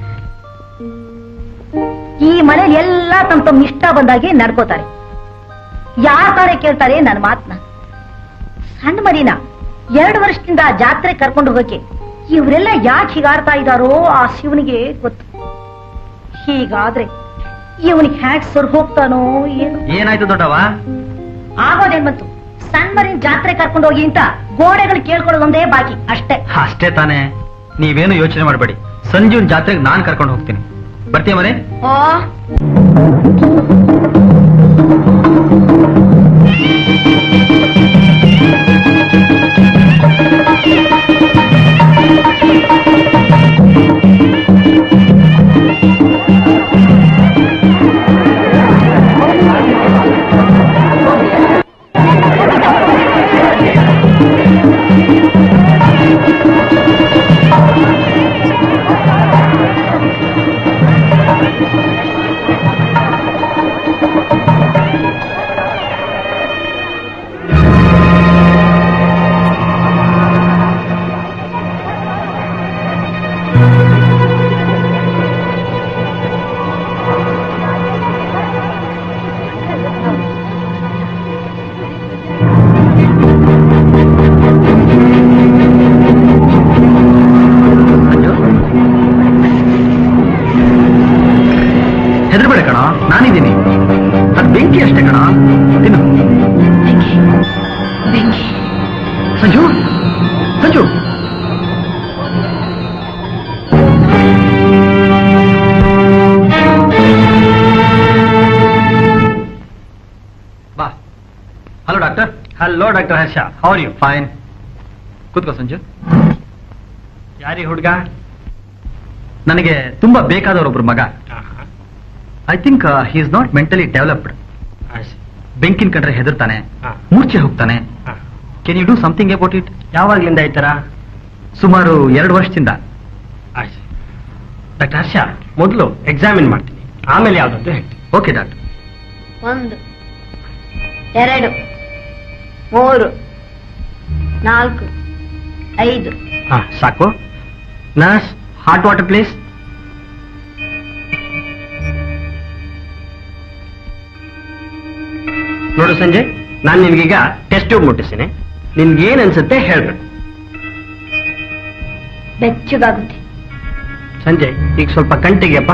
Speaker 2: ಈ ಮನೇಲಿ ಎಲ್ಲ ತಮ್ಮ ತಮ್ಮ ಇಷ್ಟ ಬಂದಾಗೆ ನಡ್ಕೋತಾರೆ ಯಾರ ತಾರೆ ಕೇಳ್ತಾರೆ ನನ್ನ ಮಾತನ್ನ ಸಣ್ಣ ಮರಿನ ಎರಡು ವರ್ಷದಿಂದ ಜಾತ್ರೆ ಕರ್ಕೊಂಡು ಹೋಗಕ್ಕೆ ಇವರೆಲ್ಲ ಯಾಕೆ ಹೀಗಾಡ್ತಾ ಇದ್ದಾರೋ ಆ ಶಿವನಿಗೆ ಗೊತ್ತು ಹೀಗಾದ್ರೆ ಇವನಿಗೆ ಹ್ಯಾಕ್ ಸರ್ ಹೋಗ್ತಾನೋ ಏನು
Speaker 4: ಏನಾಯ್ತು ದೊಡ್ಡವ
Speaker 2: ಆಗೋದೇನ್ ಬಂತು ಸಣ್ಣ ಮರಿನ ಜಾತ್ರೆ ಕರ್ಕೊಂಡು ಹೋಗಿ ಅಂತ ಗೋಡೆಗಳು ಕೇಳ್ಕೊಳ್ಳೋದೊಂದೇ ಬಾಕಿ ಅಷ್ಟೇ
Speaker 4: ಅಷ್ಟೇ ತಾನೇ ನೀವೇನು ಯೋಚನೆ ಮಾಡಬೇಡಿ ಸಂಜೀವನ್ ಜಾತ್ರೆಗೆ ನಾನ್ ಕರ್ಕೊಂಡು ಹೋಗ್ತೀನಿ ಬರ್ತೀಯ ಮನೆ
Speaker 2: ಓ
Speaker 4: ಹೆದರ್ಬೇಡ ಕಣ ನಾನಿದ್ದೀನಿ ಅದು ಬೆಂಕಿ ಅಷ್ಟೇ ಕಣ ತಿನ್ನು ಸಂಜು ಸಂಜು ಬಾ hello doctor hello doctor Harsha how are you fine ಕೂತ್ಕೋ ಸಂಜು ಯಾರಿ ಹುಡುಗ ನನಗೆ ತುಂಬಾ ಬೇಕಾದವರೊಬ್ರು ಮಗ I think he is not mentally developed ಬೆಂಕಿನ ಕಂಡ್ರೆ ಹೆದರ್ತಾನೆ ಮೂರ್ಛೆ ಹೋಗ್ತಾನೆ can you do something about it
Speaker 11: ಯಾವಾಗ್ಲಿಂದ ಈ ತರ
Speaker 4: ಸುಮಾರು ಎರಡು ವರ್ಷದಿಂದ
Speaker 11: ಡಾಕ್ಟರ್ ಹರ್ಷ ಮೊದಲು ಎಕ್ಸಾಮಿನ್ ಮಾಡ್ತೀನಿ ಆಮೇಲೆ ಯಾವ್ದಂತ ಹೇಳ್ತೀನಿ
Speaker 4: ಓಕೆ ಡಾಕ್ಟರ್
Speaker 7: ಒಂದು ಎರಡು ಮೂರು ನಾಲ್ಕು ಐದು
Speaker 11: ಹಾ ಸಾಕು ನರ್ಸ್ ಹಾಟ್ ವಾಟರ್ ಪ್ಲೀಸ್ ನೋಡು ಸಂಜಯ್ ನಾನು ನಿನ್ಗೀಗ ಟೆಸ್ಟ್ ಟ್ಯೂಬ್ ಮುಟ್ಟಿಸ್ತೀನಿ ನಿನ್ಗೇನ್ ಅನ್ಸುತ್ತೆ ಹೇಳ್ಬೇಕು
Speaker 7: ಬೆಚ್ಚಗಾಗುತ್ತೆ
Speaker 11: ಸಂಜಯ್ ಈಗ ಸ್ವಲ್ಪ ಕಣ್ತೆಗಿಯಪ್ಪ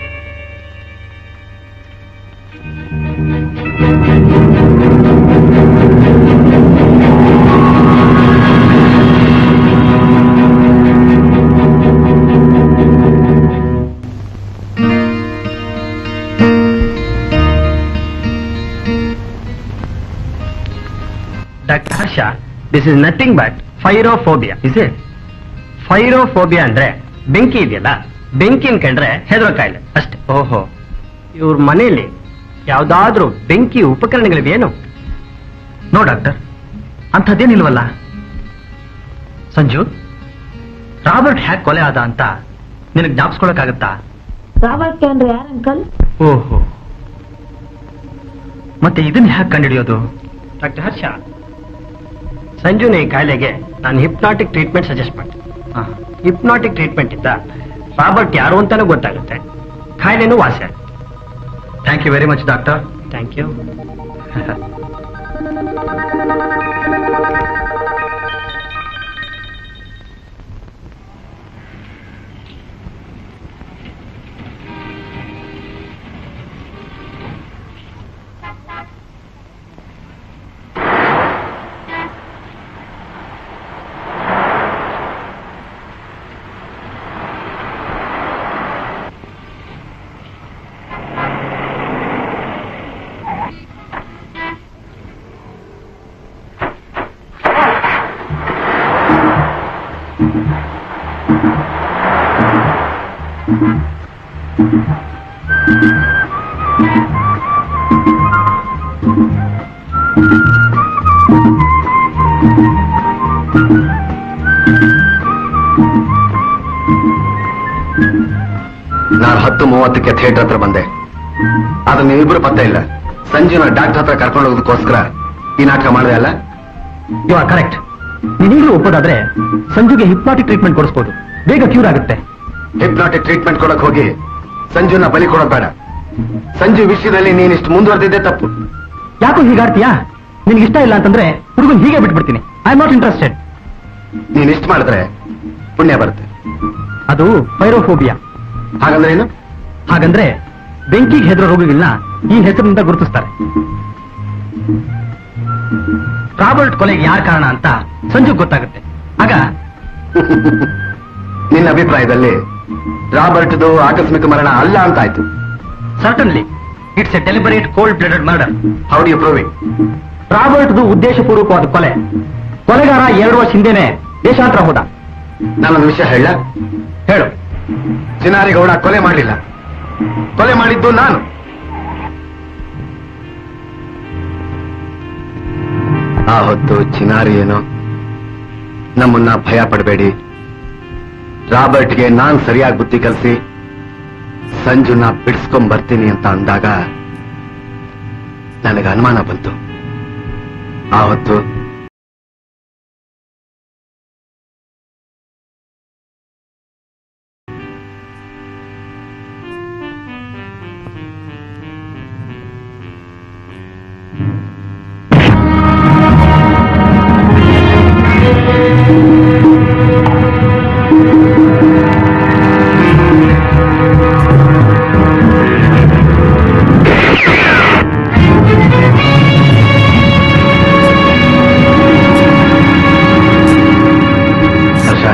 Speaker 11: doctor Harsha this is nothing but pyrophobia is it pyrophobia ಅಂದ್ರೆ ಬೆಂಕಿ ಇದೆಯಲ್ಲ ಬೆಂಕಿನ ಕಂಡ್ರೆ ಹೆದರೋ ಕಾಯಿಲೆ ಅಷ್ಟೇ ಓಹೋ ಇವ್ರ ಮನೆಯಲ್ಲಿ ಯಾವ್ದಾದ್ರೂ ಬೆಂಕಿ ಉಪಕರಣಗಳಿವೆಯೇನು
Speaker 4: ನೋ ಡಾಕ್ಟರ್ ಅಂಥದ್ದೇನಿಲ್ವಲ್ಲ ಸಂಜು ರಾಬರ್ಟ್ ಹ್ಯಾಕ್ ಕೊಲೆ ಆದ ಅಂತ ನಿನಗೆ ಜ್ಞಾಪಿಸ್ಕೊಳಕ್ಕಾಗತ್ತಾ
Speaker 7: ರಾಬರ್ಟ್ ಅಂದ್ರೆ ಯಾರು ಅಂಕಲ್
Speaker 4: ಓಹೋ ಮತ್ತೆ ಇದನ್ನ ಹ್ಯಾಕ್ ಕಂಡುಹಿಡಿಯೋದು
Speaker 11: ಡಾಕ್ಟರ್ ಹರ್ಷ ಸಂಜುನ ಈ ಕಾಯಿಲೆಗೆ ನಾನು ಹಿಪ್ನಾಟಿಕ್ ಟ್ರೀಟ್ಮೆಂಟ್ ಸಜೆಸ್ಟ್ ಮಾಡ್ತೀನಿ ಹಿಪ್ನಾಟಿಕ್ ಟ್ರೀಟ್ಮೆಂಟ್ ಇಂದ ರಾಬರ್ಟ್ ಯಾರು ಅಂತಾನೂ ಗೊತ್ತಾಗುತ್ತೆ ಕಾಯಿಲೆನೂ ವಾಸಿ ಆಗುತ್ತೆ
Speaker 4: thank you very much doctor
Speaker 11: thank you
Speaker 5: ನಾನು ಹತ್ತು ಮೂವತ್ತಕ್ಕೆ ಥಿಯೇಟರ್ ಹತ್ರ ಬಂದೆ ಅದು ನೀವಿಬ್ರು ಪತ್ತೆ ಇಲ್ಲ ಸಂಜುನ ಡಾಕ್ಟರ್ ಹತ್ರ ಕರ್ಕೊಂಡು ಹೋಗೋದಕ್ಕೋಸ್ಕರ ಈ ನಾಟಕ ಮಾಡಿದೆ ಅಲ್ಲ
Speaker 4: ಯು ಆರ್ ಕರೆಕ್ಟ್ ನೀನೀಗಲೂ ಒಪ್ಪೋದಾದ್ರೆ ಸಂಜುಗೆ ಹಿಪ್ನಾಟಿಕ್ ಟ್ರೀಟ್ಮೆಂಟ್ ಕೊಡಿಸ್ಬೋದು ಬೇಗ ಕ್ಯೂರ್ ಆಗುತ್ತೆ
Speaker 5: ಹಿಪ್ನಾಟಿಕ್ ಟ್ರೀಟ್ಮೆಂಟ್ ಕೊಡಕ್ ಹೋಗಿ ಸಂಜುನ ಬಲಿ ಕೊಡೋದ್ ಬೇಡ ಸಂಜು ವಿಷಯದಲ್ಲಿ ನೀನಿಷ್ಟು ಮುಂದುವರೆದಿದ್ದೆ ತಪ್ಪು
Speaker 4: ಯಾಕೋ ಹೀಗಾಡ್ತೀಯಾ ನಿನ್ಗೆ ಇಷ್ಟ ಇಲ್ಲ ಅಂತಂದ್ರೆ ಹುಡುಗನ್ ಹೀಗೆ ಬಿಟ್ಬಿಡ್ತೀನಿ ಐ ಆಮ್ ನಾಟ್ ಇಂಟ್ರೆಸ್ಟೆಡ್
Speaker 5: ನೀನ್ ಇಷ್ಟು ಮಾಡಿದ್ರೆ ಪುಣ್ಯ ಬರುತ್ತೆ
Speaker 4: ಅದು ಪೈರೋಫೋಬಿಯಾ
Speaker 5: ಹಾಗಂದ್ರೆ ಏನು
Speaker 4: ಹಾಗಂದ್ರೆ ಬೆಂಕಿಗೆ ಹೆದರೋ ರೋಗಿಗಳನ್ನ ಈ ಹೆಸರಿನಿಂದ ಗುರುತಿಸ್ತಾರೆ ರಾಬರ್ಟ್ ಕೊಲೆಗೆ ಯಾರ ಕಾರಣ ಅಂತ ಸಂಜು ಗೊತ್ತಾಗುತ್ತೆ ಆಗ
Speaker 5: ನಿನ್ನ ಅಭಿಪ್ರಾಯದಲ್ಲಿ ರಾಬರ್ಟ್ದು ಆಕಸ್ಮಿಕ ಮರಣ ಅಲ್ಲ ಅಂತ ಆಯ್ತು
Speaker 4: certainly it's a deliberate cold blooded murder
Speaker 5: how do you prove it
Speaker 4: ರಾಬರ್ಟ್ದು ಉದ್ದೇಶಪೂರ್ವಕವಾದ ಕೊಲೆ ಕೊಲೆಗಾರ ಎರಡು ವರ್ಷ ಹಿಂದೆನೆ ದೇಶಾಂತರ ಹೋದ
Speaker 5: ನಾನೊಂದು ವಿಷಯ ಹೇಳ
Speaker 4: ಹೇಳು
Speaker 5: ಚಿನಾರಿಗೌಡ ಕೊಲೆ ಮಾಡಲಿಲ್ಲ ಕೊಲೆ ಮಾಡಿದ್ದು ನಾನು ಆ ಹೊತ್ತು ಚಿನಾರಿ ಏನು ನಮ್ಮನ್ನ ಭಯ ಪಡಬೇಡಿ ರಾಬರ್ಟ್ಗೆ ನಾನ್ ಸರಿಯಾಗಿ ಬುದ್ಧಿ ಕಲಿಸಿ ಸಂಜುನ ಬಿಡಿಸ್ಕೊಂಡ್ ಬರ್ತೀನಿ ಅಂತ ಅಂದಾಗ ನನಗೆ ಅನುಮಾನ ಬಂತು ಆ ಹೊತ್ತು ಹರ್ಷ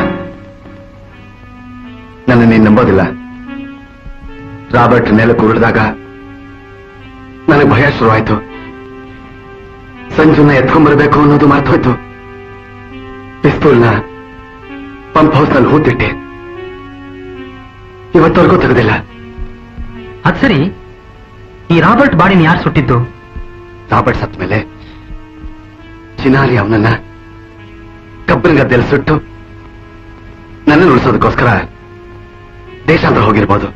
Speaker 5: ನನ್ನ ನೀನ್ ನಂಬೋದಿಲ್ಲ ರಾಬರ್ಟ್ ನೆಲಕ್ಕೆ ಉರುಳಿದಾಗ ನನಗೆ ಭಯ ಶುರುವಾಯ್ತು ಸಂಜುನ ಎತ್ಕೊಂಡ್ಬರ್ಬೇಕು ಅನ್ನೋದು ಮರ್ತೋಯ್ತು ಪಿಸ್ತೂಲ್ನ ಪಂಪ್ ಹೌಸ್ ನಲ್ಲಿ ಹೂತಿಟ್ಟೆ ಇವತ್ತವರೆಗೂ ತೆಗೆದಿಲ್ಲ
Speaker 4: ಅದ್ ಸರಿ ಈ ರಾಬರ್ಟ್ ಬಾಡಿನ ಯಾರು ಸುಟ್ಟಿದ್ದು
Speaker 5: ರಾಬರ್ಟ್ ಸತ್ ಮೇಲೆ ಚಿನಾರಿ ಅವನನ್ನ ಕಬ್ಬಿನ ಗದ್ದೆಯಲ್ಲಿ ಸುಟ್ಟು ನನ್ನನ್ನು ಉಳಿಸೋದಕ್ಕೋಸ್ಕರ ದೇಶಾಂತರ ಹೋಗಿರ್ಬೋದು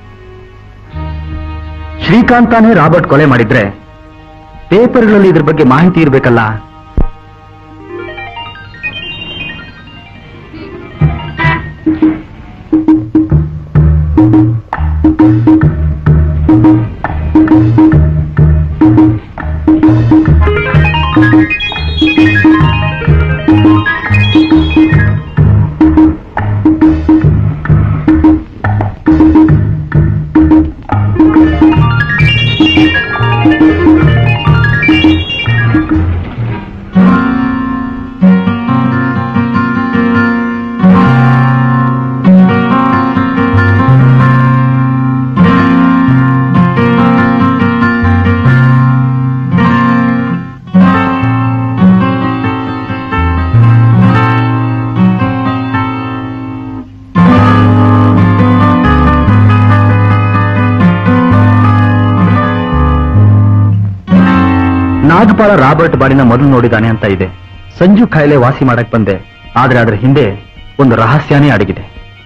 Speaker 4: ಶ್ರೀಕಾಂತಾನೇ ರಾಬರ್ಟ್ ಕೊಲೆ ಮಾಡಿದ್ರೆ ಪೇಪರ್ಗಳಲ್ಲಿ ಇದ್ರ ಬಗ್ಗೆ ಮಾಹಿತಿ ಇರ್ಬೇಕಲ್ಲ ನಾಗಪಾಲ ರಾಬರ್ಟ್ ಬಾಡಿನ ಮೊದಲು ನೋಡಿದಾನೆ ಅಂತ ಇದೆ ಸಂಜು ಕಾಯಿಲೆ ವಾಸಿ ಮಾಡಕ್ ಬಂದೆ ಆದ್ರೆ ಅದರ ಹಿಂದೆ ಒಂದು ರಹಸ್ಯನೇ ಅಡಗಿದೆ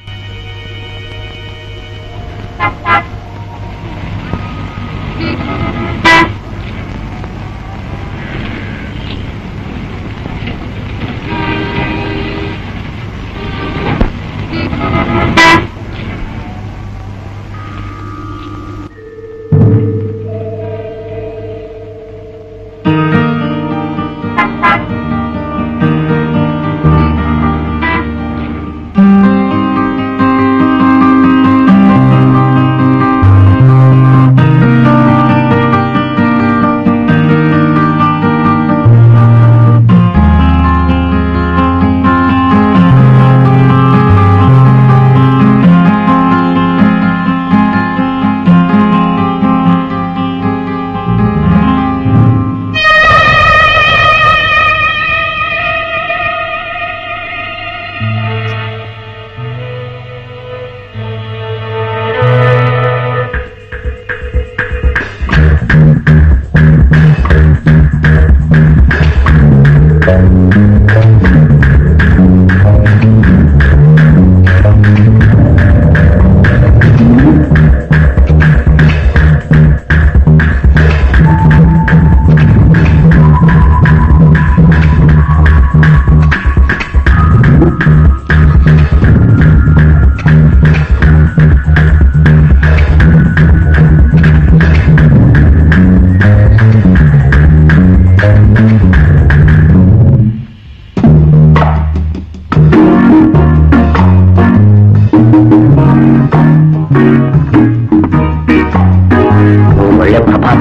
Speaker 5: ಒಳ್ಳೆ ಪ್ರಭಾತ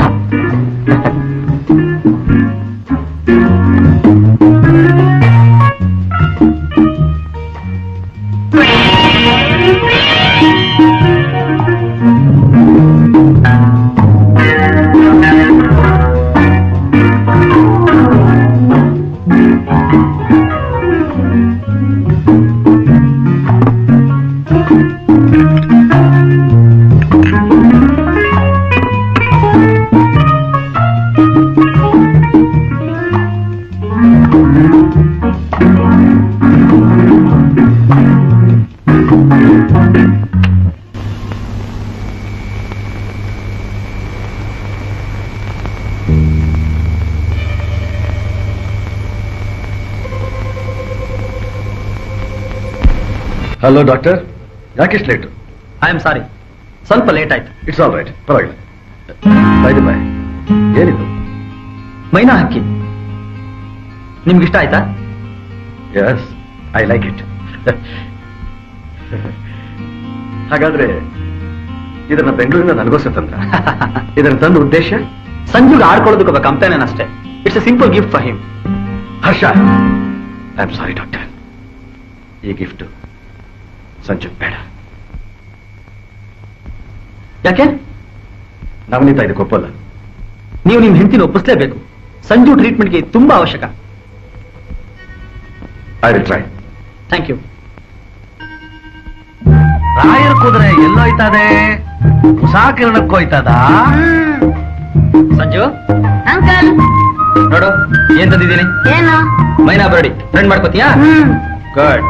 Speaker 3: ಹಲೋ ಡಾಕ್ಟರ್ ಯಾಕೆಷ್ಟು ಲೇಟು
Speaker 4: ಐ ಆಮ್ ಸಾರಿ ಸ್ವಲ್ಪ ಲೇಟ್ ಆಯ್ತು
Speaker 3: ಇಟ್ಸ್ ಆಲ್ ರೈಟ್ ಪರವಾಗಿಲ್ಲ ಬಾಯ್ ಬಾಯ್ ಏನಿದು
Speaker 4: ಮೈನಾ ಹಕ್ಕಿ ನಿಮ್ಗಿಷ್ಟ ಆಯ್ತಾ
Speaker 3: ಎಸ್ ಐ ಲೈಕ್ ಇಟ್ ಹಾಗಾದ್ರೆ ಇದನ್ನ ಬೆಂಗಳೂರಿನ ನನಗೋಸ್ಕರ ತಂದ್ರ ಇದನ್ನ ತಂದ ಉದ್ದೇಶ
Speaker 4: ಸಂಜುಗೆ ಆಡ್ಕೊಳ್ಳೋದಕ್ಕೆ ಒಬ್ಬ ಕಂಪೇನಿಯನ್ ಅಷ್ಟೇ it's a simple gift for him
Speaker 3: Harsha I am sorry doctor ಈ ಗಿಫ್ಟ್ ಸಂಜು ಬೇಡ
Speaker 4: ಯಾಕೆ
Speaker 3: ನವನೀತ ಇದಕ್ಕೆ ಒಪ್ಪಲ್ಲ
Speaker 4: ನೀವು ನಿಮ್ ಹೆಂಡತಿನ ಒಪ್ಪಿಸ್ಲೇಬೇಕು ಸಂಜು ಟ್ರೀಟ್ಮೆಂಟ್ಗೆ ತುಂಬಾ ಅವಶ್ಯಕ
Speaker 3: I will try
Speaker 4: thank you
Speaker 1: ರಾಯರ ಕುದುರೆ ಎಲ್ಲೋಯ್ತದೆ ಉಸಾಕಿರಣಕ್ಕೆ ಹೋಯ್ತದ
Speaker 4: ಸಂಜು
Speaker 7: ಅಂಕಲ್
Speaker 4: ನೋಡು ಏನ್ ತಂದಿದ್ದೀನಿ
Speaker 7: ಏನು
Speaker 4: ಮೈನಾ ಬರಡಿ ಫ್ರೆಂಡ್ ಮಾಡ್ಕೋತೀಯಾ
Speaker 7: ಹ್ಮ್
Speaker 4: ಗುಡ್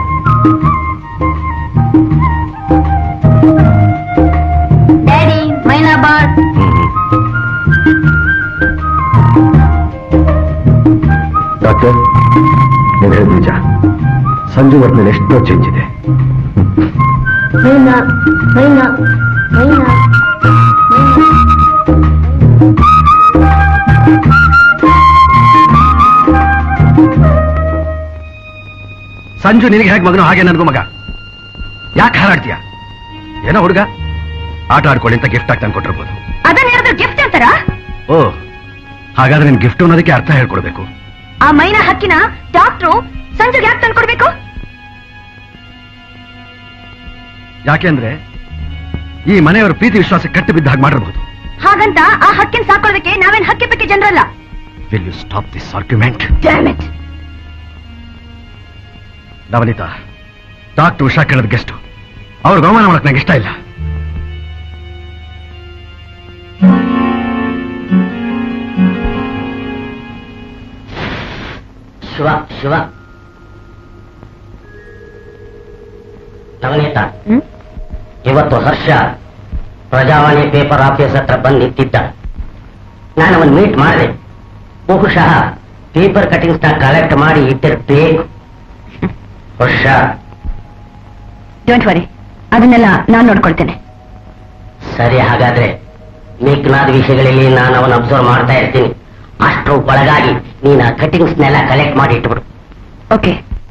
Speaker 7: ಡ್ಯಾಡಿ ಮೈನಾಬಾದ್
Speaker 3: ಡಾಕ್ಟರ್ ನೀವು ಹೇಳಿದ ನಿಜ ಸಂಜು ವರ್ನಲ್ಲಿ ಎಷ್ಟೋ ಚೇಂಜ್ ಇದೆ
Speaker 7: ಮೈನಾ ಮೈನಾ ಮೈನಾ
Speaker 3: ಸಂಜು ನಿನಗೆ ಹೇಗೆ ಮಗನು ಹಾಗೆ ನನಗೂ ಮಗ ಯಾಕೆ ಹಾರಾಡ್ತೀಯ ಏನೋ ಹುಡುಗ ಆಟ ಆಡ್ಕೊಳ್ಳಿ ಅಂತ ಗಿಫ್ಟ್ ಆಗಿ ತಂದು ಕೊಟ್ಟಿರ್ಬೋದು
Speaker 2: ಅದನ್ನ ಹೇಳಿದ್ರೆ ಗಿಫ್ಟ್ ಅಂತಾರ
Speaker 3: ಓ ಹಾಗಾದ್ರೆ ನಿನ್ ಗಿಫ್ಟ್ ಅನ್ನೋದಕ್ಕೆ ಅರ್ಥ ಹೇಳ್ಕೊಡ್ಬೇಕು
Speaker 2: ಆ ಮೈನಾ ಹಕ್ಕಿನ ಡಾಕ್ಟ್ರು ಸಂಜೆಗೆ ಯಾಕೆ ತಂದ್ಕೊಡ್ಬೇಕು
Speaker 3: ಯಾಕೆಂದ್ರೆ ಈ ಮನೆಯವರ ಪ್ರೀತಿ ವಿಶ್ವಾಸ ಕಟ್ಟು ಬಿದ್ದ ಹಾಗೆ ಮಾಡಿರ್ಬೋದು
Speaker 2: ಹಾಗಂತ ಆ ಹಕ್ಕಿನ ಸಾಕೊಳ್ಳೋದಕ್ಕೆ ನಾವೇನ್ ಹಕ್ಕಿ ಪಕ್ಕಿ ಜನರಲ್ಲ
Speaker 3: will you stop this argument
Speaker 2: Damn it.
Speaker 3: Navaneeta doctor Usha ಕೇಳದ ಗೆಸ್ಟ್ ಅವ್ರಿಗೆ ಅವಮಾನ ಮಾಡಕ್ ನಂಗೆ ಇಷ್ಟ ಇಲ್ಲ
Speaker 6: ಶಿವ ಶಿವ ನವನೀತ ಇವತ್ತು ಹರ್ಷ ಪ್ರಜಾವಾಣಿ ಪೇಪರ್ ಆಫೀಸ್ ಹತ್ರ ಬಂದು ನಿಂತಿದ್ದ ನಾನು ಅವನ್ ಮೀಟ್ ಮಾಡಿದೆ ಬಹುಶಃ ಪೇಪರ್ ಕಟಿಂಗ್ಸ್ ನ ಕಲೆಕ್ಟ್ ಮಾಡಿ ಇಟ್ಟಿರ್ಬೇಕು ಹರ್ಷ
Speaker 7: ಡೋಂಟ್ ವರಿ ಅದನ್ನೆಲ್ಲ ನಾನು ನೋಡ್ಕೊಳ್ತೇನೆ
Speaker 6: ಸರಿ ಹಾಗಾದ್ರೆ ಮಿಕ್ನಾದ ವಿಷಯಗಳಲ್ಲಿ ನಾನು ಅವನ ಅಬ್ಸರ್ವ್ ಮಾಡ್ತಾ ಇರ್ತೀನಿ ಅಷ್ಟರ ಒಳಗಾಗಿ ನೀನು ಆ ಕಟಿಂಗ್ಸ್ನೆಲ್ಲ ಕಲೆಕ್ಟ್ ಮಾಡಿ ಇಟ್ಬಿಡು
Speaker 7: ಓಕೆ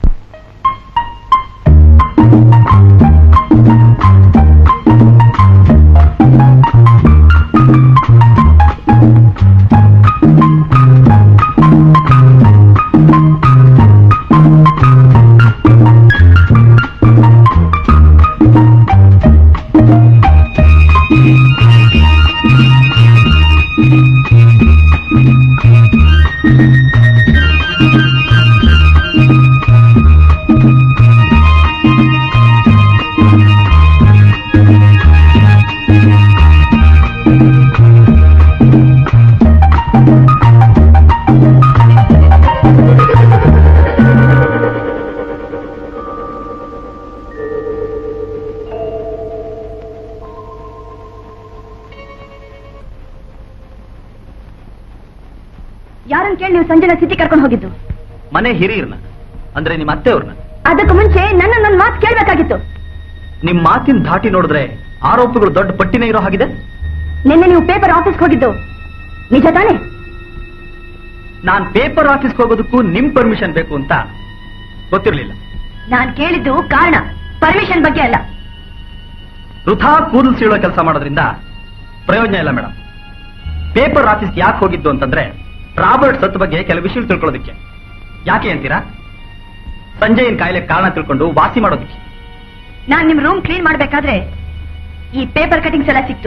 Speaker 7: ಯಾರನ್ನ ಕೇಳಿ ನೀವು ಸಂಜೆನ ಸಿಟಿ ಕರ್ಕೊಂಡು ಹೋಗಿದ್ದು
Speaker 4: ಮನೆ ಹಿರಿಯರ್ನ ಅಂದ್ರೆ ನಿಮ್ಮ ಅತ್ತೆಯವ್ರನ್ನ
Speaker 7: ಅದಕ್ಕೂ ಮುಂಚೆ ನನ್ನ ನನ್ನ ಮಾತು ಕೇಳ್ಬೇಕಾಗಿತ್ತು
Speaker 4: ನಿಮ್ ಮಾತಿನ ಧಾಟಿ ನೋಡಿದ್ರೆ ಆರೋಪಗಳು ದೊಡ್ಡ ಪಟ್ಟಿನೇ ಇರೋ ಹಾಗಿದೆ
Speaker 7: ನಿನ್ನೆ ನೀವು ಪೇಪರ್ ಆಫೀಸ್ಗೆ ಹೋಗಿದ್ದು ನಿಜ ತಾನೇ
Speaker 4: ನಾನ್ ಪೇಪರ್ ಆಫೀಸ್ಗೆ ಹೋಗೋದಕ್ಕೂ ನಿಮ್ ಪರ್ಮಿಷನ್ ಬೇಕು ಅಂತ ಗೊತ್ತಿರ್ಲಿಲ್ಲ
Speaker 7: ನಾನ್ ಕೇಳಿದ್ದು ಕಾರಣ ಪರ್ಮಿಷನ್ ಬಗ್ಗೆ ಅಲ್ಲ
Speaker 4: ವೃಥಾ ಕೂದಲು ಸೀಳೋ ಕೆಲಸ ಮಾಡೋದ್ರಿಂದ ಪ್ರಯೋಜನ ಇಲ್ಲ ಮೇಡಮ್ ಪೇಪರ್ ಆಫೀಸ್ಗೆ ಯಾಕೆ ಹೋಗಿದ್ದು ಅಂತಂದ್ರೆ ರಾಬರ್ಟ್ ಸತ್ ಬಗ್ಗೆ ಕೆಲವು ವಿಷಯ ತಿಳ್ಕೊಳ್ಳೋದಕ್ಕೆ ಯಾಕೆ ಅಂತೀರಾ ಸಂಜಯನ್ ಕಾಯಿಲೆ ಕಾರಣ ತಿಳ್ಕೊಂಡು ವಾಸಿ ಮಾಡೋದಕ್ಕೆ
Speaker 7: ನಾನ್ ನಿಮ್ ರೂಮ್ ಕ್ಲೀನ್ ಮಾಡ್ಬೇಕಾದ್ರೆ ಈ ಪೇಪರ್ ಕಟಿಂಗ್ಸ್ ಎಲ್ಲ ಸಿಕ್ತು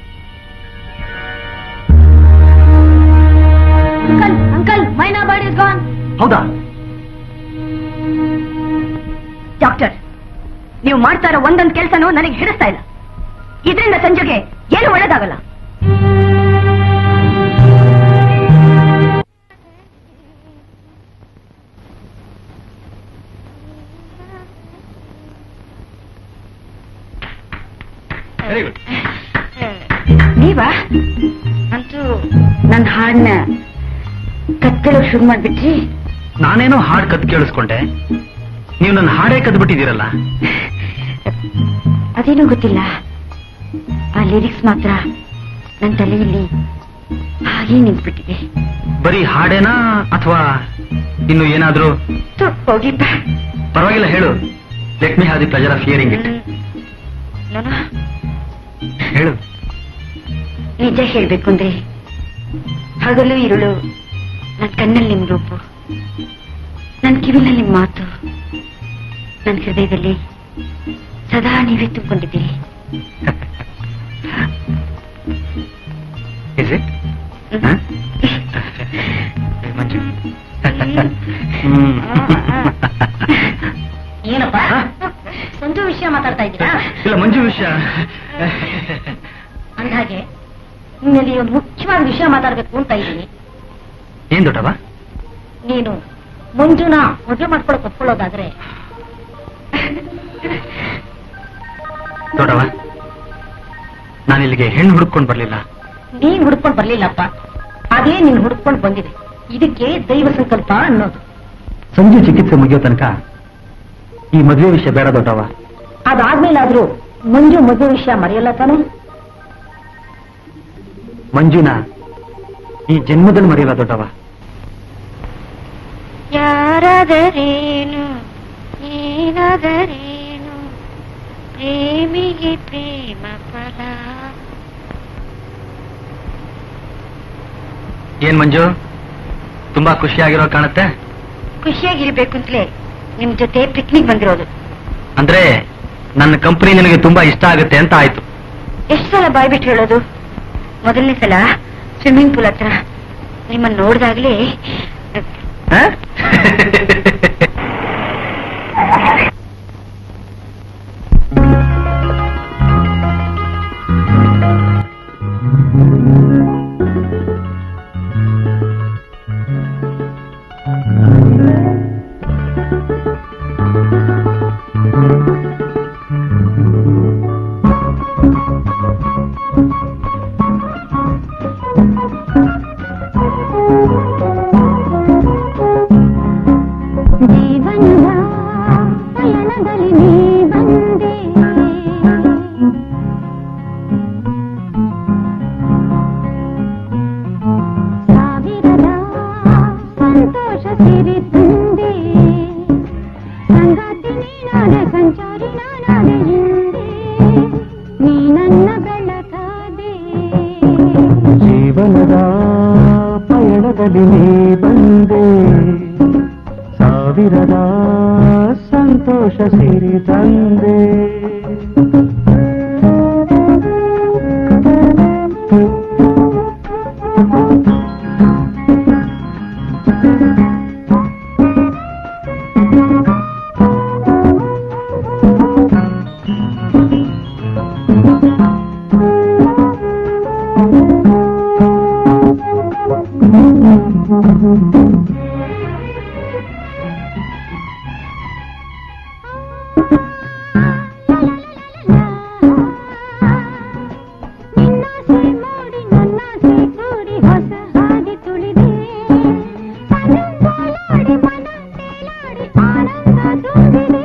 Speaker 7: uncle uncle myna body is gone
Speaker 4: ಹೌದಾ
Speaker 7: ಡಾಕ್ಟರ್ ನೀವು ಮಾಡ್ತಾ ಇರೋ ಒಂದೊಂದು ಕೆಲಸನೂ ನನಗೆ ಹಿಡಿಸ್ತಾ ಇಲ್ಲ ಇದರಿಂದ ಸಂಜೆಗೆ ಏನು ಒಳ್ಳೇದಾಗಲ್ಲ
Speaker 4: ವೆರಿ ಗುಡ್
Speaker 7: ನೀವಾ ಅಂತೂ ನನ್ನ ಹಾಡನ್ನ ಕತ್ಕೊಳ್ಳೋಕ್ ಶುರು ಮಾಡ್ಬಿಟ್ರಿ
Speaker 4: ನಾನೇನೋ ಹಾಡ್ ಕತ್ ಕೇಳಿಸ್ಕೊಂಡೆ ನೀವು ನನ್ನ ಹಾಡೇ ಕದ್ಬಿಟ್ಟಿದ್ದೀರಲ್ಲ
Speaker 7: ಅದೇನೂ ಗೊತ್ತಿಲ್ಲ ಆ ಲಿರಿಕ್ಸ್ ಮಾತ್ರ ನನ್ನ ತಲೆಯಲ್ಲಿ ಹಾಗೇ ನಿಂತ್ಬಿಟ್ಟಿದೆ
Speaker 4: ಬರೀ ಹಾಡೇನಾ ಅಥವಾ ಇನ್ನು ಏನಾದ್ರೂ
Speaker 7: ತು, ಹೋಗಿಪ್ಪ
Speaker 4: ಪರವಾಗಿಲ್ಲ ಹೇಳು let me have the pleasure of hearing it
Speaker 7: ನಾನು
Speaker 4: ಹೇಳು
Speaker 7: ನಿಜ ಹೇಳ್ಬೇಕು ಅಂದ್ರೆ ಹಗಲು ಇರುಳು ನನ್ನ ಕಣ್ಣಲ್ಲಿ ನಿಮ್ ರೂಪು ನನ್ನ ಕಿವಿನಲ್ಲಿ ನಿಮ್ ಮಾತು ನನ್ನ ಹೃದಯದಲ್ಲಿ ಸದಾ ನೀವೇ ತುಂಬಿಕೊಂಡಿದ್ದೀರಿ
Speaker 4: ಇಸ್ ಇಟ್ ಮಂಜು
Speaker 6: ಏನಪ್ಪ ಸಂಜು ವಿಷಯ ಮಾತಾಡ್ತಾ ಇದ್ದೀರಾ
Speaker 4: ಇಲ್ಲ ಮಂಜು ವಿಷಯ
Speaker 6: ಅಂದಾಗೆ ನಿನ್ನಲ್ಲಿ ಒಂದು ಮುಖ್ಯವಾದ ವಿಷಯ ಮಾತಾಡ್ಬೇಕು ಅಂತ ಇದ್ದೀನಿ
Speaker 4: ಏನ್ ದೊಡ್ಡವ
Speaker 6: ನೀನು ಮಂಜುನ ಮದುವೆ ಮಾಡ್ಕೊಳಕ್ ಒಪ್ಕೊಳ್ಳೋದಾದ್ರೆ
Speaker 4: ದೊಡ್ಡವ ನಾನು ಇಲ್ಲಿಗೆ ಹೆಣ್ಣು ಹುಡುಕೊಂಡು ಬರ್ಲಿಲ್ಲ
Speaker 6: ನೀನ್ ಹುಡ್ಕೊಂಡ್ ಬರ್ಲಿಲ್ಲಪ್ಪ ಅದೇ ನೀನ್ ಹುಡ್ಕೊಂಡ್ ಬಂದಿದೆ ಇದಕ್ಕೆ ದೈವ ಸಂಕಲ್ಪ ಅನ್ನೋದು
Speaker 4: ಸಂಜು ಚಿಕಿತ್ಸೆ ಮುಗಿಯೋ ತನಕ ಈ ಮದುವೆ ವಿಷಯ ಬೇಡ ದೊಡ್ಡವ
Speaker 6: ಅದಾದ್ಮೇಲಾದ್ರೂ ಮಂಜು ಮದುವೆ ವಿಷಯ ಮರೆಯಲ್ಲ ತಾನೆ
Speaker 4: ಮಂಜುನ ಈ ಜನ್ಮದಲ್ಲಿ ಮರೆಯಲ್ಲ ದೊಡ್ಡವ
Speaker 10: ಯಾರಾದರೇನು ಏನಾದರೇನು ಪ್ರೇಮಿಗೆ ಪ್ರೇಮ ಫಲ
Speaker 4: ಏನ್ ಮಂಜು ತುಂಬಾ ಖುಷಿಯಾಗಿರೋ ಕಾಣುತ್ತೆ
Speaker 7: ಖುಷಿಯಾಗಿರ್ಬೇಕು ಅಂತಲೇ ನಿಮ್ ಜೊತೆ ಪಿಕ್ನಿಕ್ ಬಂದಿರೋದು
Speaker 4: ಅಂದ್ರೆ ನನ್ನ ಕಂಪನಿ ನಿನಗೆ ತುಂಬಾ ಇಷ್ಟ ಆಗುತ್ತೆ ಅಂತ ಆಯ್ತು
Speaker 7: ಎಷ್ಟು ಸಲ ಬಾಯ್ಬಿಟ್ಟು ಹೇಳೋದು ಮೊದಲನೇ ಸಲ ಸ್ವಿಮ್ಮಿಂಗ್ ಪೂಲ್ ಹತ್ರ ನಿಮ್ಮನ್ನ ನೋಡಿದಾಗ್ಲೇ
Speaker 4: ಹ?
Speaker 10: ಸಿರಿ ತಂದೆ ಸಂಗಾತಿ ನೀನಾದೆ ಸಂಚಾರಿ ನಾನಾದೆ ಹಿಂದೆ ನೀ ನನ್ನ ಬೆಳಕಾದೆ
Speaker 9: ಜೀವನದ ಪಯಣದಲ್ಲಿ ನೀ ಬಂದೆ ಸಾವಿರದ ಸಂತೋಷ ಸಿರಿ ತಂದೆ
Speaker 10: ನಿನ್ನಾಸೆ ಮಾಡಿ ನನ್ನಾಸೆ ಕೂಡಿ ಹೊಸ ಹಾದಿ ತುಳಿದೆ ಮನಂತಾಡಿ ಮನಂತೇಲಾಡಿ ಆನಂದ ತುಂಬಿದೆ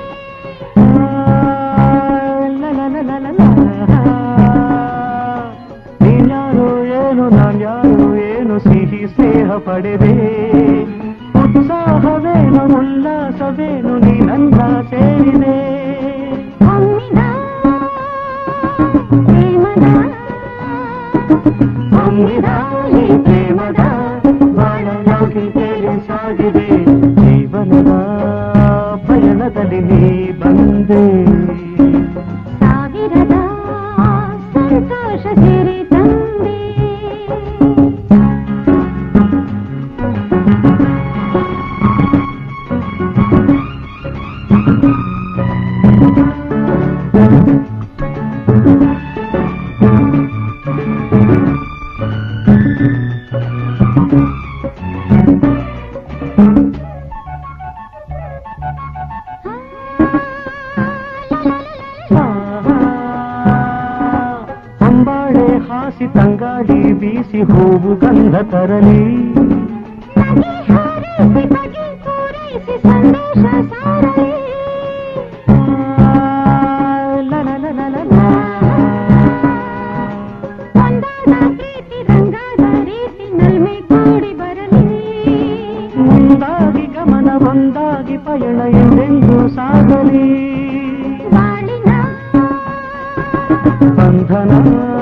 Speaker 9: ನೀನ್ಯಾರು ಏನು ನಾನ್ಯಾರು ಏನು ಸಿಹಿ ಸ್ನೇಹ ಪಡೆದೆ ಉತ್ಸಾಹವೇನು ಉಲ್ಲಾಸವೇನು ನೀ ನನ್ನ ಸೇರಿದೆ
Speaker 10: ಹೊಮ್ಮಿದ ಪ್ರೇಮದ
Speaker 9: ಹೊಮ್ಮಿದ ಈ ಪ್ರೇಮದ ಬಾಳಲಾಗಿ ತೇಲಿ ಸಾಗಿದೆ ಜೀವನದ ಪಯಣದಲ್ಲಿ ನೀ ಬಂದೆ
Speaker 10: ಸಾವಿರದ ಸಂತೋಷ ಸಿರಿ ತಂದೆ
Speaker 9: ಹೊಂಬಾಳೆ ಹಾಸಿ ತಂಗಾಳಿ ಬೀಸಿ ಹೂವು ಗಂಧ ತರಲಿ
Speaker 10: ಹಾರೈಸಿ ಬಗೆ ಪೂರೈಸಿ ಸಂದೇಶ ಸಾರಲಿ ಒಂದಾದ ಪ್ರೀತಿ ರಂಗಾದ ರೀತಿ ನಲ್ಮೆ ಕೂಡಿ ಬರಲಿ
Speaker 9: ಮುಂದಾಗಿ ಗಮನ ಒಂದಾಗಿ ಪಯಣ ಎಂದೆಂದು ಸಾಗಲಿ
Speaker 10: ಬಾಳಿನ
Speaker 9: ಬಂಧನ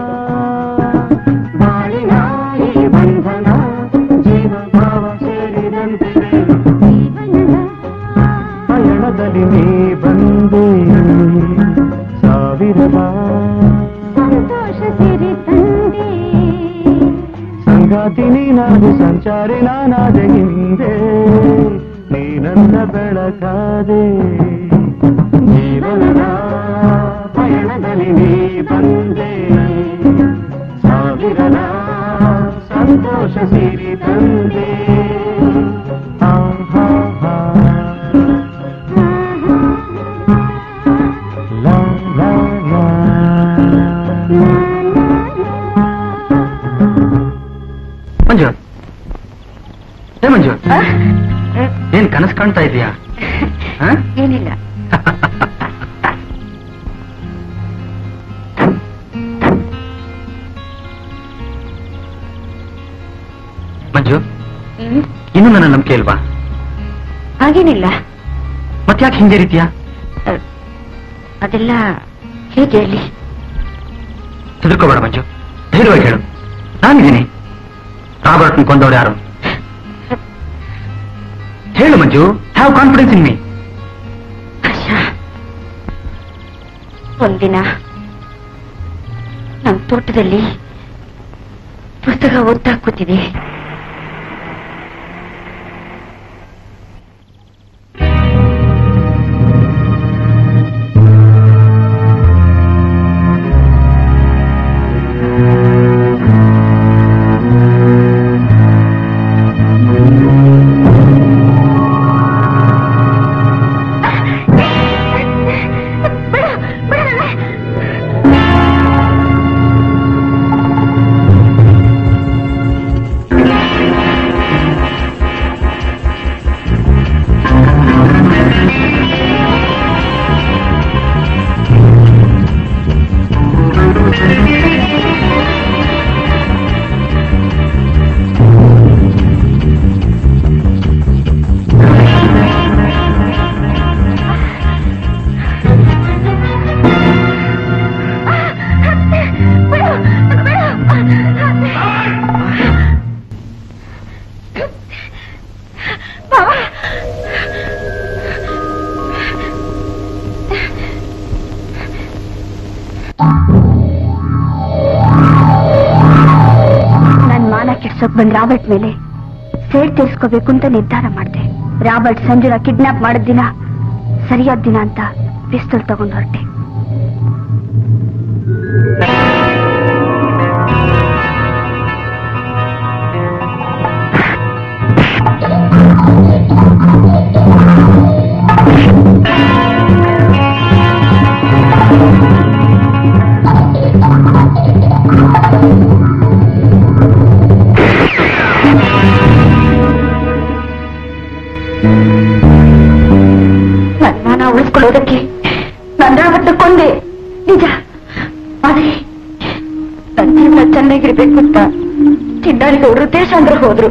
Speaker 9: ಬಾಳಿನ ಈ ಬಂಧನ ಜೀವ ಭಾವ ಸೇರಿದಂತಿದೆ
Speaker 10: ಜೀವನದ
Speaker 9: ಪಯಣದಲ್ಲಿ ನೀ ಬಂದೆ ಸಾವಿರದ
Speaker 10: ಸಂತೋಷ ಸಿರಿ ತಂದೆ
Speaker 9: ಸಂಗಾತಿ ನೀನಾದೆ ಸಂಚಾರಿ ನಾನಾದೆ ಹಿಂದೆ ನೀ ನನ್ನ ಬೆಳಕಾದೆ ಜೀವನದ ಪಯಣದಲ್ಲಿ ನೀ ಬಂದೆ ಸಾವಿರದ ಸಂತೋಷ ಸಿರಿ ತಂದೆ ಆ, ಹಾ, ಹಾ. ಲಾ, ಲಾ, ಲಾ. ಮಂಜು ಏ ಮಂಜು ಏನ್ ಕನಸು ಕಾಣ್ತಾ ಇದೀಯಾ ಹ?
Speaker 7: ಏನಿಲ್ಲ
Speaker 9: ಮಂಜು
Speaker 7: ಹ್ಮ್
Speaker 9: ಇನ್ನು ನನ್ನ ನಂಬಿಕೆ ಇಲ್ವಾ
Speaker 7: ಹಾಗೇನಿಲ್ಲ
Speaker 9: ಮತ್ತ್ಯಾಕೆ ಹಿಂಜರಿತೀಯಾ
Speaker 7: ಅಹ್, ಅದೆಲ್ಲ ಹೇಗೆ ಹೇಳಿ
Speaker 9: ಹೆದರ್ಕೋಬೇಡ ಮಂಜು ಧೈರ್ಯವಾಗಿ ಹೇಳು ನಾನಿದ್ದೀನಿ ರಾಬರ್ಟ್ನ ಕೊಂದವ್ರು ಯಾರು ಹೇಳು Manju have confidence in me
Speaker 7: Asha ಒಂದಿನ ನಮ್ಮ ತೋಟದಲ್ಲಿ ಪುಸ್ತಕ ಓದ್ತಾ ಕೂತಿದೆ ವಿಚಾರಿಸೋಕ್ ಬಂದ್ ರಾಬರ್ಟ್ ಮೇಲೆ ಸೇಡ್ ತೀರ್ಸ್ಕೋಬೇಕು ಅಂತ ನಿರ್ಧಾರ ಮಾಡಿದೆ ರಾಬರ್ಟ್ ಸಂಜುನ ಕಿಡ್ನಾಪ್ ಮಾಡಿದ ದಿನ ಸರಿಯಾದ ದಿನ ಅಂತ ಪಿಸ್ತೂಲ್ ತಗೊಂಡು ಹೊರಟೆ ನನ್ನ ಮಾನ ಉಳಿಸ್ಕೊಳ್ಳೋದಕ್ಕೆ ನನ್ನ ರಾಬರ್ಟ್ನ ಕೊಂದೆ ನಿಜ ಆದ್ರೆ ನನ್ನ ಜೀವನ ಚೆನ್ನಾಗಿರ್ಬೇಕು ಅಂತ ಚಿನ್ನಾರಿಗೌಡರು ದೇಶಾಂತರ ಹೋದ್ರು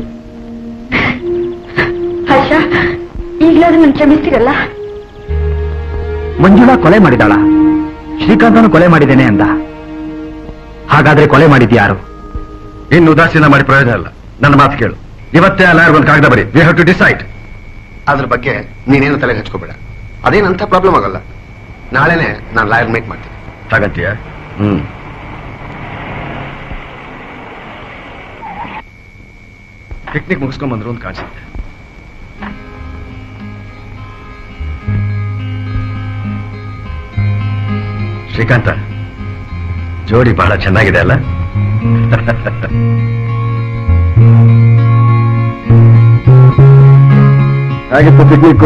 Speaker 7: ಹರ್ಷ ಈಗಲಾದ್ರೂ ನನ್ ಕ್ಷಮಿಸ್ತೀರಲ್ಲ
Speaker 3: ಮಂಜುಳಾ ಕೊಲೆ ಮಾಡಿದಾಳ ಶ್ರೀಕಾಂತನು ಕೊಲೆ ಮಾಡಿದ್ದೇನೆ ಅಂದ ಹಾಗಾದ್ರೆ ಕೊಲೆ ಮಾಡಿದ್ಯಾರು
Speaker 5: ಇನ್ನು ಉದಾಸೀನ ಮಾಡಿ ಪ್ರಯೋಜನ ಇಲ್ಲ ನನ್ನ ಮಾತು ಕೇಳು ಇವತ್ತೇ ಆ ಲಾಯರ್ ಒಂದು ಕಾಗದ ಬರಿ ವಿ ಹ್ಯಾವ್ ಟು ಡಿಸೈಡ್ ಅದ್ರ ಬಗ್ಗೆ ನೀನೇನು ತಲೆಗೆ ಹಚ್ಕೋಬೇಡ ಅದೇನಂತ ಪ್ರಾಬ್ಲಮ್ ಆಗಲ್ಲ ನಾಳೆನೆ ನಾನು ಲಾಯರ್ ಮೇಕ್ ಮಾಡ್ತೀನಿ ಹಾಗಂತೀಯ ಹ್ಮ್ ಪಿಕ್ನಿಕ್ ಮುಗಿಸ್ಕೊಂಡ್ ಬಂದ್ರು ಅಂತ ಕಾಣಿಸುತ್ತೆ ಶ್ರೀಕಾಂತ ಜೋಡಿ ಬಹಳ ಚೆನ್ನಾಗಿದೆ ಅಲ್ಲ ಹಾಗಿತ್ತು ಪಿಕ್ನಿಕ್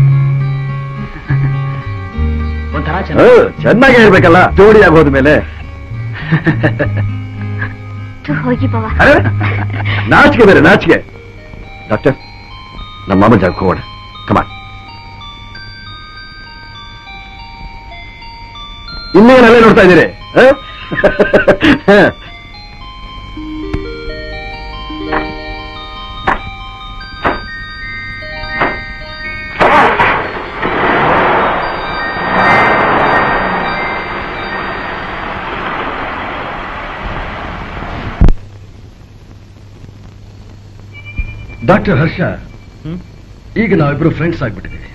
Speaker 4: ಒಂಥರ
Speaker 5: ಚೆನ್ನಾಗೇ ಇರ್ಬೇಕಲ್ಲ ಜೋಡಿ ಆಗೋದ ಮೇಲೆ
Speaker 7: ಹೋಗಿ ಬವ
Speaker 5: ಅರೆ, ನಾಚಿಕೆ ಬೇರೆ ನಾಚಿಕೆ ಡಾಕ್ಟರ್ ನಮ್ಮ ಮಾಮ ಜಾಗಕ್ಕೆ ಹೋಗೋಣ ಕಮಾನ್ ಇನ್ನೇನು ಅಲ್ಲೇ ನೋಡ್ತಾ ಇದ್ದೀರಿ ಆ? ಡಾಕ್ಟರ್ ಹರ್ಷ ಈಗ ನಾವಿಬ್ರು ಫ್ರೆಂಡ್ಸ್ ಆಗ್ಬಿಟ್ಟಿದ್ದೀವಿ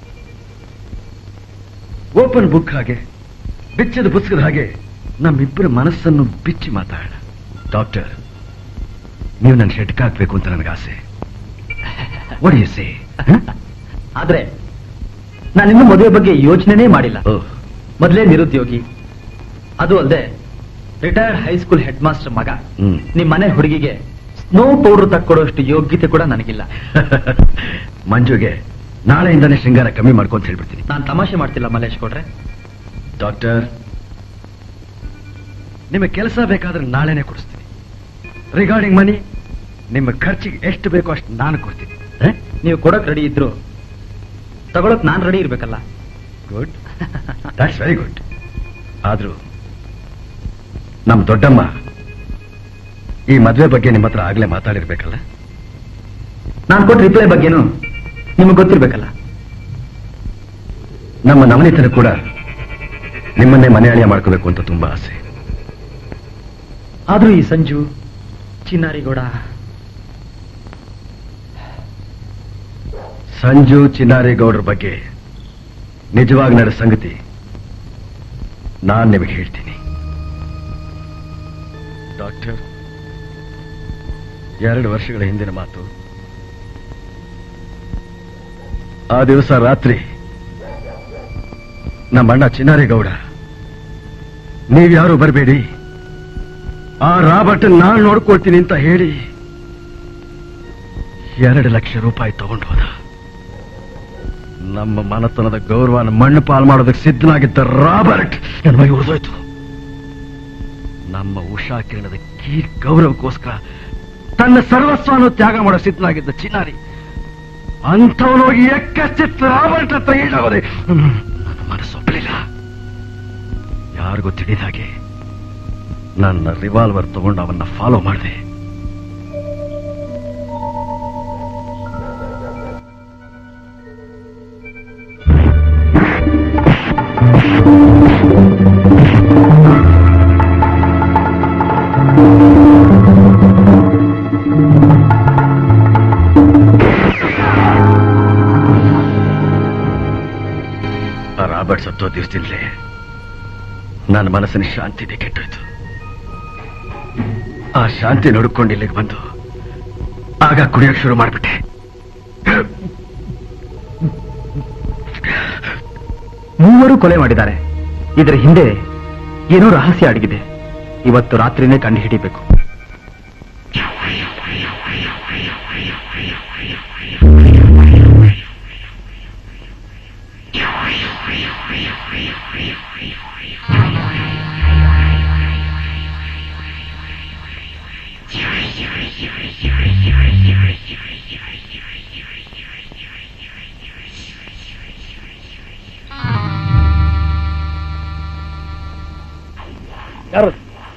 Speaker 5: ಓಪನ್ ಬುಕ್ ಹಾಗೆ ಬಿಚ್ಚದ ಪುಸ್ತಕದ ಹಾಗೆ ನಮ್ಮಿಬ್ಬರ ಮನಸ್ಸನ್ನು ಬಿಚ್ಚಿ ಮಾತಾಡೋಣ ಡಾಕ್ಟರ್ ನೀವು ನನ್ನ ಶೆಟ್ಕ್ ಹಾಕ್ಬೇಕು ಅಂತ ನನಗೆ ಆಸೆ ಒಡಿಯಸೆ
Speaker 4: ಆದ್ರೆ ನಾನಿನ್ನೂ ಮದುವೆ ಬಗ್ಗೆ ಯೋಚನೆನೇ ಮಾಡಿಲ್ಲ ಮೊದಲೇ ನಿರುದ್ಯೋಗಿ ಅದು ಅಲ್ಲದೆ ರಿಟೈರ್ಡ್ ಹೈಸ್ಕೂಲ್ ಹೆಡ್ ಮಾಸ್ಟರ್ ಮಗ
Speaker 5: ಹ್ಮ್
Speaker 4: ನಿಮ್ ಮನೆ ಹುಡುಗಿಗೆ ಸ್ನೋ ಪೌಡರ್ ತಕ್ಕೊಡೋಷ್ಟು ಯೋಗ್ಯತೆ ಕೂಡ ನನಗಿಲ್ಲ
Speaker 5: ಮಂಜುಗೆ ನಾಳೆಯಿಂದಾನೇ ಶೃಂಗಾರ ಕಮ್ಮಿ ಮಾಡ್ಕೊಂತ ಹೇಳ್ಬಿಡ್ತೀನಿ
Speaker 4: ನಾನ್ ತಮಾಷೆ ಮಾಡ್ತಿಲ್ಲ ಮಲ್ಲೇಶ್ ಕೊಡ್ರೆ
Speaker 5: ಡಾಕ್ಟರ್ ನಿಮಗೆ ಕೆಲಸ ಬೇಕಾದ್ರೆ ನಾಳೆನೆ ಕೊಡಿಸ್ತೀನಿ ರಿಗಾರ್ಡಿಂಗ್ ಮನಿ ನಿಮ್ಮ ಖರ್ಚಿಗೆ ಎಷ್ಟು ಬೇಕೋ ಅಷ್ಟು ನಾನು ಕೊಡ್ತೀನಿ
Speaker 4: ನೀವು ಕೊಡಕ್ ರೆಡಿ ಇದ್ರು ತಗೊಳಕ್ ನಾನ್ ರೆಡಿ ಇರ್ಬೇಕಲ್ಲ
Speaker 5: ಗುಡ್ ದಟ್ಸ್ ವೆರಿ ಗುಡ್ ಆದ್ರೂ ನಮ್ಮ ದೊಡ್ಡಮ್ಮ ಈ ಮದ್ವೆ ಬಗ್ಗೆ ನಿಮ್ಮ ಹತ್ರ ಆಗ್ಲೇ ಮಾತಾಡಿರ್ಬೇಕಲ್ಲ
Speaker 4: ನಾನ್ ಕೊಟ್ಟ ರಿಪ್ಲೈ ಬಗ್ಗೆನು ನಿಮಗೆ ಗೊತ್ತಿರ್ಬೇಕಲ್ಲ
Speaker 5: ನಮ್ಮ ನವನೀತನ ಕೂಡ ನಿಮ್ಮನ್ನೇ ಮನೆಯಾಳಿಯ ಮಾಡ್ಕೋಬೇಕು ಅಂತ ತುಂಬಾ ಆಸೆ
Speaker 4: ಆದ್ರೂ ಈ ಸಂಜು ಚಿನ್ನಾರಿಗೌಡ
Speaker 5: ಸಂಜು ಚಿನ್ನಾರೇಗೌಡರ ಬಗ್ಗೆ ನಿಜವಾಗಿ ನಡೆದ ಸಂಗತಿ ನಾನ್ ನಿಮಗೆ ಹೇಳ್ತೀನಿ ಡಾಕ್ಟರ್ ಎರಡು ವರ್ಷಗಳ ಹಿಂದಿನ ಮಾತು ಆ ದಿವಸ ರಾತ್ರಿ ನಮ್ಮ ಅಣ್ಣ ಚಿನ್ನಾರೇಗೌಡ ನೀವ್ಯಾರು ಬರಬೇಡಿ ಆ ರಾಬರ್ಟ್ ನಾನು ನೋಡ್ಕೊಳ್ತೀನಿ ಅಂತ ಹೇಳಿ ಎರಡು ಲಕ್ಷ ರೂಪಾಯಿ ತಗೊಂಡು ಹೋದ ನಮ್ಮ ಮನತನದ ಗೌರವನ ಮಣ್ಣು ಪಾಲ್ ಮಾಡೋದಕ್ಕೆ ಸಿದ್ಧನಾಗಿದ್ದ ರಾಬರ್ಟ್ ನನ್ನ ಮೈ ಉಳಿದೋಯ್ತು ನಮ್ಮ ಉಷಾ ಕಿರಣದ ಕೀ ಗೌರವಕ್ಕೋಸ್ಕರ ತನ್ನ ಸರ್ವಸ್ವವನ್ನು ತ್ಯಾಗ ಮಾಡೋ ಸಿದ್ಧನಾಗಿದ್ದ ಚಿನ್ನಾರಿ ಅಂಥವನೋಗಿ ಎಕ್ಕಚ್ಚಿತ್ತ ರಾಬರ್ಟ್ ಹತ್ರ ಈಡಾಗೋದೆ ನನ್ನ ಮನಸ್ಸು ಒಪ್ಪಲಿಲ್ಲ ಯಾರಿಗೂ ತಿಳಿದ ಹಾಗೆ ನನ್ನ ರಿವಾಲ್ವರ್ ತಗೊಂಡು ಅವನ್ನ ಫಾಲೋ ಮಾಡಿದೆ ಆ ರಾಬರ್ಟ್ ಸತ್ತೋ ದಿವಸದಿಂದಲೇ ನನ್ನ ಮನಸ್ಸಿನ ಶಾಂತಿದೆ ಕೆಟ್ಟೋಯ್ತು ಆ ಶಾಂತಿ ನೋಡ್ಕೊಂಡು ಇಲ್ಲಿಗೆ ಬಂದು
Speaker 4: ಆಗ ಕುಡಿಯೋಕ್ ಶುರು ಮಾಡ್ಬಿಟ್ಟೆ ಮೂವರು ಕೊಲೆ ಮಾಡಿದ್ದಾರೆ ಇದರ ಹಿಂದೆ ಏನೋ ರಹಸ್ಯ ಅಡಗಿದೆ ಇವತ್ತು ರಾತ್ರಿನೇ ಕಂಡು ಹಿಡಿಬೇಕು
Speaker 3: ಯಾರು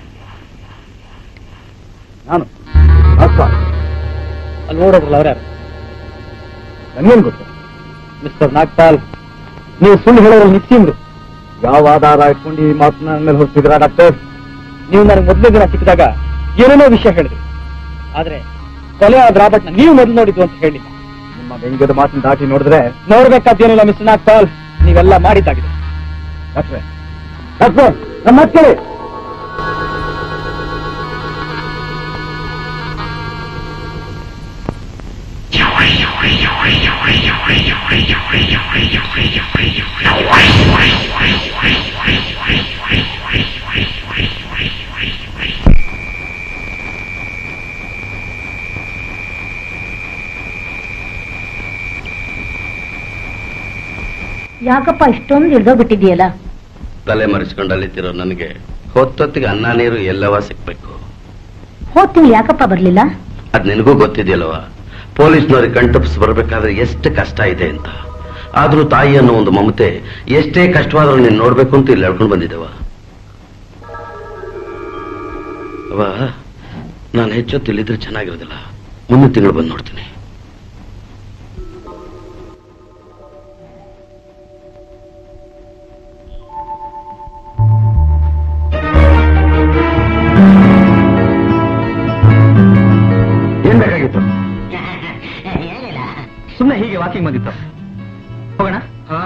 Speaker 3: ನಾನು ಅಪ್ಪ
Speaker 4: ಅಲ್ಲಿ ನೋಡೋದ್ರಲ್ಲ ಅವ್ರ್ಯಾರು
Speaker 3: ನನ್ಗೇನ್ ಗೊತ್ತು
Speaker 4: ಮಿಸ್ಟರ್ ನಾಗ್ಪಾಲ್ ನೀವು ಸುಳ್ಳು ಹೇಳೋರು ನಿಶ್ಚಿಂದ್ರು
Speaker 3: ಯಾವ ಆಧಾರ ಇಟ್ಕೊಂಡು ಈ ಮಾತನ್ನ ನನ್ನ ಮೇಲೆ ಹೊರಟಿದ್ರ ಡಾಕ್ಟರ್
Speaker 4: ನೀವು ನನಗೆ ಮೊದಲನೇ ದಿನ ಸಿಕ್ಕಿದಾಗ ಏನೇನೋ ವಿಷಯ ಹೇಳಿದ್ರಿ ಆದ್ರೆ ಕೊಲೆ ಆದ ರಾಬರ್ಟ್ನ ನೀವು ಮೊದಲು ನೋಡಿದ್ದು ಅಂತ ಹೇಳಿಲ್ಲ
Speaker 3: ನಿಮ್ಮ ವ್ಯಂಗ್ಯದ ಮಾತನ್ನ ದಾಟಿ ನೋಡಿದ್ರೆ
Speaker 4: ನೋಡ್ಬೇಕಾದ್ದೇನಿಲ್ಲ ಮಿಸ್ಟರ್ ನಾಗ್ಪಾಲ್ ನೀವೆಲ್ಲ ಮಾಡಿದ್ದಾಗಿದೆ
Speaker 3: ಡಾಕ್ಟ್ರೆ ಡಾಕ್ಟರ್ ನಮ್ಮ ಮಾತು ಕೇಳಿ
Speaker 2: ಯಾಕಪ್ಪ ಇಷ್ಟೊಂದು ಇಳ್ದೋಗ್ಬಿಟ್ಟಿದೆಯಲ್ಲ
Speaker 1: ತಲೆ ಮರೆಸ್ಕೊಂಡಲ್ಲಿತ್ತಿರೋ ನನಗೆ ಹೊತ್ತೊತ್ತಿಗೆ ಅನ್ನ ನೀರು ಎಲ್ಲವ ಸಿಗ್ಬೇಕು
Speaker 2: ಹೋದ್ ತಿಂಗಳು ಯಾಕಪ್ಪ ಬರ್ಲಿಲ್ಲ
Speaker 1: ಅದ್ ನಿನಗೂ ಗೊತ್ತಿದೆಯಲ್ವ ಪೊಲೀಸ್ನವ್ರಿಗೆ ಕಣ್ತಪ್ಪಿಸಿ ಬರ್ಬೇಕಾದ್ರೆ ಎಷ್ಟು ಕಷ್ಟ ಇದೆ ಅಂತ ಆದ್ರೂ ತಾಯಿ ಅನ್ನೋ ಒಂದು ಮಮತೆ ಎಷ್ಟೇ ಕಷ್ಟವಾದ್ರೂ ನೀನ್ ನೋಡ್ಬೇಕು ಅಂತ ಇಲ್ಲಿ ಹೇಳ್ಕೊಂಡು ಬಂದಿದ್ದವ ಅವ ನಾನು ಹೆಚ್ಚೊತ್ತು ಇಲ್ಲಿದ್ರೆ ಚೆನ್ನಾಗಿರೋದಿಲ್ಲ ಮುಂದಿನ ತಿಂಗಳು ಬಂದು ನೋಡ್ತೀನಿ
Speaker 3: ಏನ್ ಬೇಕಾಗಿತ್ತು
Speaker 6: ಏನಿಲ್ಲ
Speaker 4: ಸುಮ್ಮನೆ ಹೀಗೆ ವಾಕಿಂಗ್ ಬಂದಿತ್ತು ಹೋಗೋಣ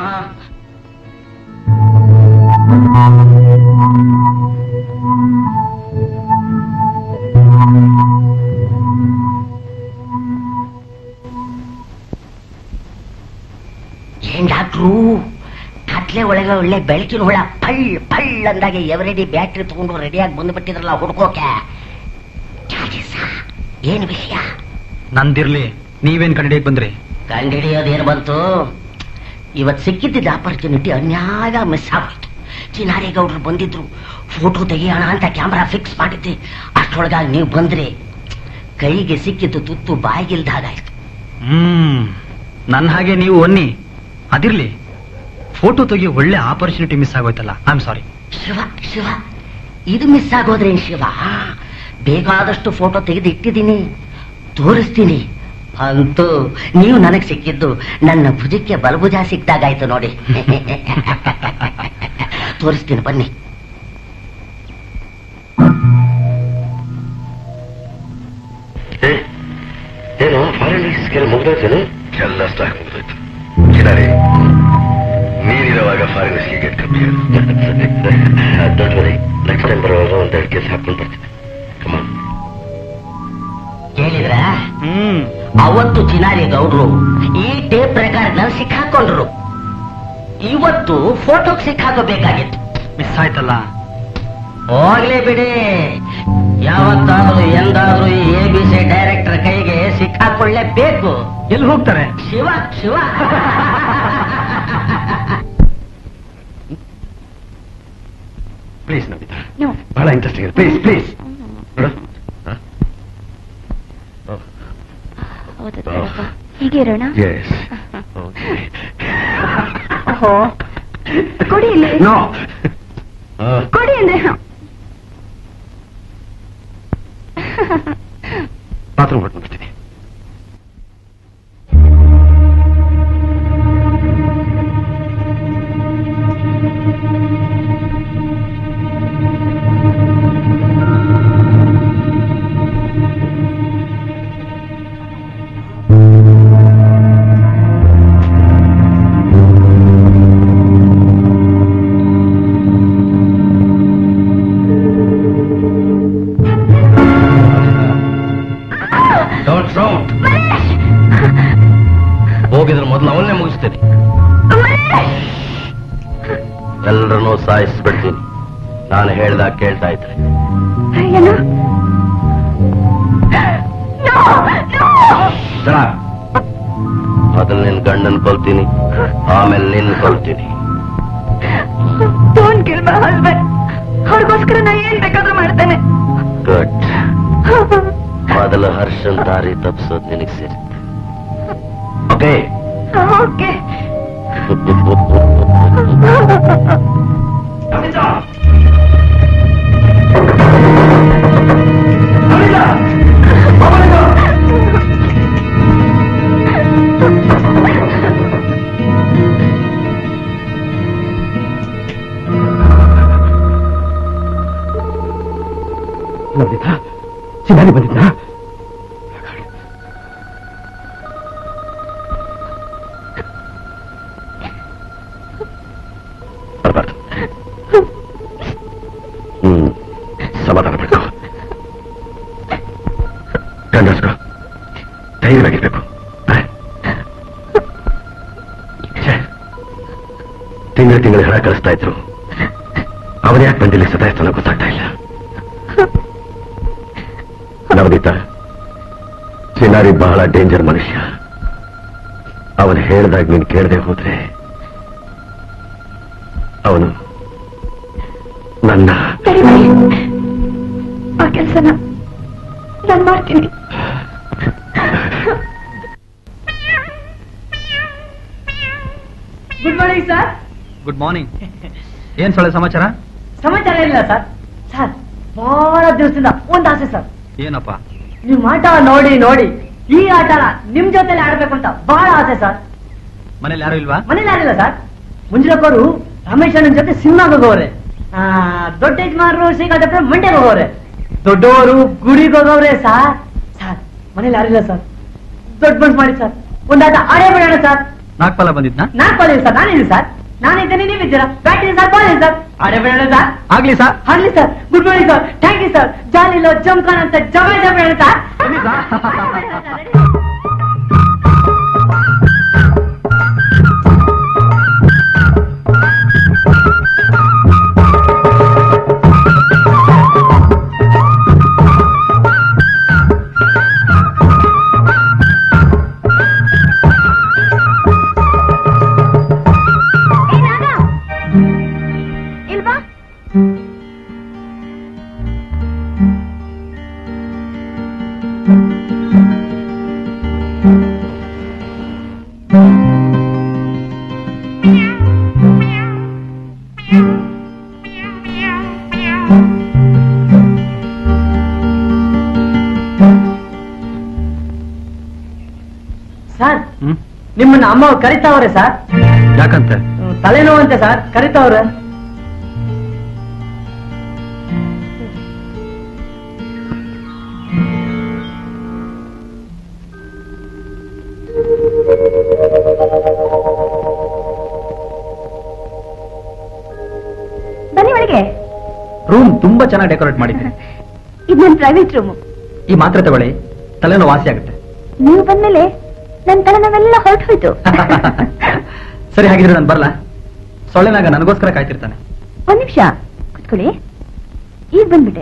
Speaker 6: ಏನ್ ಡಾಕ್ಟ್ರು ಕತ್ಲೆ ಒಳಗೆ ಒಳ್ಳೆ ಬೆಳಕಿನ ಹುಳ ಪಳ್ ಪಳ್ ಅಂದಾಗೆ ಎವರೆಡಿ ಬ್ಯಾಟ್ರಿ ತಗೊಂಡು ರೆಡಿಯಾಗಿ ಬಂದ್ಬಿಟ್ಟಿದ್ರಲ್ಲ ಹುಡ್ಕೋಕೆ ಚಾರ್ಜಸ್ ಏನ್ ವಿಷಯ
Speaker 4: ನಂದಿರ್ಲಿ ನೀವೇನ್ ಕಂಡಿಡಿಯಕ್ ಬಂದ್ರಿ
Speaker 6: ಕಂಡಿಡಿಯೋದೇನು ಬಂತು ಇವತ್ ಸಿಕ್ಕಿದ್ದ ಆಪರ್ಚುನಿಟಿ ಅನ್ಯಾಯ ಮಿಸ್ ಆಗೋಯ್ತು ಚಿನಾರೇಗೌಡರು ಬಂದಿದ್ರು ಫೋಟೋ ತೆಗಿಯೋಣ ಅಂತ ಕ್ಯಾಮ್ರಾ ಫಿಕ್ಸ್ ಮಾಡಿದ್ದೆ ಅಷ್ಟರೊಳಗಾಗಿ ನೀವು ಬಂದ್ರಿ ಕೈಗೆ ಸಿಕ್ಕಿದ್ದು ತುತ್ತು ಬಾಯಿಗಿಲ್ದಾಗಾಯ್ತು
Speaker 4: ಹ್ಮ್ ನನ್ನ ಹಾಗೆ ನೀವು ಒನ್ನಿ ಅದಿರ್ಲಿ ಫೋಟೋ ತೆಗಿಯೋ ಒಳ್ಳೆ ಆಪರ್ಚುನಿಟಿ ಮಿಸ್ ಆಗೋಯ್ತಲ್ಲ I am sorry
Speaker 6: Shiva Shiva ಇದು ಮಿಸ್ ಆಗೋದ್ರೇನ್ ಶಿವ ಬೇಕಾದಷ್ಟು ಫೋಟೋ ತೆಗೆದು ಇಟ್ಟಿದ್ದೀನಿ ತೋರಿಸ್ತೀನಿ ಅಂತೂ ನೀವು ನನಗೆ ಸಿಕ್ಕಿದ್ದು ನನ್ನ ಭುಜಕ್ಕೆ ಬಲಭುಜ ಸಿಕ್ತಾಗಾಯ್ತು ನೋಡಿ ತೋರಿಸ್ತೀನಿ ಬನ್ನಿ
Speaker 1: ಏನು ಫಾರಿನ್ ಸ್ಕೇಲ್ ಮುಗ್ದೋಯ್ತೇನು ಎಲ್ಲ ಸ್ಟಾಕ್ ಮುಗ್ದೋಯ್ತು ಚಿನಾರಿ ನೀನಿರುವಾಗ ಫಾರಿನ್ ಸ್ಕೀಗೆ ಡೋಂಟ್ ವರಿ ನೆಕ್ಸ್ಟ್ ಟೈಮ್ ಬರುವಾಗ ಒಂದೆರಡು ಕೇಸ್ ಹಾಕೊಂಡು ಬರ್ತೀನಿ ಕಮಾನ್
Speaker 6: ಕೇಳಿದ್ರ
Speaker 4: ಹ್ಮ್
Speaker 6: ಅವತ್ತು ಚಿನಾರಿ ಗೌಡ್ರು ಈ ಟೇಪ್ ರೆಕಾರ್ಡ್ನಲ್ಲಿ ಸಿಕ್ಕಾಕೊಂಡ್ರು ಇವತ್ತು ಫೋಟೋಗೆ ಸಿಕ್ಕಾಕೋಬೇಕಾಗಿತ್ತು
Speaker 4: ಮಿಸ್ ಆಯ್ತಲ್ಲ
Speaker 6: ಹೋಗ್ಲಿ ಬಿಡಿ ಯಾವತ್ತಾದ್ರೂ ಎಂದಾದ್ರೂ ಈ ಎ ಬಿ ಸಿ ಡೈರೆಕ್ಟರ್ ಕೈಗೆ ಸಿಕ್ಕಾಕೊಳ್ಳೇಬೇಕು
Speaker 4: ಎಲ್ಲಿ ಹೋಗ್ತಾರೆ
Speaker 6: ಶಿವ ಶಿವ
Speaker 1: ಪ್ಲೀಸ್ ನಮಿತಾ
Speaker 7: No.
Speaker 1: ಬಹಳ ಇಂಟ್ರೆಸ್ಟಿಂಗ್ ಇದೆ ಪ್ಲೀಸ್ ಪ್ಲೀಸ್ ನೋಡು ಹ?
Speaker 7: ಹೌದು ಹೀಗೆ ಇರೋಣ
Speaker 1: ಎಸ್
Speaker 7: ಓಹೋ ಕೊಡಿ ಇಲ್ಲಿ
Speaker 1: ನೋ
Speaker 7: ಕೊಡಿ ಅಂದ್ರೆ
Speaker 1: ಬಾತ್ರೂಮ್ ಹೊಟ್ಟು ಬರ್ತೀನಿ ಮೊದಲು ಅವನ್ನೇ ಮುಗಿಸ್ತೀನಿ ಎಲ್ಲರನ್ನೂ ಸಾಯಿಸ್ಬಿಡ್ತೀನಿ ನಾನು ಹೇಳ್ದಾಗ ಕೇಳ್ತಾ ಇದ್ರೆ
Speaker 7: ಏನು
Speaker 1: ಮೊದಲು ನಿನ್ ಗಂಡನ್ ಕೊಲ್ತೀನಿ ಆಮೇಲೆ ನಿನ್ ಕೊಲ್ತೀನಿ
Speaker 7: ಡೋಂಟ್ ಕಿಲ್ ಮೈ ಹಸ್ಬೆಂಡ್ ಅವ್ರಿಗೋಸ್ಕರ ನಾ ಏನ್ ಬೇಕಾದ್ರೂ ಮಾಡ್ತೇನೆ
Speaker 1: ಗುಡ್ ಮೊದಲು ಹರ್ಷನ್ ದಾರಿ ತಪ್ಪಿಸೋದು ನಿನಗೆ ಸೇರುತ್ತೆ ಓಕೆ
Speaker 7: ಓಕೆ
Speaker 5: ನವನೀತಾ ಚಿನ್ನಾರಿ ಬಂದಿದ್ದ
Speaker 1: ಬರಬಾರ್ದು ಹ್ಮ್ ಸಮಾಧಾನ ಪಡ್ಕೋ ಗಂಡಸ್ಕೋ ಧೈರ್ಯವಾಗಿರ್ಬೇಕು ತಿಂಗಳ ತಿಂಗಳ ಹಣ ಕಳಿಸ್ತಾ ಇದ್ರು ಅವನು ಯಾಕೆ ಬಂದಿಲ್ಲ ಸದಾಯಿಸ್ತಾನೋ ಗೊತ್ತಾಗ್ತಾ ಇಲ್ಲ ನವನೀತ ಚಿನ್ನಾರಿ ಬಹಳ ಡೇಂಜರ್ ಮನುಷ್ಯ ಅವನು ಹೇಳ್ದಾಗ ನೀನು ಕೇಳದೆ ಹೋದ್ರೆ ಅವನು ನನ್ನ
Speaker 7: ಸರಿ ಬೈ ಆ ಕೆಲ್ಸನ ನಾನ್ ಮಾಡ್ತೀನಿ
Speaker 12: good morning sir
Speaker 4: good morning ಏನ್ ಸೊಳ್ಳೆ ಸಮಾಚಾರ
Speaker 12: ಸಮಾಚಾರ ಇಲ್ಲ ಸರ್ ಸರ್ ಬಹಳ ದಿವಸದಿಂದ ಒಂದ್ ಆಸೆ ಸರ್
Speaker 4: ಏನಪ್ಪ
Speaker 12: ನಿಮ್ ಆಟ ನೋಡಿ ನೋಡಿ ಈ ಆಟನ ನಿಮ್ ಜೊತೆಲಿ ಆಡ್ಬೇಕು ಅಂತ ಬಹಳ ಆಸೆ ಸರ್
Speaker 4: ಮನೇಲಿ ಯಾರು ಇಲ್ವಾ
Speaker 12: ಮನೇಲಿ ಯಾರಿಲ್ಲ ಸರ್ ಮುಂಜಿರಪ್ಪರು ರಮೇಶ್ ಅಣ್ಣನ ಜೊತೆ ಸಿನಿಮಾಗೆ ಹೋಗೋರೆ ಆ, ದೊಡ್ಡ ಯಜಮಾನರು ಶ್ರೀಕಾಂತ್ ಹತ್ರ ಮಂಡ್ಯಗೆ ಹೋಗೋರೆ ದೊಡ್ಡವರು ಗುಡಿಗೆ ಹೋಗೋರೆ ಸರ್ ಸರ್ ಮನೇಲಿ ಯಾರಿಲ್ಲ ಸರ್ ದೊಡ್ಡ ಮನ್ಸ್ ಮಾಡಿ ಸರ್ ಒಂದಾಟ ಆಡೇ ಬಿಡೋಣ ಸರ್
Speaker 4: ನಾಗ್ಪಾಲ ಬಂದಿದ್ನಾ
Speaker 12: ನಾನ್ ಕಾಲ್ ಸರ್ ನಾನಿದ್ದೀನಿ ಸರ್ ನಾನಿದ್ದೇನೆ ನೀವಿದ್ದೀರಾ ಬ್ಯಾಟ್ ಇದೆ ಸರ್ ಬಾಲ್ ಇದೆ ಸರ್ ಆಡೇ ಬಿಡೋಣ ಸರ್
Speaker 4: ಆಗ್ಲಿ ಸರ್
Speaker 12: ಆಗ್ಲಿ sir good morning sir thank you sir ಜಾಲಿಲೋ ಜಮ್ಖಾನ್ ಅಂತ ಜಮ ಜಮ ಹೇಳಿ ಸರ್
Speaker 7: ಇಲ್ವಾ
Speaker 12: ಸರ್
Speaker 4: ಹ್ಮ್
Speaker 12: ನಿಮ್ಮನ್ನ ಅಮ್ಮ ಕರಿತಾವ್ರೆ ಸರ್
Speaker 4: ಯಾಕಂತೆ
Speaker 12: ತಲೆನೋವಂತೆ ಸರ್ ಕರಿತಾವ್ರೆ
Speaker 7: ಬನ್ನಿ ಒಳಗೆ
Speaker 4: ರೂಮ್ ತುಂಬಾ ಚೆನ್ನಾಗಿ ಡೆಕೋರೇಟ್ ಮಾಡಿದ್ದೀನಿ
Speaker 7: ಇದು ನನ್ನ ಪ್ರೈವೇಟ್ ರೂಮು
Speaker 4: ಈ ಮಾತ್ರೆ ತಗೊಳ್ಳಿ ತಲೆನೋ ವಾಸಿ ಆಗುತ್ತೆ
Speaker 7: ನೀವು ಬಂದ್ಮೇಲೆ ನನ್ನ ತಲೆನೋವೆಲ್ಲ ಹೊರಟು ಹೋಯ್ತು
Speaker 4: ಸರಿ ಹಾಗಿದ್ರೆ ನಾನು ಬರಲ್ಲ ಸೊಳ್ಳೆನಾಗ ನನಗೋಸ್ಕರ ಕಾಯ್ತಿರ್ತಾನೆ
Speaker 7: ಒಂದ್ ನಿಮಿಷ ಕುತ್ಕೊಳ್ಳಿ ಈಗ ಬಂದ್ಬಿಟ್ಟೆ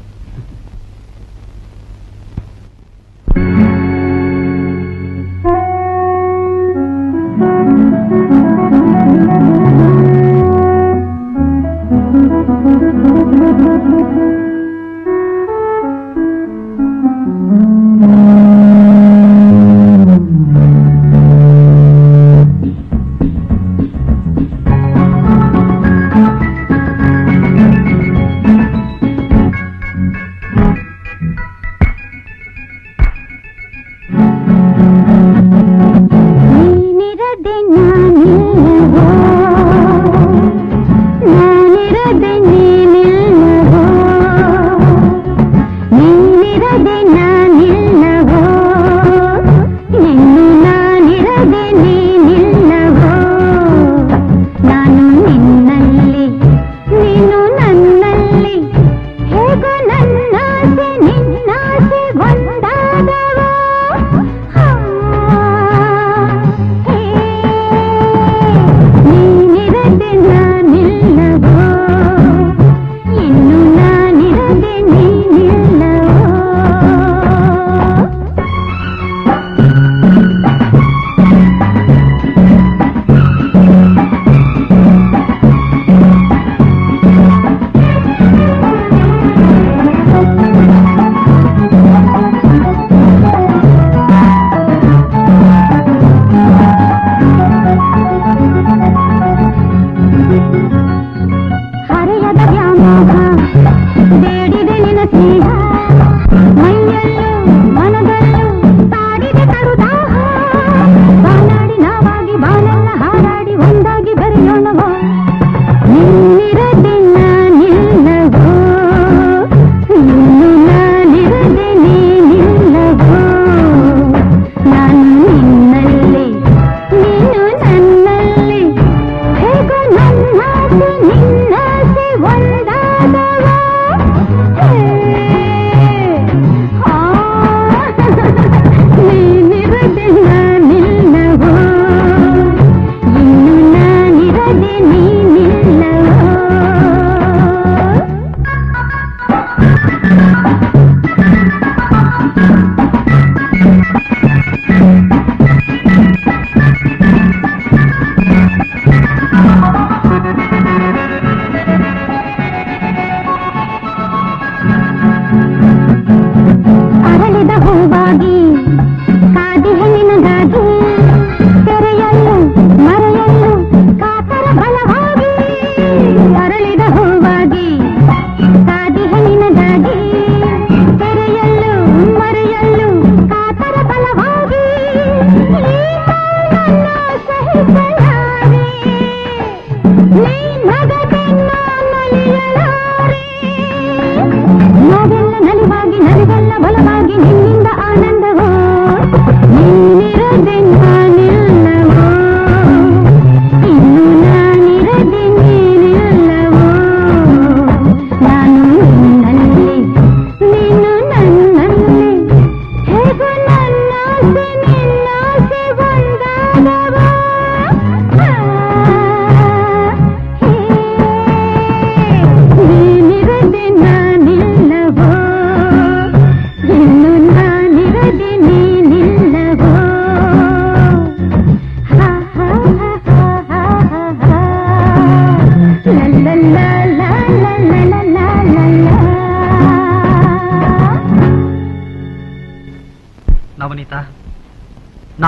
Speaker 7: ನೀನಿರದೆ ನಾನಿಲ್ಲವೋ ನಾನಿರದೆ ನೀನಿಲ್ಲವೋ ನೀನಿರದೆ ನಾನಿಲ್ಲವೋ ನಿನ್ನು ನಾನಿರದೆ ನೀನಿಲ್ಲವೋ ನಾನು ನಿನ್ನಲ್ಲಿ ನೀನು ನನ್ನಲ್ಲಿ ಹೇಗೋ ನನ್ನಾಸೆ ನಿನ್ನಾಸೆ ಒಂದಾದವೋ ಹಾ, ಹೇಗೋ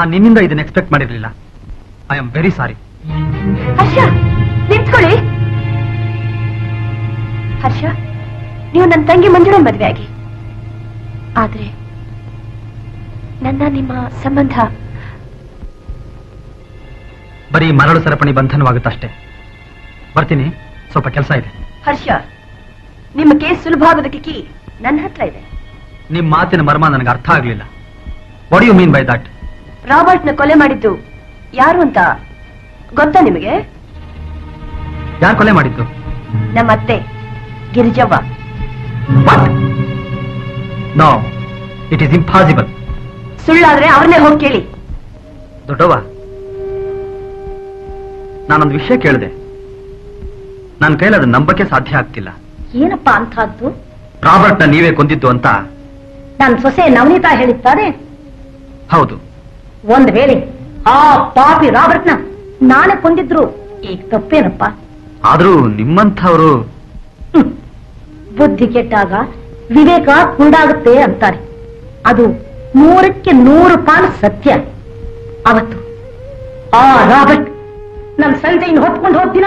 Speaker 4: ನಾನು ನಿನ್ನಿಂದ ಇದನ್ನ ಎಕ್ಸ್ಪೆಕ್ಟ್ ಮಾಡಿರ್ಲಿಲ್ಲ I am very sorry
Speaker 7: Harsha ನಿಂತ್ಕೊಳ್ಳಿ ಹರ್ಷ ನೀವು ನನ್ನ ತಂಗಿ ಮಂಜುಳ ಮದುವೆ ಆಗಿ ಆದ್ರೆ ನನ್ನ ನಿಮ್ಮ ಸಂಬಂಧ
Speaker 4: ಬರೀ ಮರಳು ಸರಪಣಿ ಬಂಧನವಾಗುತ್ತಷ್ಟೇ ಬರ್ತೀನಿ ಸ್ವಲ್ಪ ಕೆಲಸ ಇದೆ
Speaker 7: ಹರ್ಷ ನಿಮ್ಮ ಕೇಸ್ ಸುಲಭ ಆಗೋದಕ್ಕೆ ಕೀ ನನ್ನ ಹತ್ರ ಇದೆ
Speaker 4: ನಿಮ್ ಮಾತಿನ ಮರ್ಮ ನನಗೆ ಅರ್ಥ ಆಗ್ಲಿಲ್ಲ what you mean by that
Speaker 7: Robert ನ ಕೊಲೆ ಮಾಡಿದ್ದು ಯಾರು ಅಂತ ಗೊತ್ತಾ ನಿಮಗೆ
Speaker 4: ಯಾರು ಕೊಲೆ ಮಾಡಿದ್ದು
Speaker 7: ನಮ್ಮ ಅತ್ತೆ Girijavva
Speaker 4: no it is impossible
Speaker 7: ಸುಳ್ಳಾದ್ರೆ ಅವ್ರನ್ನೇ ಹೋಗಿ ಕೇಳಿ
Speaker 4: ದೊಡ್ಡವ ನಾನೊಂದು ವಿಷಯ ಕೇಳಿದೆ ನನ್ನ ಕೈಲಿ ಅದನ್ನ ನಂಬಕ್ಕೆ ಸಾಧ್ಯ ಆಗ್ತಿಲ್ಲ
Speaker 2: ಏನಪ್ಪ ಅಂತಹದ್ದು
Speaker 4: ರಾಬರ್ಟ್ನ ನೀವೇ ಕೊಂದಿದ್ದು ಅಂತ
Speaker 2: ನನ್ನ ಸೊಸೆ ನವನೀತಾ ಹೇಳಿದ್ದಾರೆ
Speaker 4: ಹೌದು
Speaker 2: ಒಂದ್ ವೇಳೆ ಆ ಪಾಪಿ ರಾಬರ್ಟ್ನ ನಾನೇ ಕೊಂದಿದ್ರು ಈಗ ತಪ್ಪೇನಪ್ಪ
Speaker 4: ಆದ್ರೂ ನಿಮ್ಮಂಥವ್ರು
Speaker 2: ಬುದ್ಧಿ ಕೆಟ್ಟಾಗ ವಿವೇಕ ಕುಂಡಾಗುತ್ತೆ ಅಂತಾರೆ ಅದು ನೂರಕ್ಕೆ ನೂರು ಪಾಲು ಸತ್ಯ ಅವತ್ತು ಆ ರಾಬರ್ಟ್ ನಮ್ ಸಂಜೆಯಿಂದ ಹೊತ್ಕೊಂಡು ಹೋಗ್ತೀನ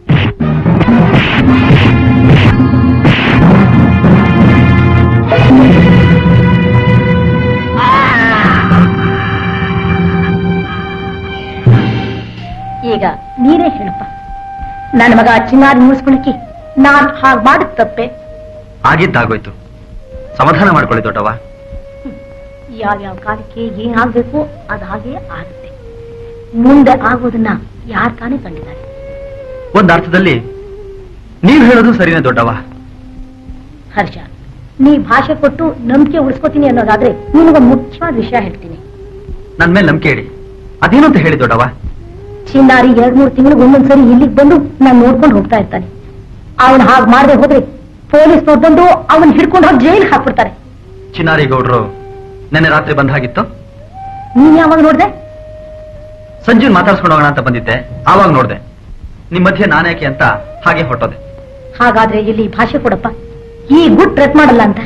Speaker 2: ಈಗ ನೀನೇ ಹೇಳಪ್ಪ ನನ್ನ ಮಗ ಚಿನ್ನಾರಿ ಮುಗಿಸ್ಕೊಳಕ್ಕೆ ನಾನ್ ಹಾಗೆ ಮಾಡಿದ ತಪ್ಪೆ
Speaker 4: ಆಗಿದ್ದಾಗೋಯ್ತು ಸಮಾಧಾನ ಮಾಡ್ಕೊಳ್ಳಿ ದೊಡ್ಡವ
Speaker 2: ಯಾವ್ಯಾವ ಕಾಲಕ್ಕೆ ಏನಾಗ್ಬೇಕು ಅದು ಹಾಗೆ ಆಗುತ್ತೆ ಮುಂದೆ ಆಗೋದನ್ನ ಯಾರ್ ತಾನೇ ಕಂಡಿದ್ದಾರೆ
Speaker 4: ಒಂದ್ ಅರ್ಥದಲ್ಲಿ ನೀವ್ ಹೇಳೋದು ಸರಿನೇ ದೊಡ್ಡವ
Speaker 2: ಹರ್ಷ ನೀ ಭಾಷೆ ಕೊಟ್ಟು ನಂಬಿಕೆ ಉಳಿಸ್ಕೋತೀನಿ ಅನ್ನೋದಾದ್ರೆ ನಿನಗೊಂದು ಮುಖ್ಯವಾದ ವಿಷಯ ಹೇಳ್ತೀನಿ
Speaker 4: ನನ್ ಮೇಲೆ ನಂಬಿಕೆ ಇಡಿ ಅದೇನು ಅಂತ ಹೇಳಿ ದೊಡ್ಡವ
Speaker 2: ಚಿನ್ನಾರಿ ಎರಡ್ ಮೂರು ತಿಂಗಳಿಗೆ ಒಂದೊಂದ್ಸರಿ ಇಲ್ಲಿಗೆ ಬಂದು ನಾನು ನೋಡ್ಕೊಂಡು ಹೋಗ್ತಾ ಇರ್ತಾನೆ ಅವನ್ ಹಾಗೆ ಮಾಡದೆ ಹೋದ್ರೆ ಪೊಲೀಸ್ನವ್ರು ಬಂದು ಅವನ್ ಹಿಡ್ಕೊಂಡು ಹೋಗಿ ಜೈಲ್ ಹಾಕ್ಬಿಡ್ತಾರೆ
Speaker 4: ಚಿನ್ನಾರಿ ಗೌಡ್ರು ನೆನ್ನೆ ರಾತ್ರಿ ಬಂದ್ ಹಾಗಿತ್ತು
Speaker 2: ನೀನ್ ಯಾವಾಗ ನೋಡ್ದೆ
Speaker 4: ಸಂಜೀವ್ ಮಾತಾಡ್ಸ್ಕೊಂಡು ಹೋಗೋಣ ಅಂತ ಬಂದಿದ್ದೆ ಆವಾಗ ನೋಡ್ದೆ ನಿಮ್ ಮಧ್ಯೆ ನಾನೇಕೆ ಅಂತ ಹಾಗೆ ಹೊಟ್ಟೋದೆ
Speaker 2: ಹಾಗಾದ್ರೆ ಇಲ್ಲಿ ಭಾಷೆ ಕೊಡಪ್ಪ ಈ ಗುಟ್ ರೆಟ್ ಮಾಡಲ್ಲ ಅಂತ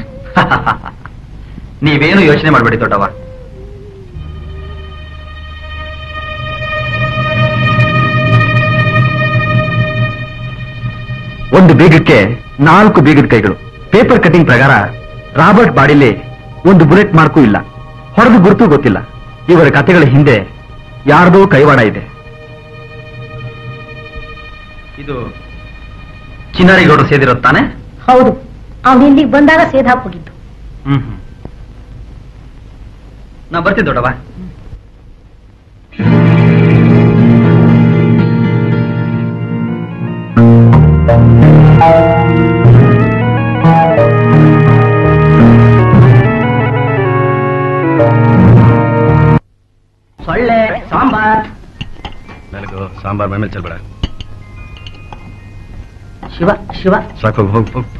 Speaker 4: ನೀವೇನು ಯೋಚನೆ ಮಾಡ್ಬೇಡಿ ದೊಡ್ಡವ ಒಂದು ಬೀಗಕ್ಕೆ ನಾಲ್ಕು ಬೀಗದ ಕೈಗಳು ಪೇಪರ್ ಕಟಿಂಗ್ ಪ್ರಕಾರ ರಾಬರ್ಟ್ ಬಾಡಿಲಿ ಒಂದು ಬುಲೆಟ್ ಮಾರ್ಕು ಇಲ್ಲ ಹೊಡೆದು ಗುರುತು ಗೊತ್ತಿಲ್ಲ ಇವರ ಕಥೆಗಳ ಹಿಂದೆ ಯಾರ್ದೋ ಕೈವಾಡ ಇದೆ ಇದು ಚಿನ್ನಾರಿಗೌಡರು ಸೇದಿರೋದು ತಾನೆ
Speaker 2: ಹೌದು ಅವನು ಇಲ್ಲಿಗೆ ಬಂದಾಗ ಸೇದ್ ಹಾಕೋಗಿದ್ದು
Speaker 4: ಹ್ಮ್ ಹ್ಮ್ ನಾ ಬರ್ತೀನಿ ದೊಡ್ಡವ
Speaker 12: ಸೊಳ್ಳೆ ಸಾಂಬಾರ್
Speaker 1: ನನಗೂ ಸಾಂಬಾರ್ ಮೇಲೆ ಚೆಲ್ಬೇಡ
Speaker 12: ಶಿವ ಶಿವ
Speaker 1: ಸಾಕು ಹೋಗ್ ಹೋಗ್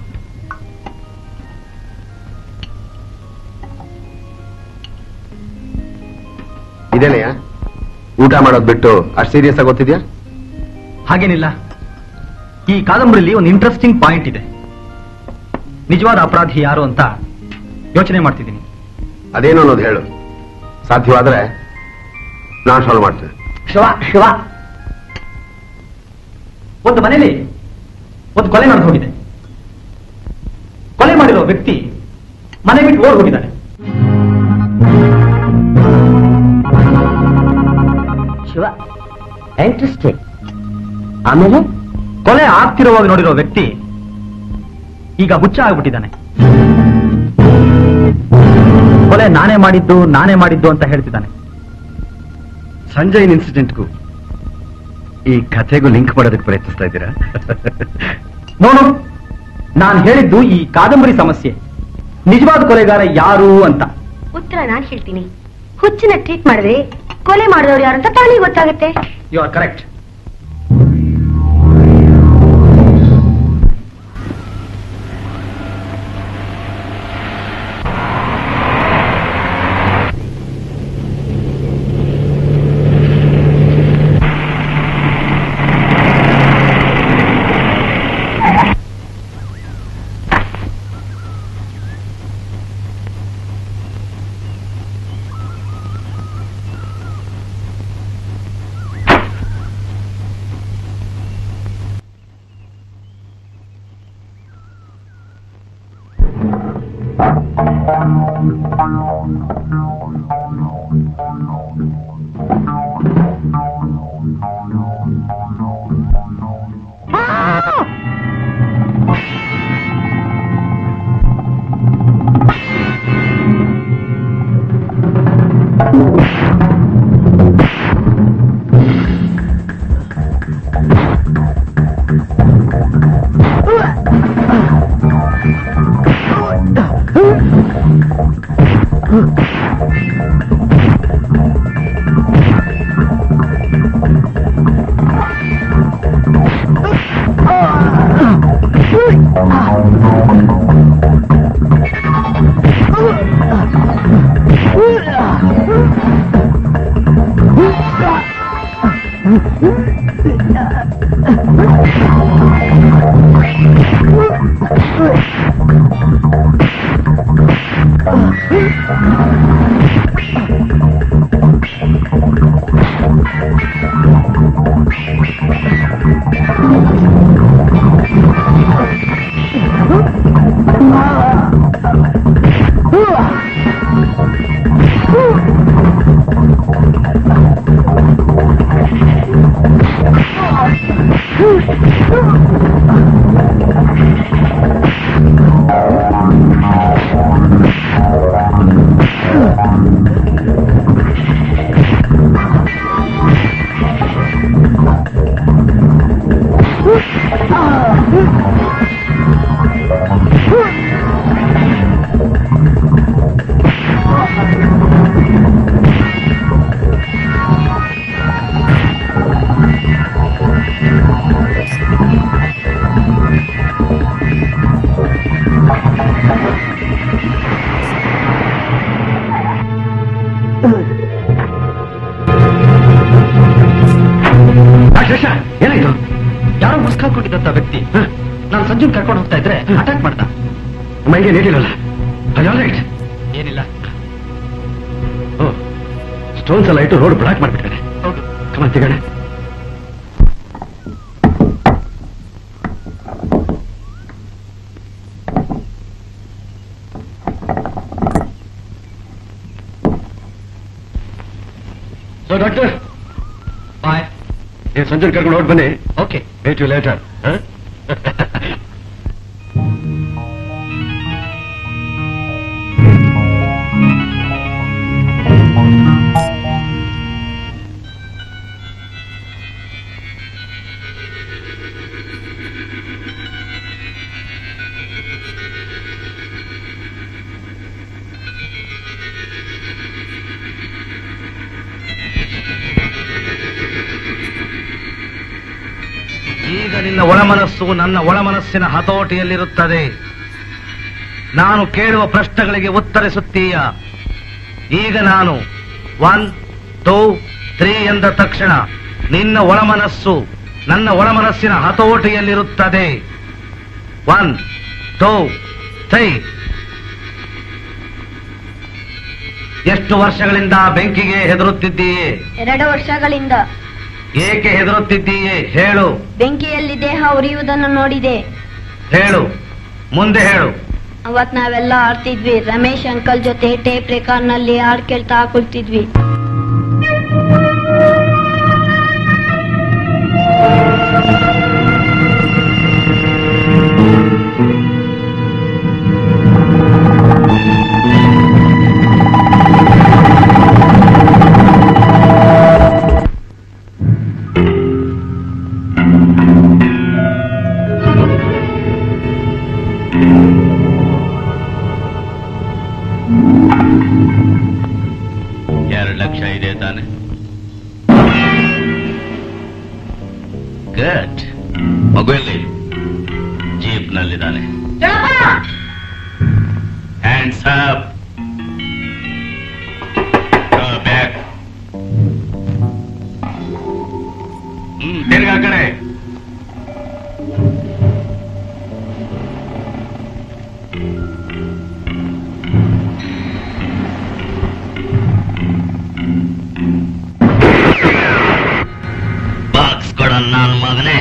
Speaker 5: ಇದೇನೆಯ ಊಟ ಮಾಡೋದ್ ಬಿಟ್ಟು ಅಷ್ಟು ಸೀರಿಯಸ್ ಆಗಿ ಗೊತ್ತಿದ್ಯಾ
Speaker 4: ಹಾಗೇನಿಲ್ಲ ಈ ಕಾದಂಬರಿಲಿ ಒಂದು ಇಂಟ್ರೆಸ್ಟಿಂಗ್ ಪಾಯಿಂಟ್ ಇದೆ ನಿಜವಾದ ಅಪರಾಧಿ ಯಾರು ಅಂತ ಯೋಚನೆ ಮಾಡ್ತಿದ್ದೀನಿ
Speaker 5: ಅದೇನು ಅನ್ನೋದು ಹೇಳು ಸಾಧ್ಯವಾದ್ರೆ ನಾನು ಸಾಲ್ವ್ ಮಾಡ್ತೇನೆ
Speaker 12: ಶಿವ ಶಿವ
Speaker 4: ಒಂದು ಮನೇಲಿ ಒಂದು ಕೊಲೆ ನಡೆದು ಹೋಗಿದೆ ಕೊಲೆ ಮಾಡಿರೋ ವ್ಯಕ್ತಿ ಮನೆ ಬಿಟ್ಟು ಓಡ್ ಹೋಗಿದ್ದಾನೆ
Speaker 12: ಶಿವ ಇಂಟ್ರೆಸ್ಟಿಂಗ್ ಆಮೇಲೆ
Speaker 4: ಕೊಲೆ ಆಗ್ತಿರುವಾಗ ನೋಡಿರೋ ವ್ಯಕ್ತಿ ಈಗ ಹುಚ್ಚ ಆಗ್ಬಿಟ್ಟಿದ್ದಾನೆ ಕೊಲೆ ನಾನೇ ಮಾಡಿದ್ದು ನಾನೇ ಮಾಡಿದ್ದು ಅಂತ ಹೇಳ್ತಿದ್ದಾನೆ
Speaker 1: ಸಂಜಯ್ ಇನ್ಸಿಡೆಂಟ್ಗೂ ಈ ಕಥೆಗೂ ಲಿಂಕ್ ಮಾಡೋದಕ್ಕೆ ಪ್ರಯತ್ನಿಸ್ತಾ ಇದ್ದೀರಾ
Speaker 4: ನೋಡು ನಾನು ಹೇಳಿದ್ದು ಈ ಕಾದಂಬರಿ ಸಮಸ್ಯೆ ನಿಜವಾದ ಕೊಲೆಗಾರ ಯಾರು ಅಂತ
Speaker 7: ಉತ್ತರ ನಾನ್ ಹೇಳ್ತೀನಿ ಹುಚ್ಚಿನ ಟ್ರೀಟ್ ಮಾಡಿದ್ರೆ ಕೊಲೆ ಮಾಡಿದವ್ರು ಯಾರು ಅಂತ ತಾನೇ ಗೊತ್ತಾಗುತ್ತೆ
Speaker 4: ಯು ಆರ್ ಕರೆಕ್ಟ್ ಏನಾಯ್ತು ಯಾರೋ ಮುಸ್ಕಾಕೊಂಡಿದ್ದಂತ ವ್ಯಕ್ತಿ ನಾನು ಸಂಜುನ್ ಕರ್ಕೊಂಡು ಹೋಗ್ತಾ ಇದ್ರೆ ಅಟ್ಯಾಕ್ ಮಾಡ್ದ
Speaker 5: ಮೈಗೆ ನೀಡಿರಲ್ಲ ರೈಟ್
Speaker 4: ಏನಿಲ್ಲ
Speaker 5: ಸ್ಟೋನ್ಸ್ ಎಲ್ಲ ಇಟ್ಟು ರೋಡ್ ಬ್ಲಾಕ್ ಮಾಡ್ಬಿಟ್ಟಾನೆ
Speaker 4: ಹೌದು
Speaker 5: ಕಮಾನ್ ಸಿಗೋಣ ಸೊ ಡಾಕ್ಟರ್
Speaker 4: ಬಾಯ್
Speaker 5: ನೀವು ಸಂಜೆ ಕರ್ಕೊಂಡು ಹೊರಟು ಬನ್ನಿ
Speaker 4: ಓಕೆ
Speaker 5: ವೇಟ್ ಯು ಲೇಟರ್
Speaker 1: ಈಗ ನಿನ್ನ ಒಳಮನಸ್ಸು ನನ್ನ ಒಳಮನಸ್ಸಿನ ಹತೋಟಿಯಲ್ಲಿರುತ್ತದೆ ನಾನು ಕೇಳುವ ಪ್ರಶ್ನೆಗಳಿಗೆ ಉತ್ತರಿಸುತ್ತೀಯ ಈಗ ನಾನು ಒನ್ ಟೂ ತ್ರೀ ಎಂದ ತಕ್ಷಣ ನಿನ್ನ ಒಳಮನಸ್ಸು ನನ್ನ ಒಳಮನಸ್ಸಿನ ಹತೋಟಿಯಲ್ಲಿರುತ್ತದೆ ಒನ್ ಟೂ ತ್ರೀ ಎಷ್ಟು ವರ್ಷಗಳಿಂದ ಬೆಂಕಿಗೆ ಹೆದರುತ್ತಿದ್ದೀಯೇ
Speaker 8: ಎರಡು ವರ್ಷಗಳಿಂದ
Speaker 1: ಏಕೆ ಹೆದರುತ್ತಿದ್ದೀಯೇ ಹೇಳು
Speaker 8: ಬೆಂಕಿಯಲ್ಲಿ ದೇಹ ಉರಿಯುವುದನ್ನು ನೋಡಿದೆ
Speaker 1: ಹೇಳು ಮುಂದೆ ಹೇಳು
Speaker 8: ಅವತ್ ನಾವೆಲ್ಲ ಆಡ್ತಿದ್ವಿ ರಮೇಶ್ ಅಂಕಲ್ ಜೊತೆ ಟೇಪ್ ರೆಕಾರ್ಡ್ ನಲ್ಲಿ ಹಾಡ್ ಕೇಳ್ತಾ ಕುಳ್ತಿದ್ವಿ
Speaker 1: ಎರಡು ಲಕ್ಷ ಇದೆ ತಾನೆ ಗುಡ್ ಮಗು ಎಲ್ಲಿ ಜೀಪ್ ನಲ್ಲಿದ್ದಾನೆ ಹ್ಯಾಂಡ್ಸ್ ಅಪ್ ಬ್ಯಾಕ್ ಹ್ಮ್ ತಿರ್ಗಾ ಆ ಕಡೆ ಬಾಕ್ಸ್ ಕೊಡ ನಾನು ಮಗನೇ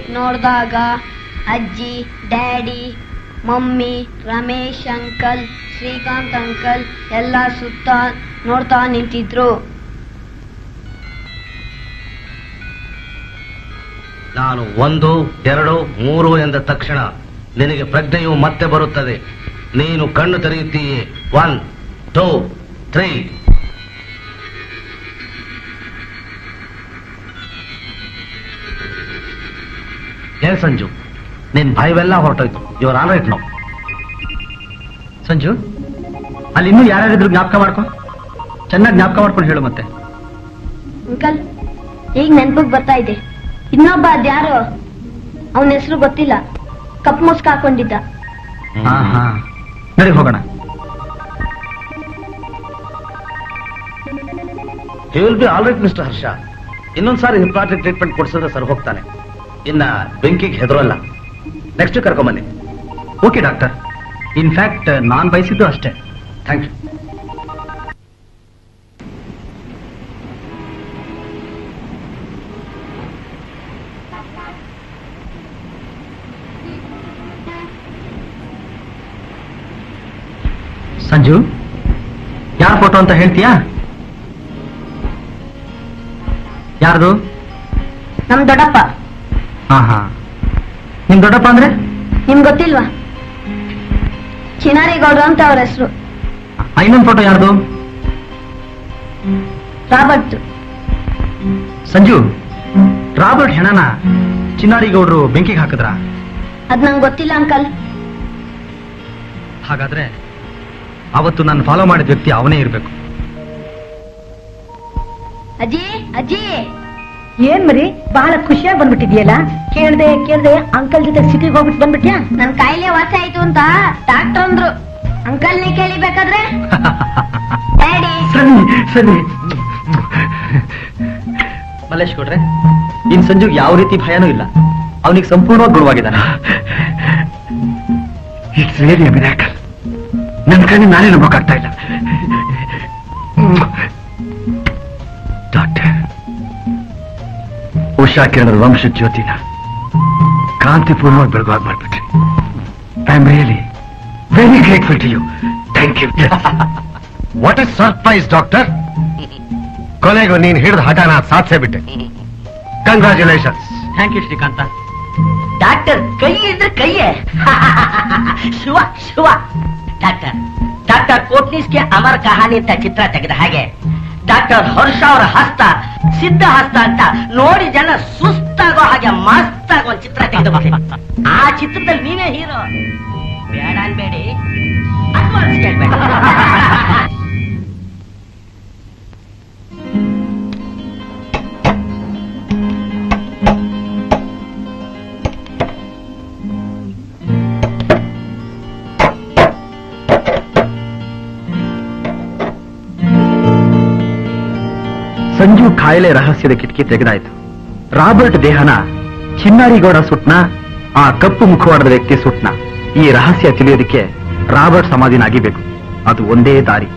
Speaker 8: ನೋಡಿದಾಗ ಅಜ್ಜಿ daddy mummy Ramesh uncle Srikanth uncle ಎಲ್ಲ ಸುತ್ತ ನೋಡ್ತಾ ನಿಂತಿದ್ರು
Speaker 1: ನಾನು ಒಂದು ಎರಡು ಮೂರು ಎಂದ ತಕ್ಷಣ ನಿನಗೆ ಪ್ರಜ್ಞೆಯು ಮತ್ತೆ ಬರುತ್ತದೆ ನೀನು ಕಣ್ಣು ತೆರೆಯುತ್ತೀಯೇ ಒನ್ ಟೂ ತ್ರೀ ಏನ್ ಸಂಜು ನಿನ್ ಭಯವೆಲ್ಲ ಹೊರಟೋಯ್ತು ಇವ್ರ ಆನ್ ರೈಟ್ ನೋ
Speaker 4: ಸಂಜು ಅಲ್ಲಿ ಇನ್ನೂ ಯಾರ್ಯಾರಿದ್ರು ಜ್ಞಾಪಕ ಮಾಡ್ಕೊ ಚೆನ್ನಾಗಿ ಜ್ಞಾಪಕ ಮಾಡ್ಕೊಂಡು ಹೇಳು ಮತ್ತೆ
Speaker 8: ಅಂಕಲ್ ಈಗ ನೆನ್ಪಿಗೆ ಬರ್ತಾ ಇದೆ ಇನ್ನೊಬ್ಬ ಅದ್ಯಾರು ಅವನ ಹೆಸರು ಗೊತ್ತಿಲ್ಲ ಕಪ್ ಮುಸ್ಕ್ ಹಾಕೊಂಡಿದ್ದ
Speaker 4: ಹಾ ಹಾ ನಡಿ ಹೋಗೋಣ
Speaker 1: he will be all right mister Harsha ಇನ್ನೊಂದ್ಸಾರಿ ಹಿಪ್ನಾಟಿಕ್ ಟ್ರೀಟ್ಮೆಂಟ್ ಕೊಡಿಸಿದ್ರೆ ಸರ್ ಹೋಗ್ತಾನೆ ಇನ್ನ ಬೆಂಕಿಗೆ ಹೆದರಲ್ಲ ನೆಕ್ಸ್ಟ್ ಕರ್ಕೊಂಬನ್ನಿ
Speaker 4: ಓಕೆ ಡಾಕ್ಟರ್ ಇನ್ಫ್ಯಾಕ್ಟ್ ನಾನ್ ಬಯಸಿದ್ದು ಅಷ್ಟೇ
Speaker 1: ಥ್ಯಾಂಕ್ ಯು
Speaker 4: ಸಂಜು ಯಾರ ಫೋಟೋ ಅಂತ ಹೇಳ್ತೀಯಾ ಯಾರ್ದು
Speaker 8: ನಮ್ ದೊಡ್ಡಪ್ಪ
Speaker 4: ಹಾ ಹಾ ನಿಮ್ ದೊಡ್ಡಪ್ಪ ಅಂದ್ರೆ
Speaker 8: ನಿಮ್ ಗೊತ್ತಿಲ್ವಾ ಚಿನಾರಿ ಗೌಡ್ರು ಅಂತ ಅವ್ರ ಹೆಸರು
Speaker 4: ಆ, ಇನ್ನೊಂದ್ ಫೋಟೋ ಯಾರ್ದು
Speaker 8: ರಾಬರ್ಟ್
Speaker 4: ಸಂಜು ರಾಬರ್ಟ್ ಹೆಣನ ಚಿನ್ನಾರಿ ಗೌಡ್ರು ಬೆಂಕಿಗೆ ಹಾಕಿದ್ರ
Speaker 8: ಅದ್ ನಂಗೆ ಗೊತ್ತಿಲ್ಲ ಅಂಕಲ್
Speaker 4: ಹಾಗಾದ್ರೆ ಅವತ್ತು ನಾನು ಫಾಲೋ ಮಾಡಿದ ವ್ಯಕ್ತಿ ಅವನೇ ಇರಬೇಕು
Speaker 8: ಅಜ್ಜಿ ಅಜ್ಜಿ
Speaker 2: ಏನ್ ಮರಿ ಬಹಳ ಖುಷಿಯಾಗಿ ಬಂದ್ಬಿಟ್ಟಿದ್ಯಲ್ಲ ಕೇಳ್ದೆ ಕೇಳ್ದೆ ಅಂಕಲ್ ಜೊತೆ ಸಿಟಿಗೆ ಹೋಗ್ಬಿಟ್ಟು ಬಂದ್ಬಿಟ್ಯಾ
Speaker 8: ನನ್ ಕಾಯಿಲೆ ವಾಸಿ ಆಯ್ತು ಅಂತ ಡಾಕ್ಟರ್ ಅಂದ್ರು ಅಂಕಲ್ನೇ ಕೇಳಿಬೇಕಾದ್ರೆ ಡ್ಯಾಡಿ
Speaker 4: ಸರಿ ಸರಿ ಮಲ್ಲೇಶ್ ಕೊಡ್ರೆ ಇನ್ ಸಂಜುಗ್ ಯಾವ ರೀತಿ ಭಯನೂ ಇಲ್ಲ ಅವನಿಗೆ ಸಂಪೂರ್ಣವಾಗಿ ಗುಣವಾಗಿದ್ದಾನೆ
Speaker 5: ಇಟ್ಸ್ ರಿಯಲಿ ಮಿರಾಕಲ್ ನನ್ನ ಕಣ್ಣು ನಾನೇ ನಂಬೋಕ್ಕಾಗ್ತಾ ಇಲ್ಲ ಡಾಕ್ಟರ್ ಉಷಾ ಕಿರಣದ ವಂಶ ಜ್ಯೋತಿನ ಕಾಂತಿಪೂರ್ಣವಾಗಿ ಬೆಳಗುವಾಗ ಮಾಡ್ಬಿಟ್ರಿ I am really very grateful to you thank you what is surprise doctor ಕೊನೆಗೂ ನೀನು ಹಿಡಿದ ಹಠನ ಸಾಧಿಸೇ ಬಿಟ್ಟೆ congratulations
Speaker 4: thank you Srikanta
Speaker 6: doctor ಕೈ ಇದ್ರೆ ಕೈಯೇ ಶಿವ ಶಿವ ಡಾಕ್ಟರ್ ಡಾಕ್ಟರ್ ಕೋಟ್ನೀಸ್ಗೆ ಅಮರ್ ಕಹಾನಿ ಅಂತ ಚಿತ್ರ ತೆಗೆದ ಹಾಗೆ ಡಾಕ್ಟರ್ ಹರ್ಷ ಅವರ ಹಸ್ತ ಸಿದ್ಧ ಹಸ್ತ ಅಂತ ನೋಡಿ ಜನ ಸುಸ್ತಾಗೋ ಹಾಗೆ ಮಸ್ತಾಗೋ ಒಂದ್ ಚಿತ್ರ ತೆಗೆದು ಆ ಚಿತ್ರದಲ್ಲಿ ನೀವೇ ಹೀರೋ ಬೇಡ ಅನ್ಬೇಡಿ ಅಡ್ವಾನ್ಸ್ ಕೇಳ್ಬೇಡ
Speaker 4: ಸಂಜು ಕಾಯಿಲೆ ರಹಸ್ಯದ ಕಿಟಕಿ ತೆಗೆದಾಯ್ತು ರಾಬರ್ಟ್ ದೇಹನ ಚಿನ್ನಾರಿಗೌಡ ಸುಟ್ನ ಆ ಕಪ್ಪು ಮುಖವಾಡದ ವ್ಯಕ್ತಿ ಸುಟ್ನ ಈ ರಹಸ್ಯ ತಿಳಿಯೋದಕ್ಕೆ ರಾಬರ್ಟ್ ಸಮಾಧಿನ ಅಗಿಬೇಕು ಅದು ಒಂದೇ ದಾರಿ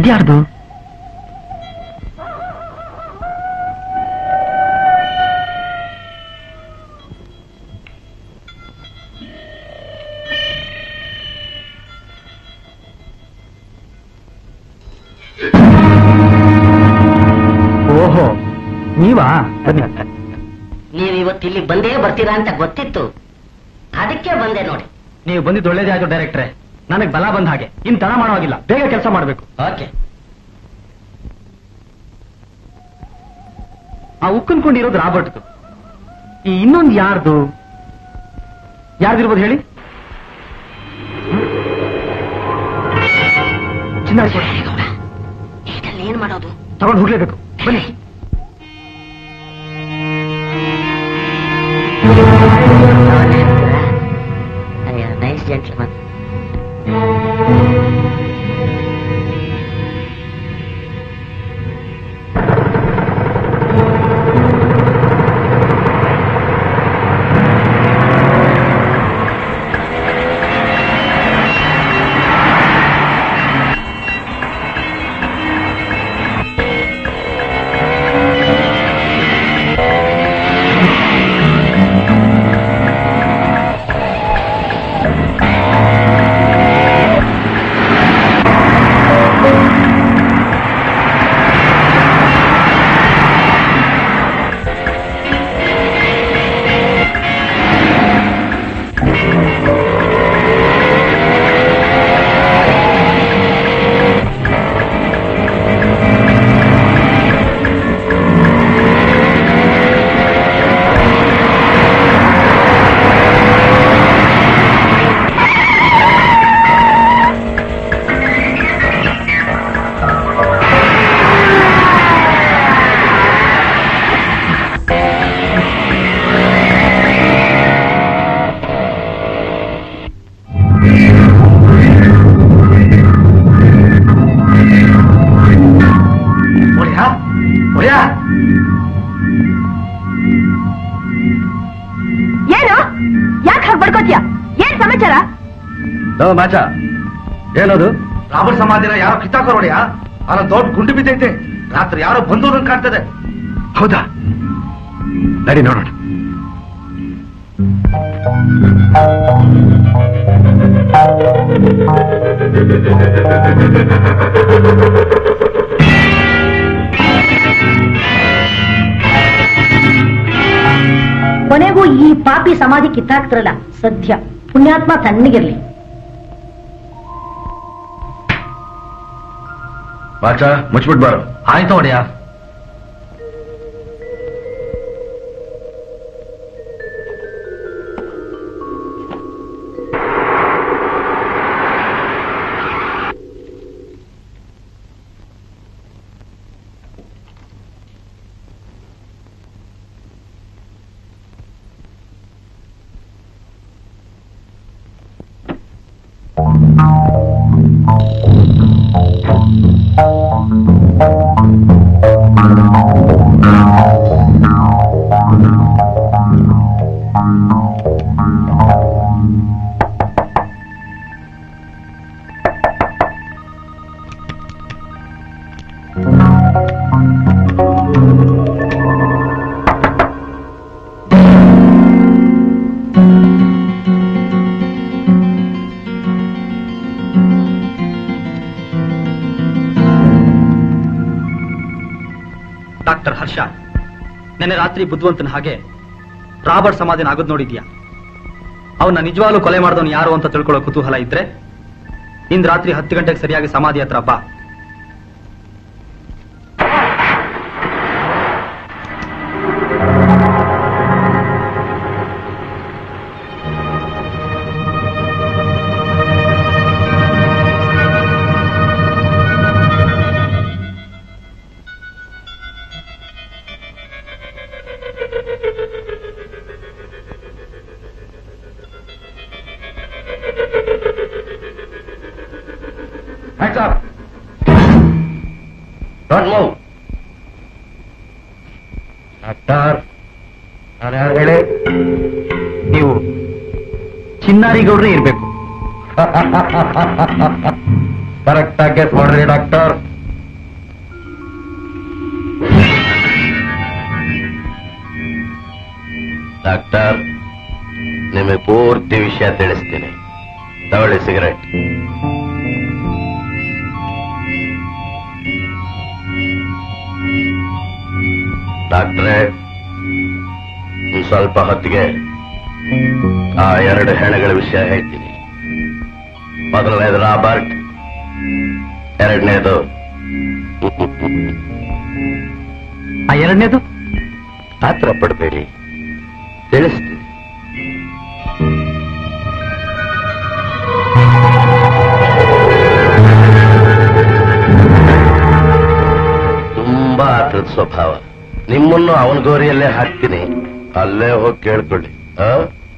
Speaker 4: ಇದ್ಯಾರ್ದು ಓಹೋ ನೀವಾ ಬನ್ನಿ
Speaker 6: ನೀವು ಇವತ್ತು ಇಲ್ಲಿ ಬಂದೇ ಬರ್ತೀರಾ ಅಂತ ಗೊತ್ತಿತ್ತು ಅದಕ್ಕೆ ಬಂದೆ ನೋಡಿ
Speaker 4: ನೀವು ಬಂದಿದ್ದು ಒಳ್ಳೇದೇ ಆಯ್ತು ಡೈರೆಕ್ಟ್ರೆ ನನಗೆ ಬಲ ಬಂದ ಹಾಗೆ ಇನ್ ತಡ ಮಾಡೋವಾಗಿಲ್ಲ ಬೇಗ ಕೆಲಸ ಮಾಡಬೇಕು
Speaker 6: ಓಕೆ
Speaker 4: ಆ ಉಕ್ಕನ್ಕೊಂಡಿರೋದು ರಾಬರ್ಟ್ದು ಈ ಇನ್ನೊಂದು ಯಾರ್ದು ಯಾರ್ದಿರ್ಬೋದು ಹೇಳಿ ಚಿನ್ನ
Speaker 6: ಇದರಲ್ಲಿ ಏನ್ ಮಾಡೋದು
Speaker 4: ತಗೊಂಡು ಹೋಗ್ಲೇಬೇಕು ಬನ್ನಿ
Speaker 6: ನೈಸ್ ಜೆಂಟ್ಲ್ಮನ್
Speaker 3: ಒಳ್ಳೆಯಾ ಒಳ್ಳೆಯಾ
Speaker 2: ಏನು ಯಾಕೆ ಹಾಗೆ ಬಡ್ಕೋತೀಯ ಏನ್ ಸಮಾಚಾರ
Speaker 3: ಮಾಚ ಏನದು ರಾಬರ್ಟ್ ಸಮಾಧಿನ ಯಾರೋ ಕಿತ್ತಾಕೋರ್ ಒಡೆಯ ಅಲ್ಲ ದೊಡ್ಡ ಗುಂಡು ಬಿದ್ದೈತೆ ರಾತ್ರಿ ಯಾರೋ ಬಂದು ಕಾಣ್ತದೆ ಹೌದಾ ನಡಿ ನೋಡೋಣ
Speaker 2: ಕೊನೆಗೂ ಈ ಪಾಪಿ ಸಮಾಧಿ ಕಿತ್ತಾಕ್ತಿರಲ್ಲ ಸದ್ಯ ಪುಣ್ಯಾತ್ಮ ತಣ್ಣಗಿರ್ಲಿ
Speaker 3: ಮಾಚ ಮುಚ್ಬಿಟ್ ಬಾರು
Speaker 4: ಆಯ್ತು ಒಡೆಯ ಡಾಕ್ಟರ್ ಹರ್ಷ ನೆನ್ನೆ ರಾತ್ರಿ ಬುದ್ಧಿವಂತನ ಹಾಗೆ ರಾಬರ್ಟ್ ಸಮಾಧಿನ ಆಗೋದ್ ನೋಡಿದ್ಯಾ ಅವನ್ನ ನಿಜವಾಗ್ಲೂ ಕೊಲೆ ಮಾಡಿದವನು ಯಾರು ಅಂತ ತಿಳ್ಕೊಳ್ಳೋ ಕುತೂಹಲ ಇದ್ರೆ ಇಂದ್ ರಾತ್ರಿ ಹತ್ತು ಗಂಟೆಗೆ ಸರಿಯಾಗಿ ಸಮಾಧಿ ಹತ್ರ ಬಾ
Speaker 3: Hands up. Don't move. Doctor ನಾನು ಯಾರು ಹೇಳಿ
Speaker 4: ನೀವು ಚಿನ್ನಾರಿಗೌಡ್ರೆ ಇರ್ಬೇಕು
Speaker 3: ಕರೆಕ್ಟ್ ಆಗಿ ಗೆಸ್ ಮಾಡ್ರಿ ಡಾಕ್ಟರ್
Speaker 1: ಡಾಕ್ಟರ್ ನಿಮಗೆ ಪೂರ್ತಿ ವಿಷಯ ತಿಳಿಸ್ತೀನಿ ತಗೊಳ್ಳಿ ಸಿಗರೆಟ್ ಡಾಕ್ಟ್ರೇ ಒಂದ್ ಸ್ವಲ್ಪ ಹೊತ್ತಿಗೆ ಆ ಎರಡು ಹೆಣಗಳ ವಿಷಯ ಹೇಳ್ತೀನಿ ಮೊದಲನೇದು ರಾಬರ್ಟ್ ಎರಡನೇದು
Speaker 4: ಆ ಎರಡನೇದು
Speaker 1: ಆತರ ಪಡಬೇಡಿ ತಿಳಿಸ್ತೀನಿ ತುಂಬಾ ಆತರದ ಸ್ವಭಾವ ನಿಮ್ಮನ್ನು ಅವನ ಗೋರಿಯಲ್ಲೇ ಹಾಕ್ತೀನಿ ಅಲ್ಲೇ ಹೋಗಿ ಕೇಳ್ಕೊಳ್ಳಿ ಆ?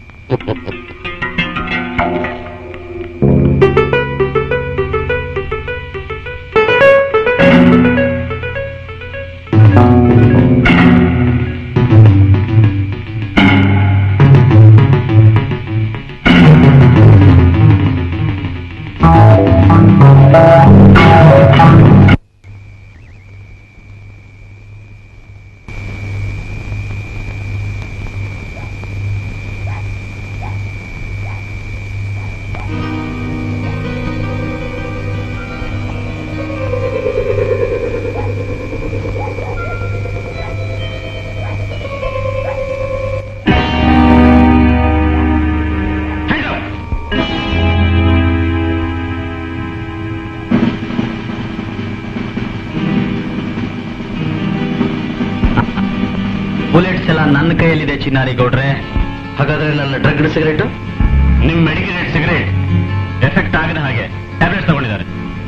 Speaker 4: ಬುಲೆಟ್ಸ್ ಎಲ್ಲ ನನ್ನ ಕೈಯಲ್ಲಿದೆ ಚಿನ್ನಾರಿ ಗೌಡ್ರೆ
Speaker 1: ಹಾಗಾದ್ರೆ ನನ್ನ ಡ್ರಗ್ ಸಿಗರೇಟ್
Speaker 4: ನಿಮ್ ಮೆಡಿಕೇಟೆಡ್ ಸಿಗರೇಟ್ ಎಫೆಕ್ಟ್ ಆಗದ ಹಾಗೆ ಟ್ಯಾಬ್ಲೆಟ್ಸ್ ತಗೊಂಡಿದ್ದಾರೆ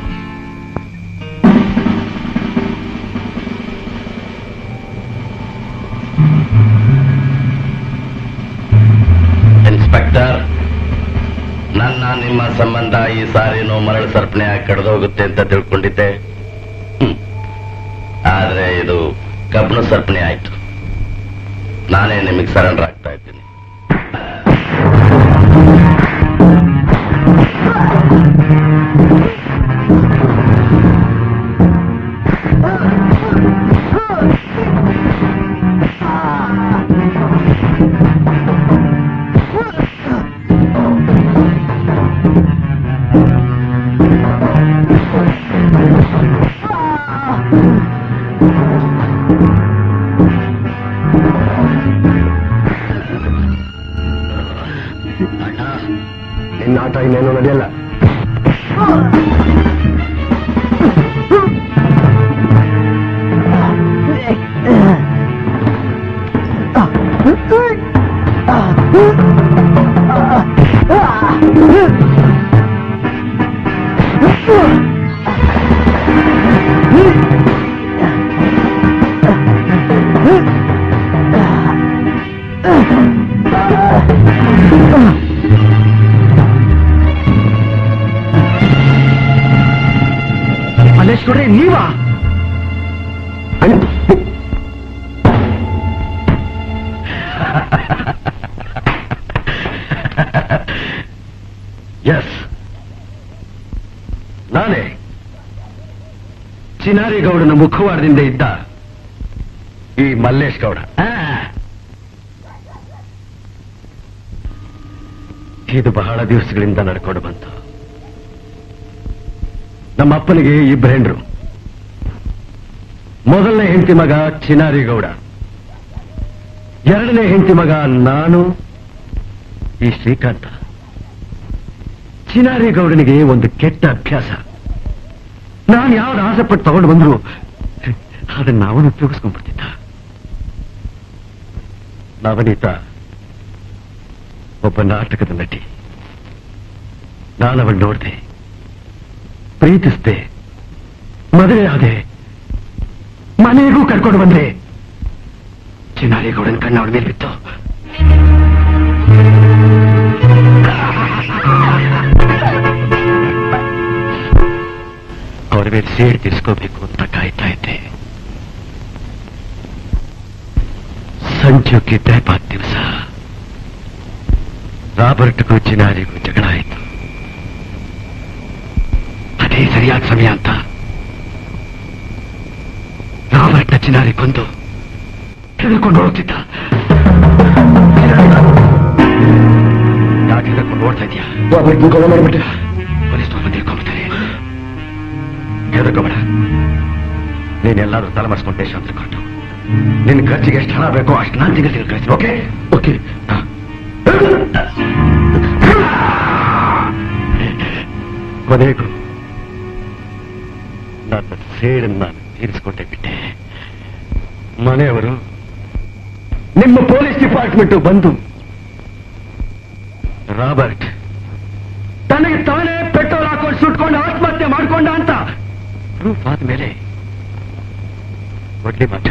Speaker 1: ಇನ್ಸ್ಪೆಕ್ಟರ್ ನನ್ನ ನಿಮ್ಮ ಸಂಬಂಧ ಈ ಸಾರಿನೂ ಮರಳು ಸರ್ಪಣೆ ಆಗಿ ಕಡ್ದೋಗುತ್ತೆ ಅಂತ ತಿಳ್ಕೊಂಡಿದ್ದೆ ಹ್ಮ್. ಆದ್ರೆ ಇದು ಕಬ್ಬಣ ಸರ್ಪಣೆ ಆಯ್ತು ನಾನೇ ನಿಮಗೆ ಸರೆಂಡರ್ ಆಗ್ತಾ ಇದ್ದೀನಿ
Speaker 5: ನಿನ್ನ ಆಟ ಇನ್ನೇನು ನಡೆಯಲ್ಲ
Speaker 4: ಮಲ್ಲೇಶ್ ಗೌಡ್ರೆ ನೀವಾ
Speaker 1: ಎಸ್ ನಾನೇ ಚಿನಾರಿ ಗೌಡನ ಮುಖವಾಡದಿಂದ ಇದ್ದ ಈ ಮಲ್ಲೇಶ್ ಗೌಡ ಆ. ಇದು ಬಹಳ ದಿವಸಗಳಿಂದ ನಡ್ಕೊಂಡು ಬಂತು ನಮ್ಮ ಅಪ್ಪನಿಗೆ ಇಬ್ಬರು ಹೆಂಡ್ರು ಮೊದಲನೇ ಹೆಂಡತಿ ಮಗ ಚಿನಾರಿ ಗೌಡ ಎರಡನೇ ಹೆಂಡತಿ ಮಗ ನಾನು ಈ ಶ್ರೀಕಾಂತ ಚಿನಾರಿ ಗೌಡನಿಗೆ ಒಂದು ಕೆಟ್ಟ ಅಭ್ಯಾಸ ನಾನು ಯಾವ್ದು ಆಸೆ ಪಟ್ಟು ತಗೊಂಡು ಬಂದ್ರು ಅದನ್ನ ಅವನು ಉಪಯೋಗಿಸ್ಕೊಂಡ್ಬಿಡ್ತಿದ್ದ ನವನೀತ ಒಬ್ಬ ನಾಟಕದ ನಟಿ ನಾನವಳು ನೋಡಿದೆ ಪ್ರೀತಿಸ್ದೆ ಮದುವೆ ಆದೆ ಮನೆಗೂ ಕರ್ಕೊಂಡು ಬಂದೆ ಚಿನ್ನಾರಿ ಗೌಡನ ಕಣ್ಣ ಅವಳ ಮೇಲೆ ಬಿತ್ತು ಅವರ ಮೇಲೆ ಸೇಡ್ ತೀರ್ಸ್ಕೋಬೇಕು ಅಂತ ಕಾಯ್ತಾ ಇದ್ದೆ ಸಂಜು ಕಿಡ್ನಾಪ್ ದಿವಸ ರಾಬರ್ಟ್ಗೂ ಚಿನಾರಿಗೂ ಜಗಳ ಆಯಿತು ಅದೇ ಸರಿಯಾದ ಸಮಯ ಅಂತ ರಾಬರ್ಟ್ನ ಚಿನಾರಿ ಕೊಂದು ಹೆದರ್ಕೊಂಡು ಹೋಗ್ತಿದ್ದ ಚಿನಾರಿ
Speaker 5: ಮಾಡ್ತಾ ಇದೀಯಾ ರಾಬರ್ಟ್ ಕೊಲೆ ಮಾಡ್ಬಿಟ್ಟ ಪೊಲೀಸ್ನವ್ರು ತಿಳ್ಕೊಂಡ್ಬಿಡ್ತಾರೆ ಹೆದರ್ಕೋಬೇಡ ನೀನೆಲ್ಲಾದ್ರೂ ತಲೆಮರೆಸ್ಕೊಂಡು ದೇಶ ತಿಳ್ಕೊಂಡು ನಿನ್ನ ಖರ್ಚಿಗೆ ಎಷ್ಟು ಹಣ ಬೇಕೋ ಅಷ್ಟು ನಾನು ತಿಂಗಳು ತಿಂಗಳು ಕಳಿಸ್ತೀನಿ ಓಕೆ ಓಕೆ ಕೊನೆಗೂ ನನ್ನ ಸೇಡನ್ನು ನಾನು ತೀರಿಸಿಕೊಂಡೇ ಬಿಟ್ಟೆ ಮನೆಯವರು ನಿಮ್ಮ ಪೊಲೀಸ್ ಡಿಪಾರ್ಟ್ಮೆಂಟ್ ಬಂದು ರಾಬರ್ಟ್ ತನಗೆ ತಾನೇ ಪೆಟ್ರೋಲ್ ಹಾಕೊಂಡು ಸುಟ್ಕೊಂಡು ಆತ್ಮಹತ್ಯೆ ಮಾಡ್ಕೊಂಡ ಅಂತ ಪ್ರೂಫ್ ಆದ್ಮೇಲೆ ಒಡ್ಲಿ ಮಾತ್ರ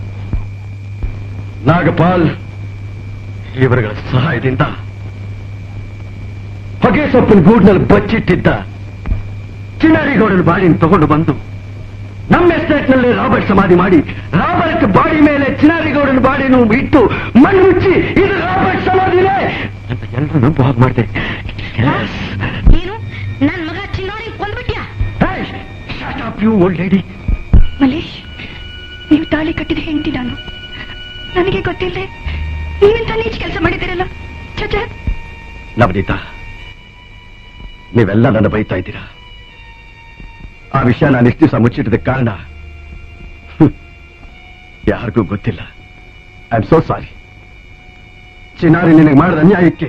Speaker 5: ನಾಗಪಾಲ್ ಇವರುಗಳ ಸಹಾಯದಿಂದ ಹೊಗೆ ಸೊಪ್ಪಿನ ಗೂಡ್ನಲ್ಲಿ ಬಚ್ಚಿಟ್ಟಿದ್ದ ಚಿನ್ನಾರಿಗೌಡನ ಬಾಡಿನ ತಗೊಂಡು ಬಂದು ನಮ್ಮ ಎಸ್ಟೇಟ್ ನಲ್ಲಿ ರಾಬರ್ಟ್ ಸಮಾಧಿ ಮಾಡಿ ರಾಬರ್ಟ್ ಬಾಡಿ ಮೇಲೆ ಚಿನ್ನಾರಿಗೌಡನ ಬಾಡಿನೂ ಇಟ್ಟು ಮಣ್ಣು ಮುಚ್ಚಿ ಇದು ರಾಬರ್ಟ್ ಸಮಾಧಿನೇ ಅಂತ ಎಲ್ಲರೂ ನಂಬು ಹಾಗೆ ಮಾಡಿದೆ
Speaker 8: ಏನು ನನ್ ಮಗ ಚಿನ್ನೋರಿ ಕೊಂದ್ಬಿಟ್ಯಾ
Speaker 5: ಯು ಓಲ್ಡ್ ಲೇಡಿ
Speaker 7: ಮಲೇಶ್ ನೀವು ತಾಳಿ ಕಟ್ಟಿದ ಹೆಂಡತಿ ನಾನು ನನಗೆ ಗೊತ್ತಿಲ್ಲದೆ ನೀವೆಂತ ನೀಚ್ ಕೆಲಸ ಮಾಡಿದ್ದೀರಲ್ಲ ಚಚ
Speaker 5: ನವನೀತಾ ನೀವೆಲ್ಲ ನನ್ನ ಬೈತಾ ಇದ್ದೀರಾ ಆ ವಿಷಯ ನಾನು ಇಷ್ಟು ದಿವಸ ಮುಚ್ಚಿಟ್ಟದಕ್ಕೆ ಕಾರಣ ಹ್ಮ್, ಯಾರಿಗೂ ಗೊತ್ತಿಲ್ಲ I am so sorry Chinari ನಿನಗೆ ಮಾಡಿದ ಅನ್ಯಾಯಕ್ಕೆ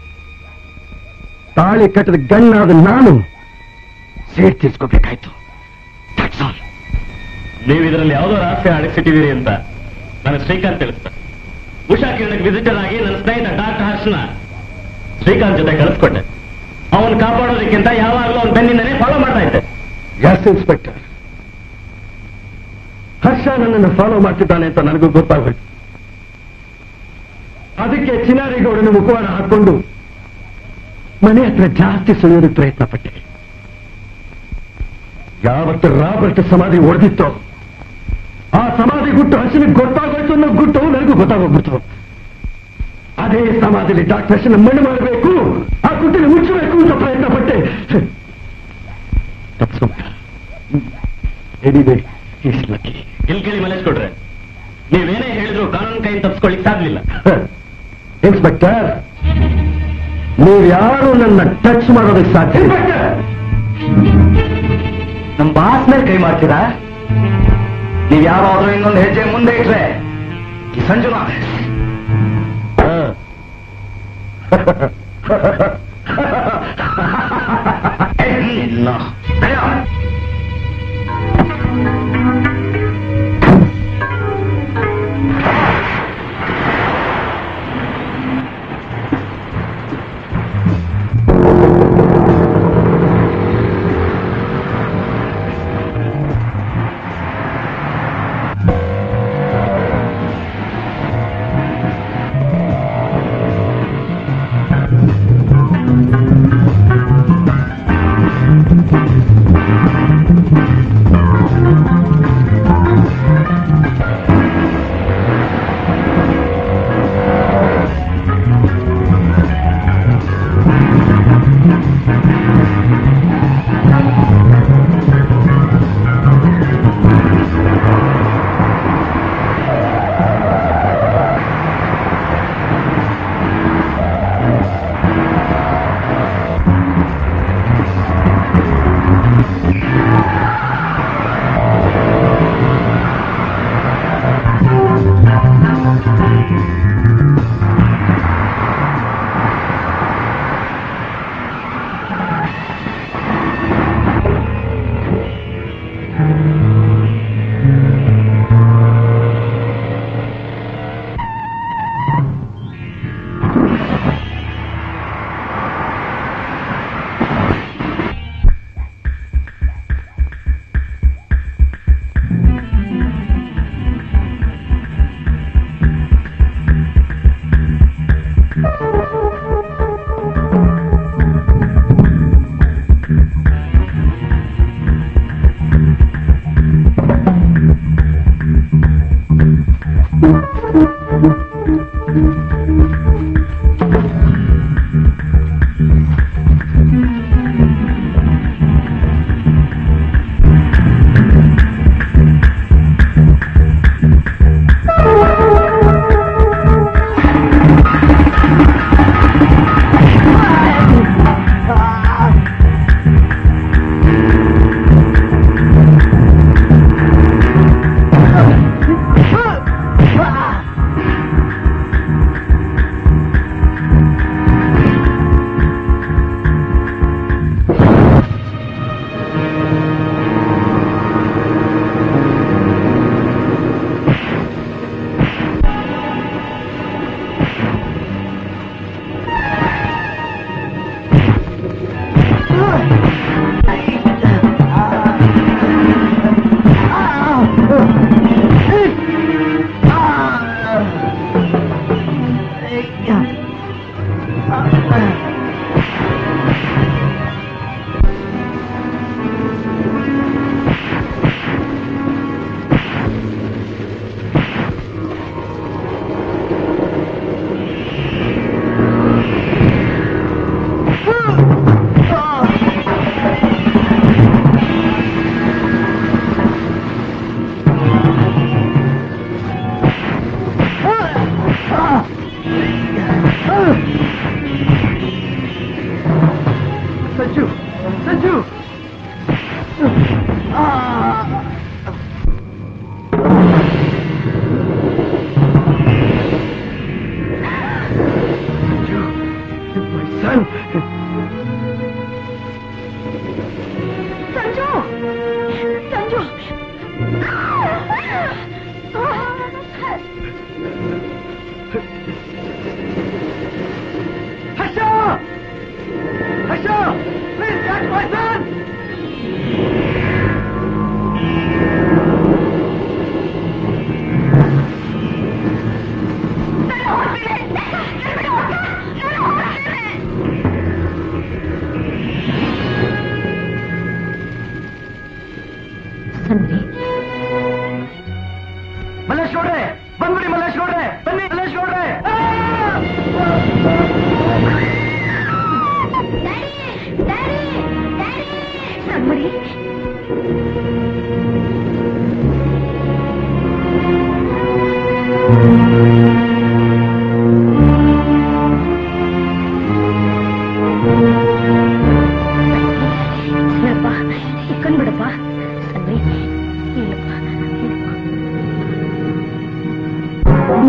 Speaker 5: ತಾಳಿ ಕಟ್ಟದ ಗಣ್ಣಾದ ನಾನು ಸೇಡ್ ತೀರ್ಸ್ಕೋಬೇಕಾಯ್ತು ದಟ್ಸ್ ಆಲ್
Speaker 1: ನೀವು ಇದರಲ್ಲಿ ಯಾವುದೋ ರಹಸ್ಯ ಅಡಗಿಸಿಟ್ಟಿದ್ದೀರಿ ಅಂತ ನನಗೆ ಶ್ರೀಕಾಂತ್ ತಿಳಿಸ್ತ ಉಷಾ ಕಿರಣಕ್ಕೆ ವಿಸಿಟರ್ ಆಗಿ ನನ್ನ ಸ್ನೇಹಿತ ಡಾಕ್ಟರ್ ಹರ್ಷನ ಶ್ರೀಕಾಂತ್ ಜೊತೆ ಕಳಿಸ್ಕೊಟ್ಟೆ ಅವನ್ ಕಾಪಾಡೋದಕ್ಕಿಂತ ಯಾವಾಗಲೂ ಅವನ ಬೆನ್ನಿಂದನೇ ಫಾಲೋ ಮಾಡ್ತಾ ಇದ್ದೆ
Speaker 5: ಎಸ್ ಇನ್ಸ್ಪೆಕ್ಟರ್ ಹರ್ಷ ನನ್ನನ್ನು ಫಾಲೋ ಮಾಡ್ತಿದ್ದಾನೆ ಅಂತ ನನಗೂ ಗೊತ್ತಾಗೋಯ್ತು ಅದಕ್ಕೆ ಚಿನಾರಿಗೌಡನ ಮುಖವಾಡ ಹಾಕೊಂಡು ಮನೆ ಹತ್ರ ಜಾಸ್ತಿ ಸುಳಿಯೋದಕ್ಕೆ ಪ್ರಯತ್ನ ಪಟ್ಟೆ ಯಾವತ್ತು ರಾಬರ್ಟ್ ಸಮಾಧಿ ಹೊಡೆದಿತ್ತೋ ಆ ಸಮಾಧಿ ಗುಟ್ಟು ಹರ್ಷನಿಗೆ ಗೊತ್ತಾಗೋಯ್ತು ಅನ್ನೋ ಗುಟ್ಟು ನನಗೂ ಗೊತ್ತಾಗೋಗ್ಬಿಡ್ತು ಅದೇ ಸಮಾಧಿಲಿ ಡಾಕ್ಟರ್ ಹರ್ಷನ ಮಣ್ಣು ಮಾಡಬೇಕು ಆ ಗುಟ್ಟಿನ ಮುಚ್ಚಬೇಕು ಅಂತ ಪ್ರಯತ್ನ ಪಟ್ಟೆ ತಪ್ಪಿಸ್ಕೊಂಬಿಟ್ಟ ಎನಿವೆ ಈಸ್ ಲಕ್ಕಿ
Speaker 1: ಇಲ್ಲಿ ಕೇಳಿ ಮಲೇಶ್ ಕೊಡ್ರೆ ನೀವೇನೇ ಹೇಳಿದ್ರು ಕಾನೂನು ಕೈಯಿಂದ ತಪ್ಪಿಸ್ಕೊಳ್ಳಿಕ್ ಸಾಧ್ಯವಿಲ್ಲ
Speaker 5: ಇನ್ಸ್ಪೆಕ್ಟರ್ ನೀವು ಯಾರು ನನ್ನ ಟಚ್ ಮಾಡೋದಕ್ಕೆ ಸಾಧ್ಯ
Speaker 3: ನಮ್ ಬಾಸ್ ಮೇಲೆ ಕೈ ಮಾಡ್ತೀರಾ ನೀವ್ ಯಾರಾದ್ರೂ ಇನ್ನೊಂದು ಹೆಜ್ಜೆ ಮುಂದೆ ಇಟ್ರೆ ಈ ಸಂಜುನಾ
Speaker 1: ಇಲ್ಲ
Speaker 10: Thank you.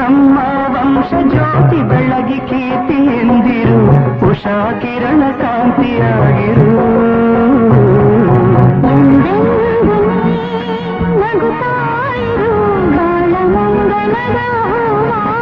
Speaker 9: ನಮ್ಮ ವಂಶ ಜ್ಯೋತಿ ಬೆಳಗಿ ಕೀರ್ತಿ ಎಂದಿರು ಉಷಾ ಕಿರಣ ಕಾಂತಿಯಾಗಿರು
Speaker 10: ನಗುತ್ತಾ ಇರು ಬಾಳ ಮಂಗಳದ ಹೂವ